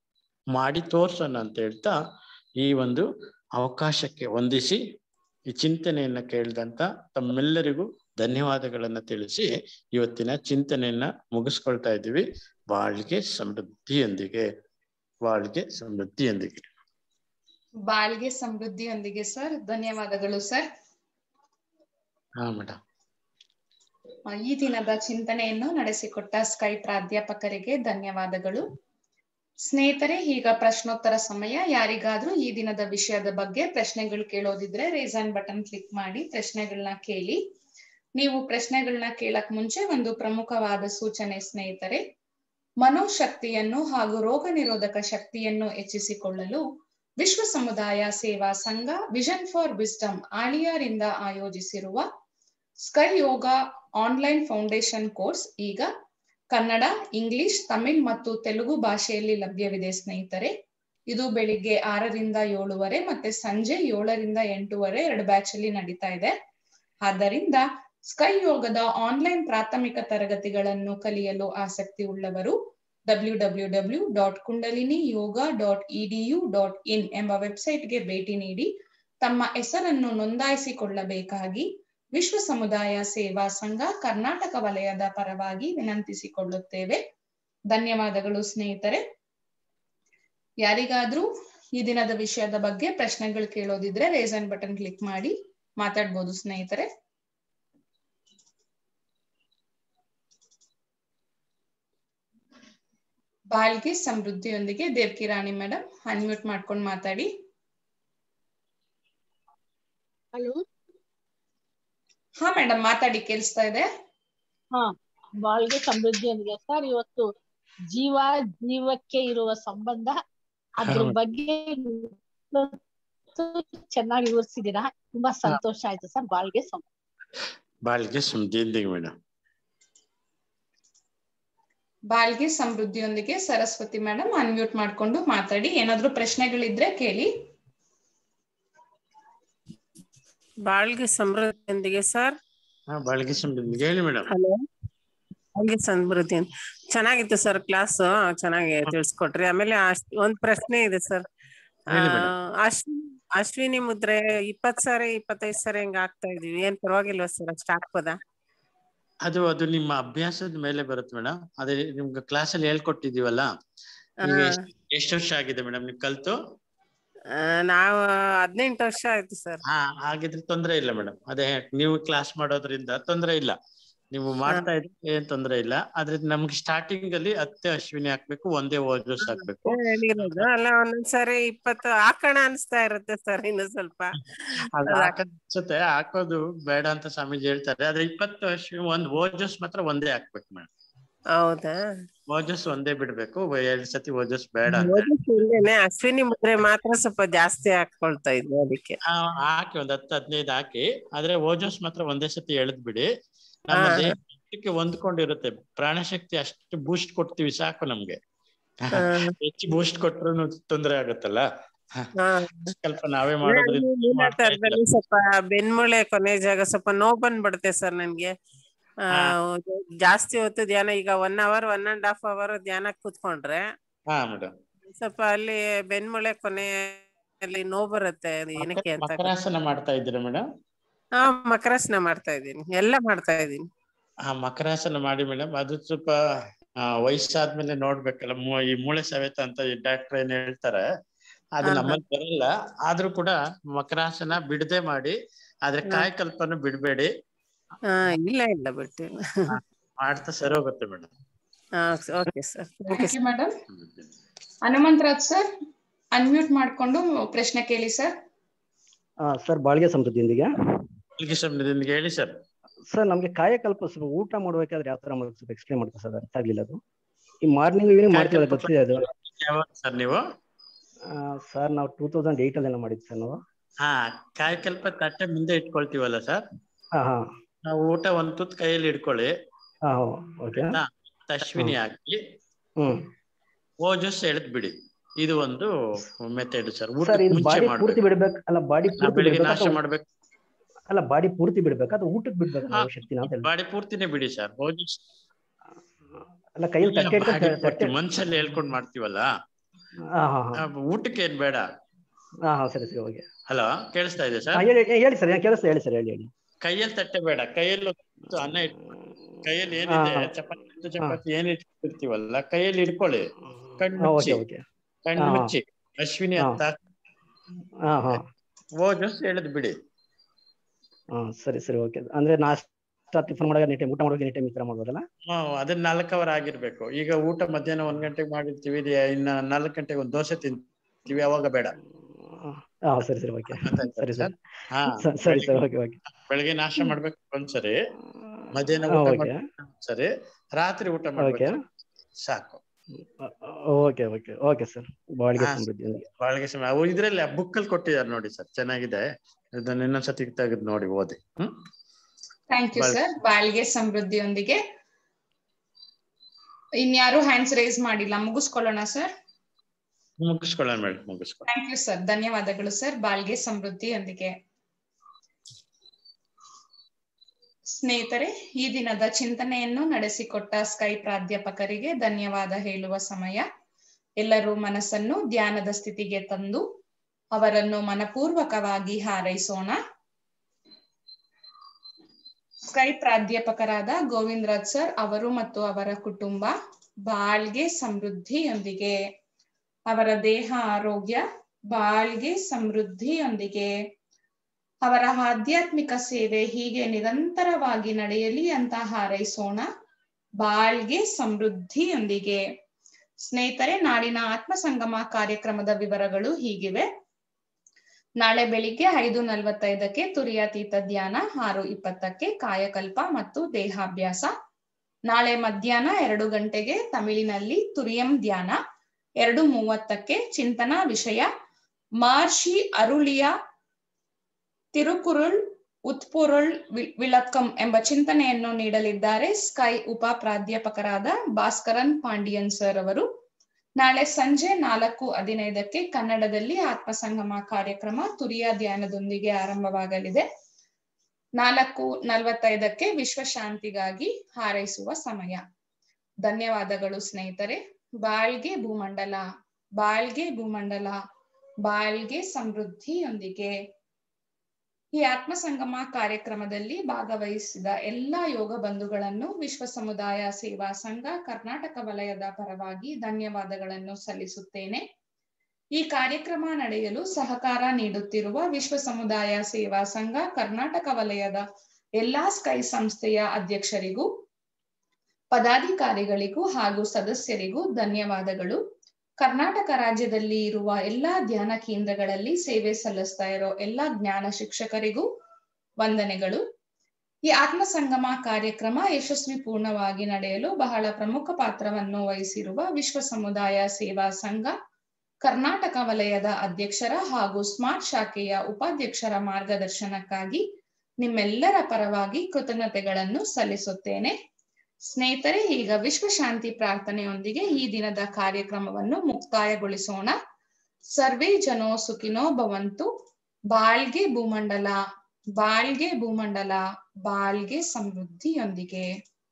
ಮಾಡಿ ತೋರ್ಸೋಣ ಅಂತ ಹೇಳ್ತಾ ಈ ಒಂದು ಅವಕಾಶಕ್ಕೆ ಹೊಂದಿಸಿ ಈ ಚಿಂತನೆಯನ್ನ ಕೇಳಿದಂತ ತಮ್ಮೆಲ್ಲರಿಗೂ ಧನ್ಯವಾದಗಳನ್ನ ತಿಳಿಸಿ ಇವತ್ತಿನ ಚಿಂತನೆಯನ್ನ ಮುಗಿಸ್ಕೊಳ್ತಾ ಇದ್ದೀವಿ ಬಾಳ್ಗೆ ಸಮೃದ್ಧಿಯೊಂದಿಗೆ ಬಾಳ್ಗೆ ಸಮೃದ್ಧಿಯೊಂದಿಗೆ ಬಾಳ್ಗೆ ಸಮೃದ್ಧಿಯೊಂದಿಗೆ ಸರ್ ಧನ್ಯವಾದಗಳು ಸರ್ ಹಾ ಮೇಡಮ್ ಆ, ಈ ದಿನದ ಚಿಂತನೆಯನ್ನು ನಡೆಸಿಕೊಟ್ಟ ಸ್ಕೈ ಪ್ರಾಧ್ಯಾಪಕರಿಗೆ ಧನ್ಯವಾದಗಳು ಸ್ನೇಹಿತರೆ ಈಗ ಪ್ರಶ್ನೋತ್ತರ ಸಮಯ ಯಾರಿಗಾದ್ರೂ ಈ ದಿನದ ವಿಷಯದ ಬಗ್ಗೆ ಪ್ರಶ್ನೆಗಳು ಕೇಳೋದಿದ್ರೆ ರೇಸನ್ ಬಟನ್ ಕ್ಲಿಕ್ ಮಾಡಿ ಪ್ರಶ್ನೆಗಳನ್ನ ಕೇಳಿ ನೀವು ಪ್ರಶ್ನೆಗಳನ್ನ ಕೇಳಕ್ ಮುಂಚೆ ಒಂದು ಪ್ರಮುಖವಾದ ಸೂಚನೆ ಸ್ನೇಹಿತರೆ ಮನೋಶಕ್ತಿಯನ್ನು ಹಾಗೂ ರೋಗ ನಿರೋಧಕ ಶಕ್ತಿಯನ್ನು ಹೆಚ್ಚಿಸಿಕೊಳ್ಳಲು ವಿಶ್ವ ಸಮುದಾಯ ಸೇವಾ ಸಂಘ ವಿಷನ್ ಫಾರ್ ವಿಸ್ಡಮ್ ಆಳಿಯಾರಿಂದ ಆಯೋಜಿಸಿರುವ SKY yoga online foundation course ಈಗ ಕನ್ನಡ ಇಂಗ್ಲಿಷ್ ತಮಿಳ್ ಮತ್ತು ತೆಲುಗು ಭಾಷೆಯಲ್ಲಿ ಲಭ್ಯವಿದೆ ಸ್ನೇಹಿತರೆ ಇದು ಬೆಳಿಗ್ಗೆ ಆರರಿಂದ ಏಳುವರೆ ಮತ್ತೆ ಸಂಜೆ ಏಳರಿಂದ ಎಂಟೂವರೆ ಎರಡು ಬ್ಯಾಚ್ ಅಲ್ಲಿ ನಡೀತಾ ಇದೆ ಆದ್ದರಿಂದ ಸ್ಕೈ ಯೋಗದ ಆನ್ಲೈನ್ ಪ್ರಾಥಮಿಕ ತರಗತಿಗಳನ್ನು ಕಲಿಯಲು ಆಸಕ್ತಿ ಉಳ್ಳವರು W W W dot Kundalini yoga dot EDU dot in ಎಂಬ ವೆಬ್ಸೈಟ್ಗೆ ಭೇಟಿ ನೀಡಿ ತಮ್ಮ ಹೆಸರನ್ನು ನೋಂದಾಯಿಸಿಕೊಳ್ಳಬೇಕಾಗಿ ವಿಶ್ವ ಸಮುದಾಯ ಸೇವಾ ಸಂಘ ಕರ್ನಾಟಕ ವಲಯದ ಪರವಾಗಿ ವಿನಂತಿಸಿಕೊಳ್ಳುತ್ತೇವೆ ಧನ್ಯವಾದಗಳು ಸ್ನೇಹಿತರೆ ಯಾರಿಗಾದ್ರೂ ಈ ದಿನದ ವಿಷಯದ ಬಗ್ಗೆ ಪ್ರಶ್ನೆಗಳು ಕೇಳೋದಿದ್ರೆ ರೇಸನ್ ಬಟನ್ ಕ್ಲಿಕ್ ಮಾಡಿ ಮಾತಾಡ್ಬೋದು ಸ್ನೇಹಿತರೆ ಬಾಳ್ಗೆ ಸಮೃದ್ಧಿಯೊಂದಿಗೆ ದೇವ್ಕಿ ರಾಣಿ ಮೇಡಮ್ ಅನ್ಮ್ಯೂಟ್ ಮಾಡ್ಕೊಂಡು ಮಾತಾಡಿ ಹಲೋ ಹಾ ಮೇಡಮ್ ಮಾತಾಡಿ ಕೇಳಿಸ್ತಾ ಇದೆ ಹಾ ಬಾಳ್ಗೆ ಸಮೃದ್ಧಿಯೊಂದಿಗೆ ಸರ್ ಇವತ್ತು ಜೀವ ಜೀವಕ್ಕೆ ಇರುವ ಸಂಬಂಧ ಅದ್ರ ಹೌದು. ಬಗ್ಗೆ ಚೆನ್ನಾಗಿ ವಿವರಿಸಿದೀರಾ ತುಂಬಾ ಸಂತೋಷ ಆಯ್ತು ಸರ್ ಬಾಳ್ಗೆ ಸಂ ಬಾಳ್ಗೆ ಸಮೃದ್ಧಿಯೊಂದಿಗೆ ಮೇಡಮ್ ಬಾಳ್ಗೆ ಸಮೃದ್ಧಿಯೊಂದಿಗೆ ಸರಸ್ವತಿ ಮೇಡಮ್ ಅನ್ಮ್ಯೂಟ್ ಮಾಡ್ಕೊಂಡು ಮಾತಾಡಿ ಏನಾದ್ರೂ ಪ್ರಶ್ನೆಗಳಿದ್ರೆ ಕೇಳಿ ಬಾಳ್ಗೆ ಸಮೃದ್ಧಿಯೊಂದಿಗೆ ಸರ್ ಹಾ ಬಾಳ್ಗೆ ಸಮೃದ್ಧಿಗೆ ಹೇಳಿ ಮೇಡಮ್ ಹಲೋ ಬಾಳ್ಗೆ ಸಮೃದ್ಧಿ ಅಂತ ಚೆನ್ನಾಗಿತ್ತು ಸರ್ ಕ್ಲಾಸ್ ಚೆನ್ನಾಗಿ ತಿಳಿಸ್ಕೊಟ್ರಿ ಆಮೇಲೆ ಅಶ್- ಒಂದ್ ಪ್ರಶ್ನೆ ಇದೆ ಸರ್ ಹೇಳಿ madam. ಅಶ್ವಿನಿ ಅಶ್ವಿನಿ ಮುದ್ರೆ ಇಪ್ಪತ್ ಸಾರಿ ಇಪ್ಪತ್ತೈದು ಸಾರಿ ಹೆಂಗ್ ಆಗ್ತಾ ಇದೀವಿ ಏನ್ ಪರವಾಗಿಲ್ವಾ ಸರ್ ಅಷ್ಟ್ ಹಾಕ್ಬೋದಾ ಅದು ಅದು ನಿಮ್ಮ ಅಭ್ಯಾಸದ ಮೇಲೆ ಬರುತ್ತೆ ಮೇಡಮ್ ಅದೇ ನಿಮ್ಗೆ ಕ್ಲಾಸ್ ಅಲ್ಲಿ ಹೇಳ್ಕೊಟ್ಟಿದೀವಲ್ಲ ಈಗ ಹಾ. ಎಷ್ಟ್- ಎಷ್ಟು ವರ್ಷ ಆಗಿದೆ ಮೇಡಮ್ ನೀವು ಕಲ್ತು ಆ, ನಾವು ಹದಿನೆಂಟು ವರ್ಷ ಆಯ್ತು ಸರ್ ಹಾ ಹಾಗಿದ್ರೆ ತೊಂದ್ರೆ ಇಲ್ಲ ಮೇಡಮ್ ಅದೇ ನೀವು ಕ್ಲಾಸ್ ಮಾಡೋದ್ರಿಂದ ತೊಂದ್ರೆ ಇಲ್ಲ ನೀವು ಮಾಡ್ತಾ ಇದ್ರೆ ಏನ್ ತೊಂದ್ರೆ ಇಲ್ಲ ಆದ್ರೆ ನಮ್ಗೆ ಸ್ಟಾರ್ಟಿಂಗ್ ಅಲ್ಲಿ ಹತ್ತೆ ಅಶ್ವಿನಿ ಹಾಕ್ಬೇಕು ಒಂದೇ ಓಜಸ್ ಹಾಕ್ಬೇಕು ಹೇಳಿರೋದು ಅಲ್ಲ ಒಂದೊಂದ್ಸರಿ ಇಪ್ಪತ್ತು ಹಾಕೋಣ ಅನ್ಸ್ತಾ ಇರುತ್ತೆ ಸರ್ ಇನ್ನು ಸ್ವಲ್ಪ ಅದು ಹಾಕೋದ್ ಅನ್ಸುತ್ತೆ ಹಾಕೋದು ಬೇಡ ಅಂತ ಸ್ವಾಮೀಜಿ ಹೇಳ್ತಾರೆ ಆದ್ರೆ ಇಪ್ಪತ್ತು ಅಶ್ವಿನಿ ಒಂದ್ ಓಜಸ್ ಮಾತ್ರ ಒಂದೇ ಹಾಕ್ಬೇಕು ಮೇಡಮ್ ಹೌದಾ ಓಜಸ್ ಒಂದೇ ಬಿಡ್ಬೇಕು ಎರಡ್ ಸತಿ ಓಜಸ್ ಬೇಡ ಅಂತ ಓದಿಸ್ ಇಲ್ಲೇನೆ ಅಶ್ವಿನಿ ಮುದ್ರೆ ಮಾತ್ರ ಸ್ವಲ್ಪ ಜಾಸ್ತಿ ಹಾಕೊಳ್ತಾ ಇದ್ವಿ ಅದಕ್ಕೆ ಆ, ಹಾಕಿ ಒಂದ್ ಹತ್ತು ಹದಿನೈದು ಹಾಕಿ ಆದ್ರೆ ಓಜಸ್ ಮಾತ್ರ ಒಂದೇ ಸತಿ ಎಳೆದ್ ಬಿಡಿ ನಮ್ಮ ಹಾ. ದೇಹಕ್ಕೆ ಹೊಂದ್ಕೊಂಡಿರುತ್ತೆ ಪ್ರಾಣಶಕ್ತಿ ಅಷ್ಟು ಬೂಸ್ಟ್ ಕೊಡ್ತೀವಿ ಸಾಕು ನಮ್ಗೆ ಹಾ. ಹೆಚ್ಚು ಬೂಸ್ಟ್ ಕೊಟ್ರು ತೊಂದ್ರೆ ಆಗುತ್ತಲ್ಲ ಹಾ. ಸ್ವಲ್ಪ ನಾವೇ ಅಂದ್ರೆ ಮಾಡೋದ್ರಿಂದ ಅಲ್ಲಿ ಮಾಡ್ತಾ ಇದ್ದೀರ. ಮೂಲತರದಲ್ಲಿ ಸ್ವಲ್ಪ ಬೆನ್ಮೂಳೆ ಕೊನೆ ಜಾಗ ಸ್ವಲ್ಪ ನೋವು ಬಂದ್ಬಿಡುತ್ತೆ ಸರ್ ನನ್ಗೆ ಆ, ಜಾಸ್ತಿ ಹೊತ್ತು ಧ್ಯಾನ ಈಗ one hour one and half hour ಧ್ಯಾನ ಕೂತ್ಕೊಂಡ್ರೆ ಹಾ ಮೇಡಮ್ ಸ್ವಲ್ಪ ಅಲ್ಲಿ ಬೆನ್ಮೂಳೆ ಕೊನೆಯಲ್ಲಿ ನೋವು ಬರುತ್ತೆ ಅದು ಏನಕ್ಕೆ ಅಂತ ಗೊತ್ತಿಲ್ಲ. ಮಕರಾಸನ ಮಾಡ್ತಾ ಇದ್ದೀರಾ ಮೇಡಮ್ ಹಾ ಮಕರಾಸನ ಮಾಡ್ತಾ ಇದ್ದೀನಿ ಎಲ್ಲ ಮಾಡ್ತಾ ಇದ್ದೀನಿ ಆ ಮಕರಾಸನ ಮಾಡಿ ಮೇಡಮ್ ಅದು ಸ್ವಲ್ಪ ಆ, ವಯಸ್ಸಾದ್ಮೇಲೆ ನೋಡ್ಬೇಕಲ್ಲ ಮೂ- ಈ ಮೂಳೆ ಸವೆತ ಅಂತ ಡಾಕ್ಟರ್ ಏನ್ ಹೇಳ್ತಾರೆ ಅದು ಹಾ, ಹಾ. ನಮ್ಮಲ್ಲಿ ಬರಲ್ಲ ಆದ್ರೂ ಕೂಡ ಮಕರಾಸನ ಬಿಡದೆ ಮಾಡಿ ಆದ್ರೆ ಹಾ. ಕಾಯಿ ಕಲ್ಪನು ಬಿಡ್ಬೇಡಿ ಹಾ ಇಲ್ಲ ಇಲ್ಲ ಬಿಟ್ಟಿಲ್ಲ ಮಾಡ್ತಾ ಸರಿ ಹೋಗುತ್ತೆ ಮೇಡಮ್ ಹಾ okay sir thank you thank you madam Hanumantharaj sir unmute ಮಾಡ್ಕೊಂಡು ಪ್ರಶ್ನೆ ಕೇಳಿ ಸರ್ ಆ, ಸರ್ ಬಾಳ್ಗೆ ಸಮೃದ್ಧಿಯೊಂದಿಗೆ ನಿಮ್ಗೆ ಹೇಳಿ ಸರ್ ಸರ್ ನಮ್ಗೆ ಕಾಯಕಲ್ಪ ಸ್ವಲ್ಪ ಊಟ ಮಾಡ್ಬೇಕಾದ್ರೆ ಯಾವ ತರ ಮಾಡೋದು ಸ್ವಲ್ಪ ಎಕ್ಸ್ಪ್ಲೇನ್ ಮಾಡ್ತಾರೆ ಸರ್ ಅರ್ಥ ಆಗ್ಲಿಲ್ಲ ಅದು ಈ ಮಾರ್ನಿಂಗ್ ಈವ್ನಿಂಗ್ ಮಾಡ್ತೀವಲ್ಲ ಕಾಯಕಲ್ಪ ಗೊತ್ತಿದೆ ಅದು ಯಾವಾಗ ಸರ್ ನೀವು ಸರ್ ನಾವು ಟೂ ತೌಸಂಡ್ ಏಟ್ ಅಲ್ಲಿ ಮಾಡಿದ್ದು ಸರ್ ನಾವು ಹಾ ಕಾಯಕಲ್ಪ ತಟ್ಟೆ ಮುಂದೆ ಇಟ್ಕೊಳ್ತೀವಲ್ಲ ಸರ್ ಹಾ ಹಾ ನಾವು ಊಟ ಒಂದ್ ತುತ್ ಕೈಯಲ್ಲಿ ಇಟ್ಕೊಳ್ಳಿ ಹಾ ಓಕೆ ಆಯ್ತಾ? ಅಶ್ವಿನಿ ಹಾಕಿ ಹ್ಮ್ ಓಜಸ್ ಎಳೆದ್ ಬಿಡಿ ಇದು ಒಂದು ಮೆಥಡ್ ಸರ್ ಸರ್ ಊಟಕ್ಕೆ ಇದು ಮುಂಚೆ ಬಾಡಿ ಪೂರ್ತಿ ಮಾಡ್ಬೇಕು ಬಿಡ್ಬೇಕು ಅಲ್ಲ ಬಾಡಿ ನಾ ಪೂರ್ತಿ ಬೆಳಿಗ್ಗೆ ಬಿಡ್ಬೇಕಾ ನಾಶ ಅಥವಾ- ಮಾಡ್ಬೇಕು ಅಲ್ಲ ಬಾಡಿ ಪೂರ್ತಿ ಬಿಡ್ಬೇಕಾ ಅಥವಾ ಊಟಕ್ಕೆ ಬಿಡ್ಬೇಕಾ ಹಾ. ನಾವು ಶಕ್ತಿನ ಅಂತ ಹೇಳಿ ಬಾಡಿ ಪೂರ್ತಿನೇ ಬಿಡಿ ಸರ್ ಓಜಸ್ ಅಲ್ಲ ಕೈಯಲ್ಲಿ ತಟ್ಟೆ ಇಟ್ಕೊಂಡು ಬಾಡಿ ತಟ್ಟೆ ಪೂರ್ತಿ ಮನ್ಸಲ್ಲಿ ಹೇಳ್ಕೊಂಡ್ ಮಾಡ್ತೀವಲ್ಲ ಹಾ ಹಾ ಹಾ ಆ, ಊಟಕ್ಕೆ ಏನ್ ಬೇಡ ಹಾ ಹಾ ಸರಿ ಸರಿ ಓಕೆ ಹಲೋ ಕೇಳಿಸ್ತಾ ಇದೆ ಹಾ ಸರ್ ಹೇಳಿ ಹೇಳಿ ಸರ್ ಕೇಳಿಸ್ತಾ ಹೇಳಿ ಸರ್ ಹೇಳಿ ಹೇಳಿ ಕೈಯಲ್ಲಿ ತಟ್ಟೆ ಬೇಡ ಕೈಯಲ್ಲಿ ಹೊತ್ತು ಅನ್ನ ಇಟ್ ಕೈಯಲ್ಲಿ ಏನಿದೆ ಹಾ. ಚಪಾತಿ ಇತ್ತು, ಚಪಾತಿ ಏನ್ ಇಟ್ಟಿರ್ತೀವಲ್ಲ ಕೈಯಲ್ಲಿ ಇಟ್ಕೊಳ್ಳಿ ಕಣ್ಣು ಹಾ ಮುಚ್ಚಿ ಓಕೆ ಓಕೆ ಕಣ್ಣು ಹಾ. ಮುಚ್ಚಿ ಅಶ್ವಿನಿ ಹಾ. ಅಂತ ಹಾ ಹಾ ಓಜಸ್ ಹೇಳಿದ್ ಬಿಡಿ ಹಾ ಸರಿ ಸರಿ ಓಕೆ ಅಂದ್ರೆ ನಾಷ್ಟ ಟಿಫನ್ ಮಾಡುವಾಗ ಎನಿ ಟೈಮ್ ಊಟ ಮಾಡುವಾಗ ಎನಿ ಟೈಮ್ ಈ ತರ ಮಾಡ್ಬೋದಲ್ಲ ಹ್ಮ್ ಅದನ್ನ ನಾಲ್ಕು ಅವರ್ ಆಗಿರ್ಬೇಕು ಈಗ ಊಟ ಮಧ್ಯಾಹ್ನ ಒಂದ್ ಗಂಟೆಗೆ ಮಾಡಿರ್ತೀವಿ ಇದು ಇನ್ನ ನಾಲ್ಕು ಗಂಟೆಗೆ ಒಂದ್ ದೋಸೆ ತಿಂತೀವಿ ಅವಾಗ ಬೇಡ ಹಾ ಸರಿ ಸರಿ ಓಕೆ ಅರ್ಥ ಆಯ್ತಾ ಸರಿ ಸರ್? ಸರ್ ಹಾ ಸರಿ ಸರಿ ಓಕೆ ಓಕೆ ಬೆಳಿಗ್ಗೆ ನಾಷ್ಟ ಮಾಡ್ಬೇಕು ಒಂದ್ಸರಿ ಮಧ್ಯಾಹ್ನ ಹಾ, ಊಟ ಓಕೆ ಮಾಡ್ಬೇಕು ಒಂದ್ಸರಿ ರಾತ್ರಿ ಊಟ ಮಾಡ್ಬೇಕು ಸಾಕು ಓಕೆ ಓಕೆ ಓಕೆ ಸರ್ ಬಾಳಿಗೆ ಹಾ. ಸಮೃದ್ಧಿ ಬಾಳಿಗೆ ಸಮಯ ಅವು ಇದ್ರಲ್ಲಿ ಬುಕ್ ಅಲ್ಲಿ ಕೊಟ್ಟಿದ್ದಾರೆ ನೋಡಿ ಸರ್ ಚೆನ್ನಾಗಿದೆ ಇದನ್ನ ಇನ್ನೊಂದ್ಸತಿ ತೆಗೆದು ನೋಡಿ ಓದಿ ಹ್ಮ್ ಥ್ಯಾಂಕ್ ಯು ಬಾಳ್- ಸರ್ ಬಾಳ್ಗೆ ಸಮೃದ್ಧಿಯೊಂದಿಗೆ ಇನ್ಯಾರು ಹ್ಯಾಂಡ್ಸ್ ರೇಸ್ ಮಾಡಿಲ್ಲ ಮುಗಿಸ್ಕೊಳ್ಳೋಣ ಸರ್ ಮುಗಿಸ್ಕೊಳ್ಳೋಣ ಮೇಡಮ್ ಮುಗಿಸ್ಕೊಳ್ಳೋಣ ಥ್ಯಾಂಕ್ ಯು ಸರ್ ಧನ್ಯವಾದಗಳು ಸರ್ ಬಾಳ್ಗೆ ಸಮೃದ್ಧಿಯೊಂದಿಗೆ ಸ್ನೇಹಿತರೆ ಈ ದಿನದ ಚಿಂತನೆಯನ್ನು ನಡೆಸಿಕೊಟ್ಟ ಸ್ಕೈ ಪ್ರಾಧ್ಯಾಪಕರಿಗೆ ಧನ್ಯವಾದ ಹೇಳುವ ಸಮಯ ಎಲ್ಲರೂ ಮನಸ್ಸನ್ನು ಧ್ಯಾನದ ಸ್ಥಿತಿಗೆ ತಂದು ಅವರನ್ನು ಮನಪೂರ್ವಕವಾಗಿ ಹಾರೈಸೋಣ ಸ್ಕೈ ಪ್ರಾಧ್ಯಾಪಕರಾದ ಗೋವಿಂದರಾಜ್ ಸರ್ ಅವರು ಮತ್ತು ಅವರ ಕುಟುಂಬ ಬಾಳ್ಗೆ ಸಮೃದ್ಧಿಯೊಂದಿಗೆ ಅವರ ದೇಹ ಆರೋಗ್ಯ ಬಾಳ್ಗೆ ಸಮೃದ್ಧಿಯೊಂದಿಗೆ ಅವರ ಆಧ್ಯಾತ್ಮಿಕ ಸೇವೆ ಹೀಗೆ ನಿರಂತರವಾಗಿ ನಡೆಯಲಿ ಅಂತ ಹಾರೈಸೋಣ ಬಾಳ್ಗೆ ಸಮೃದ್ಧಿಯೊಂದಿಗೆ ಸ್ನೇಹಿತರೆ ನಾಳಿನ ಆತ್ಮ ಸಂಗಮ ಕಾರ್ಯಕ್ರಮದ ವಿವರಗಳು ಹೀಗಿವೆ ನಾಳೆ ಬೆಳಿಗ್ಗೆ ಐದು ನಲವತ್ತೈದಕ್ಕೆ ತುರಿಯಾತೀತ ಧ್ಯಾನ ಆರು ಇಪ್ಪತ್ತಕ್ಕೆ ಕಾಯಕಲ್ಪ ಮತ್ತು ದೇಹಾಭ್ಯಾಸ ನಾಳೆ ಮಧ್ಯಾಹ್ನ ಎರಡು ಗಂಟೆಗೆ ತಮಿಳಿನಲ್ಲಿ ತುರಿಯಂ ಧ್ಯಾನ ಎರಡು ಮೂವತ್ತಕ್ಕೆ ಚಿಂತನಾ ವಿಷಯ ಮಹರ್ಷಿ ಅರುಳಿಯ ತಿರುಕುರುಳ್ ಉತ್ಪುರುಳ್ ವಿ- ವಿಳಕ್ಕಂ ಎಂಬ ಚಿಂತನೆಯನ್ನು ನೀಡಲಿದ್ದಾರೆ ಸ್ಕೈ ಉಪ ಪ್ರಾಧ್ಯಾಪಕರಾದ ಭಾಸ್ಕರನ್ ಪಾಂಡಿಯನ್ ಸರ್ ಅವರು ನಾಳೆ ಸಂಜೆ ನಾಲ್ಕು ಹದಿನೈದಕ್ಕೆ ಕನ್ನಡದಲ್ಲಿ ಆತ್ಮಸಂಗಮ ಕಾರ್ಯಕ್ರಮ ತುರಿಯ ಧ್ಯಾನದೊಂದಿಗೆ ಆರಂಭವಾಗಲಿದೆ ನಾಲ್ಕು ನಲವತ್ತೈದಕ್ಕೆ ವಿಶ್ವಶಾಂತಿಗಾಗಿ ಹಾರೈಸುವ ಸಮಯ ಧನ್ಯವಾದಗಳು ಸ್ನೇಹಿತರೆ ಬಾಳ್ಗೆ ಭೂಮಂಡಲ ಬಾಳ್ಗೆ ಭೂಮಂಡಲ ಬಾಳ್ಗೆ ಸಮೃದ್ಧಿಯೊಂದಿಗೆ ಈ ಆತ್ಮ ಸಂಗಮ ಕಾರ್ಯಕ್ರಮದಲ್ಲಿ ಭಾಗವಹಿಸಿದ ಎಲ್ಲಾ ಯೋಗ ಬಂಧುಗಳನ್ನು ವಿಶ್ವ ಸಮುದಾಯ ಸೇವಾ ಸಂಘ ಕರ್ನಾಟಕ ವಲಯದ ಪರವಾಗಿ ಧನ್ಯವಾದಗಳನ್ನು ಸಲ್ಲಿಸುತ್ತೇನೆ ಈ ಕಾರ್ಯಕ್ರಮ ನಡೆಯಲು ಸಹಕಾರ ನೀಡುತ್ತಿರುವ ವಿಶ್ವ ಸಮುದಾಯ ಸೇವಾ ಸಂಘ ಕರ್ನಾಟಕ ವಲಯದ ಎಲ್ಲಾ ಸ್ಕೈ ಸಂಸ್ಥೆಯ ಅಧ್ಯಕ್ಷರಿಗೂ ಪದಾಧಿಕಾರಿಗಳಿಗೂ ಹಾಗೂ ಸದಸ್ಯರಿಗೂ ಧನ್ಯವಾದಗಳು ಕರ್ನಾಟಕ ರಾಜ್ಯದಲ್ಲಿ ಇರುವ ಎಲ್ಲಾ ಧ್ಯಾನ ಕೇಂದ್ರಗಳಲ್ಲಿ ಸೇವೆ ಸಲ್ಲಿಸ್ತಾ ಇರೋ ಎಲ್ಲಾ ಜ್ಞಾನ ಶಿಕ್ಷಕರಿಗೂ ವಂದನೆಗಳು ಈ ಆತ್ಮ ಸಂಗಮ ಕಾರ್ಯಕ್ರಮ ಯಶಸ್ವಿ ಪೂರ್ಣವಾಗಿ ನಡೆಯಲು ಬಹಳ ಪ್ರಮುಖ ಪಾತ್ರವನ್ನು ವಹಿಸಿರುವ ವಿಶ್ವ ಸಮುದಾಯ ಸೇವಾ ಸಂಘ ಕರ್ನಾಟಕ ವಲಯದ ಅಧ್ಯಕ್ಷರ ಹಾಗೂ ಸ್ಮಾರ್ಟ್ ಶಾಖೆಯ ಉಪಾಧ್ಯಕ್ಷರ ಮಾರ್ಗದರ್ಶನಕ್ಕಾಗಿ ನಿಮ್ಮೆಲ್ಲರ ಪರವಾಗಿ ಕೃತಜ್ಞತೆಗಳನ್ನು ಸಲ್ಲಿಸುತ್ತೇನೆ ಸ್ನೇಹಿತರೆ ಈಗ ವಿಶ್ವಶಾಂತಿ ಪ್ರಾರ್ಥನೆಯೊಂದಿಗೆ ಈ ದಿನದ ಕಾರ್ಯಕ್ರಮವನ್ನು ಮುಕ್ತಾಯಗೊಳಿಸೋಣ ಸರ್ವೇ ಜನೋ ಸುಖಿನೋ ಭವಂತು ಬಾಳ್ಗೆ ಭೂಮಂಡಲ ಬಾಳ್ಗೆ ಭೂಮಂಡಲ ಬಾಳ್ಗೆ ಸಮೃದ್ಧಿಯೊಂದಿಗೆ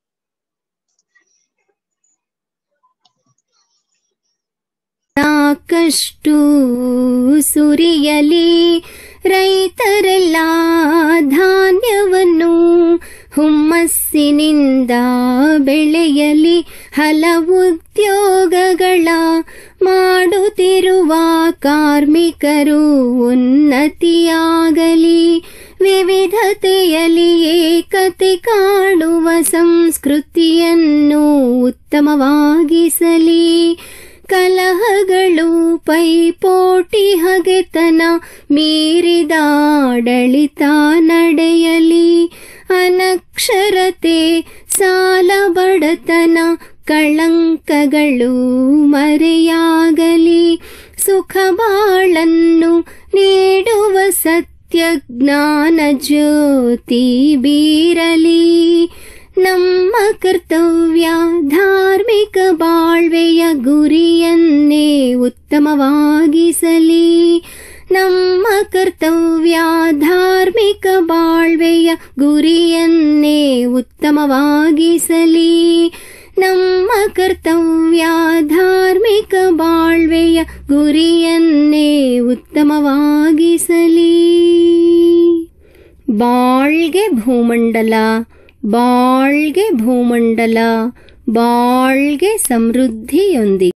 ಸಾಕಷ್ಟು ಸುರಿಯಲಿ ರೈತರೆಲ್ಲ ಧಾನ್ಯವನ್ನು ಹುಮ್ಮಸ್ಸಿನಿಂದ ಬೆಳೆಯಲಿ ಹಲವುದ್ಯೋಗಗಳ ಮಾಡುತ್ತಿರುವ ಕಾರ್ಮಿಕರು ಉನ್ನತಿಯಾಗಲಿ ವಿವಿಧತೆಯಲ್ಲಿ ಏಕತೆ ಕಾಣುವ ಸಂಸ್ಕೃತಿಯನ್ನು ಉತ್ತಮವಾಗಿಸಲಿ ಕಲಹಗಳು ಪೈಪೋಟಿ ಹಗೆತನ ಮೀರಿದ ಆಡಳಿತ ನಡೆಯಲಿ ಅನಕ್ಷರತೆ ಸಾಲ ಬಡತನ ಕಳಂಕಗಳು ಮರೆಯಾಗಲಿ ಸುಖ ಬಾಳನ್ನು ನೀಡುವ ಸತ್ಯ ಜ್ಞಾನ ಜ್ಯೋತಿ ಬೀರಲಿ ನಮ್ಮ ಕರ್ತವ್ಯ ಧಾರ್ಮಿಕ ಬಾಳ್ವೆಯ ಗುರಿಯನ್ನೇ ಉತ್ತಮವಾಗಿಸಲಿ ನಮ್ಮ ಕರ್ತವ್ಯ ಧಾರ್ಮಿಕ ಬಾಳ್ವೆಯ ಗುರಿಯನ್ನೇ ಉತ್ತಮವಾಗಿಸಲಿ ನಮ್ಮ ಕರ್ತವ್ಯ ಧಾರ್ಮಿಕ ಬಾಳ್ವೆಯ ಗುರಿಯನ್ನೇ ಉತ್ತಮವಾಗಿಸಲಿ ಬಾಳ್ಗೆ ಭೂಮಂಡಲ ಬಾಳ್ಗೆ ಭೂಮಂಡಲ ಬಾಳ್ಗೆ ಸಮೃದ್ಧಿಯೊಂದಿಗೆ